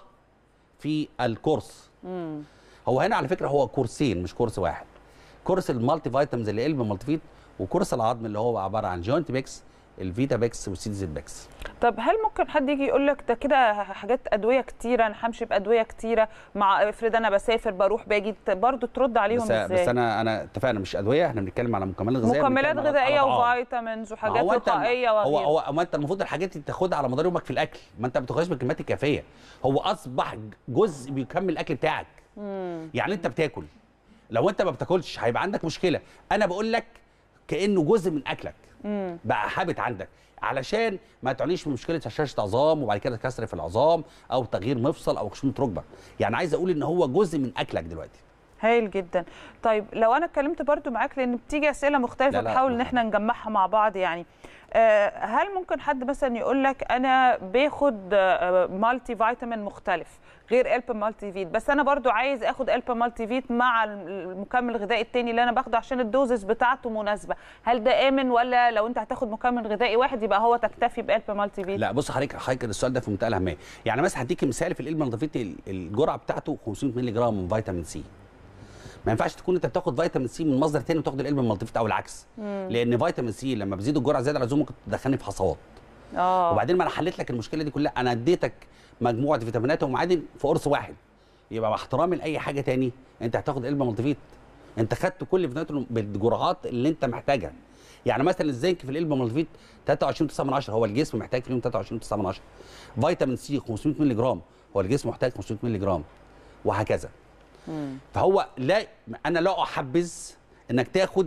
في الكورس مم. هو هنا على فكره هو كورسين مش كورس واحد كورس المالتي فيتامينز اللي قلب مالتي فيت وكورس العظم اللي هو عباره عن جوينت بيكس الفيتا بيكس والسيدزيت بيكس طب هل ممكن حد يجي يقول لك ده كده حاجات ادويه كتيره انا همشي بادويه كتيره مع افرض انا بسافر بروح باجي برضو ترد عليهم بس, ازاي بس انا انا اتفقنا مش ادويه احنا بنتكلم على مكملات غذائيه مكملات بنتكلم على- غذائيه على طعام. وفيتامينز ما وحاجات هو أنت- وقائيه هو وغيره هو ما انت المفروض الحاجات دي تاخدها على مدار يومك في الاكل ما انت ما بتاخدهاش بالكميات الكافيه هو اصبح جزء بيكمل الاكل بتاعك مم. يعني انت بتاكل لو انت ما بتاكلش هيبقى عندك مشكله انا بقول لك كانه جزء من اكلك مم. بقى حابت عندك علشان ما تعانيش من مشكله هشاشه عظام وبعد كده كسر في العظام او تغيير مفصل او خشونه ركبه يعني عايز اقول ان هو جزء من اكلك دلوقتي هايل جدا طيب لو انا اتكلمت برضو معاك لان بتيجي اسئله مختلفه لا، لا، بحاول ان احنا نجمعها مع بعض يعني آه، هل ممكن حد مثلا يقول لك انا باخد آه، مالتي فيتامين مختلف غير الب مالتي فيت بس انا برضو عايز اخد الب مالتي فيت مع المكمل الغذائي التاني اللي انا باخده عشان الدوزز بتاعته مناسبه هل ده امن ولا لو انت هتاخد مكمل غذائي واحد يبقى هو تكتفي بالب مالتي فيت لا بص حضرتك حضرتك السؤال ده في منتهى الاهميه يعني مثلا هديك مثال في القلب النظيفيت الجرعه بتاعته 500 مللي جرام من فيتامين سي ما ينفعش تكون انت بتاخد فيتامين سي من مصدر تاني وتاخد القلب المالتيفيت او العكس مم. لان فيتامين سي لما بزيد الجرعه زياده عن اللزوم ممكن تدخلني في حصوات اه وبعدين ما انا حليت لك المشكله دي كلها انا اديتك مجموعه فيتامينات ومعادن في قرص واحد يبقى مع احترامي لاي حاجه تاني انت هتاخد قلب مالتيفيت انت خدت كل الفيتامينات بالجرعات اللي انت محتاجها يعني مثلا الزنك في القلب مالتيفيت 23.9 هو الجسم محتاج في اليوم 23.9 فيتامين سي 500 مللي جرام هو الجسم محتاج 500 مللي جرام وهكذا مم. فهو لا انا لا احبذ انك تاخد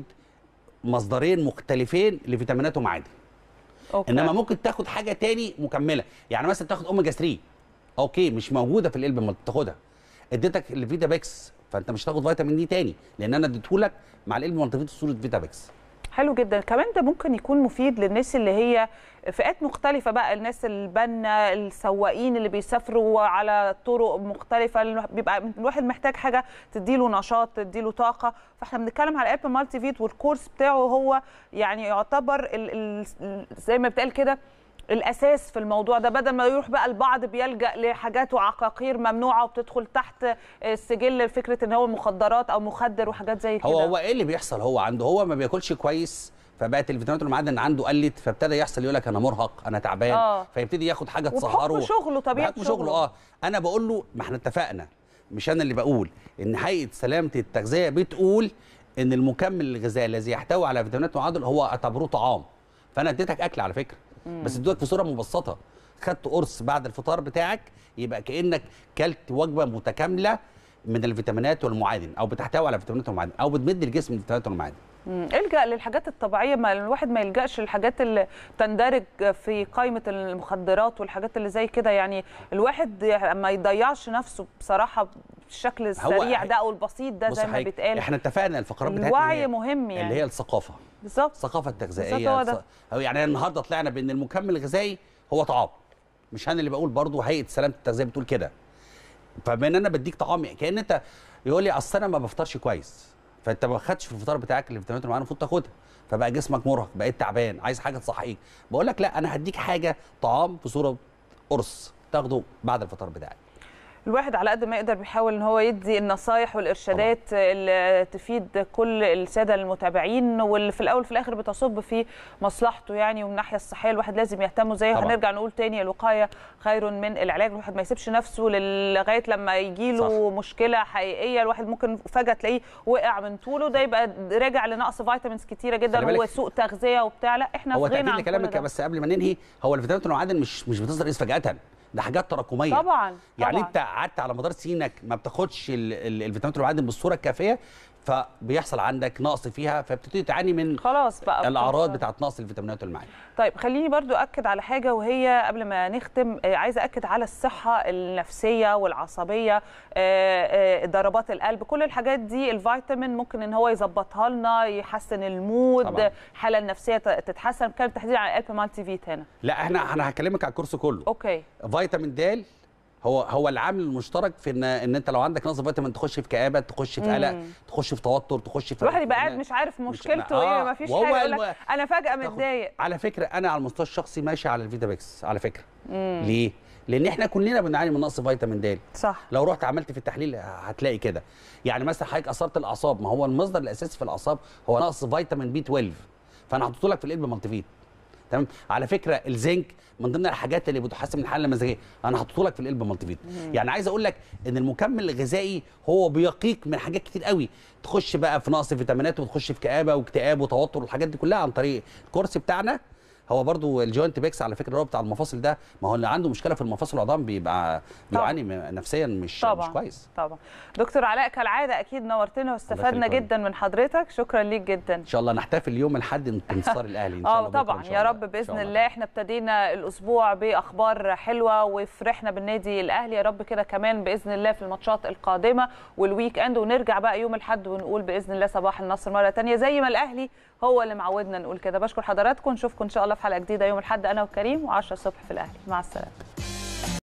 مصدرين مختلفين لفيتامينات ومعادن أوكي. انما ممكن تاخد حاجه تاني مكمله يعني مثلا تاخد اوميجا 3 اوكي مش موجوده في القلب ما تاخدها اديتك الفيتا بيكس فانت مش هتاخد فيتامين دي تاني لان انا اديتهولك مع القلب مالتيفيت في صوره فيتا بيكس حلو جدا كمان ده ممكن يكون مفيد للناس اللي هي فئات مختلفة بقى الناس البنا السواقين اللي بيسافروا على طرق مختلفة اللي بيبقى الواحد محتاج حاجة تديله نشاط تديله طاقة فاحنا بنتكلم على ابل مالتي فيت والكورس بتاعه هو يعني يعتبر ال ال زي ما بتقال كده الاساس في الموضوع ده بدل ما يروح بقى البعض بيلجا لحاجات وعقاقير ممنوعه وبتدخل تحت السجل فكره ان هو مخدرات او مخدر وحاجات زي كده هو هو ايه اللي بيحصل هو عنده هو ما بياكلش كويس فبقت الفيتامينات والمعادن عنده قلت فابتدى يحصل يقول لك انا مرهق انا تعبان آه. فيبتدي ياخد حاجه وبحكم تسهره شغله، طبيعة بحكم شغله شغله. اه انا بقول له ما احنا اتفقنا مش انا اللي بقول ان هيئه سلامه التغذيه بتقول ان المكمل الغذائي الذي يحتوي على فيتامينات ومعادن هو اعتبروه طعام فانا اديتك اكل على فكره بس اديتك في صوره مبسطه خدت قرص بعد الفطار بتاعك يبقى كانك كلت وجبه متكامله من الفيتامينات والمعادن او بتحتوي على فيتامينات ومعادن او بتمد الجسم من الفيتامينات والمعادن مم. الجا للحاجات الطبيعيه ما الواحد ما يلجاش للحاجات اللي تندرج في قائمه المخدرات والحاجات اللي زي كده يعني الواحد ما يضيعش نفسه بصراحه بالشكل السريع ده او البسيط ده بص زي ما حضرتك، بيتقال احنا اتفقنا الفقرات بتاعتنا الوعي هي- مهم يعني اللي هي الثقافه بالظبط الثقافه بالظبط التغذائيه هو ده. الث- أو يعني النهارده طلعنا بان المكمل الغذائي هو طعام مش انا اللي بقول برضو هيئه سلامه التغذيه بتقول كده فبان انا بديك طعام كان انت يقول لي اصل انا ما بفطرش كويس فانت ما خدتش في الفطار بتاعك الفيتامينات اللي معانا المفروض تاخدها فبقى جسمك مرهق بقيت تعبان عايز حاجه تصحيك بقول لك لا انا هديك حاجه طعام في صوره قرص تاخده بعد الفطار بتاعك الواحد على قد ما يقدر بيحاول ان هو يدي النصايح والارشادات اللي تفيد كل الساده المتابعين واللي في الاول وفي الاخر بتصب في مصلحته يعني ومن الناحيه الصحيه الواحد لازم يهتم زي طبعاً. هنرجع نقول تاني الوقايه خير من العلاج الواحد ما يسيبش نفسه لل- لغايه لما يجي له مشكله حقيقيه الواحد ممكن فجاه تلاقيه وقع من طوله ده يبقى راجع لنقص فيتامينز كتيره خلي جدا بالك- وسوء تغذيه وبتاع لا احنا هو في غنى تأكيد عن كل لكلامك ده. بس قبل ما ننهي هو الفيتامينات والمعادن مش مش بتظهر فجأة ده حاجات تراكميه طبعا يعني طبعاً. انت قعدت على مدار سنينك ما بتاخدش ال- ال- الفيتامينات والمعادن بالصوره الكافيه فبيحصل عندك نقص فيها فبتبتدي تعاني من خلاص بقى الاعراض بتاعت نقص الفيتامينات والمعادن طيب خليني برضو أكد على حاجة وهي قبل ما نختم آه، عايزة أكد على الصحة النفسية والعصبية آه، آه، ضربات القلب كل الحاجات دي الفيتامين ممكن إن هو يظبطها لنا يحسن المود طبعاً. الحالة النفسية ت- تتحسن كان تحديدا على القلب مالتي فيت هنا لا احنا انا هكلمك على الكورس كله أوكي فيتامين د هو هو العامل المشترك في ان ان انت لو عندك نقص فيتامين تخش في كآبه تخش في قلق مم. تخش في توتر تخش في الواحد يبقى قاعد مش عارف مشكلته آه، ايه مفيش وهو حاجه يقول الم- لك انا فجاه متضايق على فكره انا على المستوى الشخصي ماشي على الفيتابيكس على فكره مم. ليه لان احنا كلنا بنعاني من نقص فيتامين د صح لو رحت عملت في التحليل هتلاقي كده يعني مثلا حضرتك اثرت الاعصاب ما هو المصدر الاساسي في الاعصاب هو نقص فيتامين بي 12 فانا حطيته لك في القلب مالتي فيت تمام على فكره الزنك من ضمن الحاجات اللي بتحسن من الحاله المزاجيه انا حطيته لك في القلب مالتي فيت يعني عايز اقول لك ان المكمل الغذائي هو بيقيك من حاجات كتير قوي تخش بقى في نقص فيتامينات وتخش في كآبه واكتئاب وتوتر والحاجات دي كلها عن طريق الكورس بتاعنا هو برضو الجوينت بيكس على فكره اللي هو بتاع المفاصل ده ما هو اللي عنده مشكله في المفاصل والعظام بيبقى بيعاني من- نفسيا مش طبعا مش كويس طبعا دكتور علاء كالعاده اكيد نورتنا واستفدنا يخليك. جدا من حضرتك شكرا ليك جدا ان شاء الله نحتفل يوم الحد بانتصار الاهلي ان شاء اه الله بكرة طبعا إن شاء يا الله. رب إن باذن شاء الله احنا ابتدينا الاسبوع باخبار حلوه وفرحنا بالنادي الاهلي يا رب كده كمان باذن الله في الماتشات القادمه والويك اند ونرجع بقى يوم الاحد ونقول باذن الله صباح النصر مره تانية زي ما الاهلي هو اللي معودنا نقول كده بشكر حضراتكم نشوفكم ان شاء الله في حلقه جديده يوم الاحد انا وكريم و10 الصبح في الاهلي مع السلامه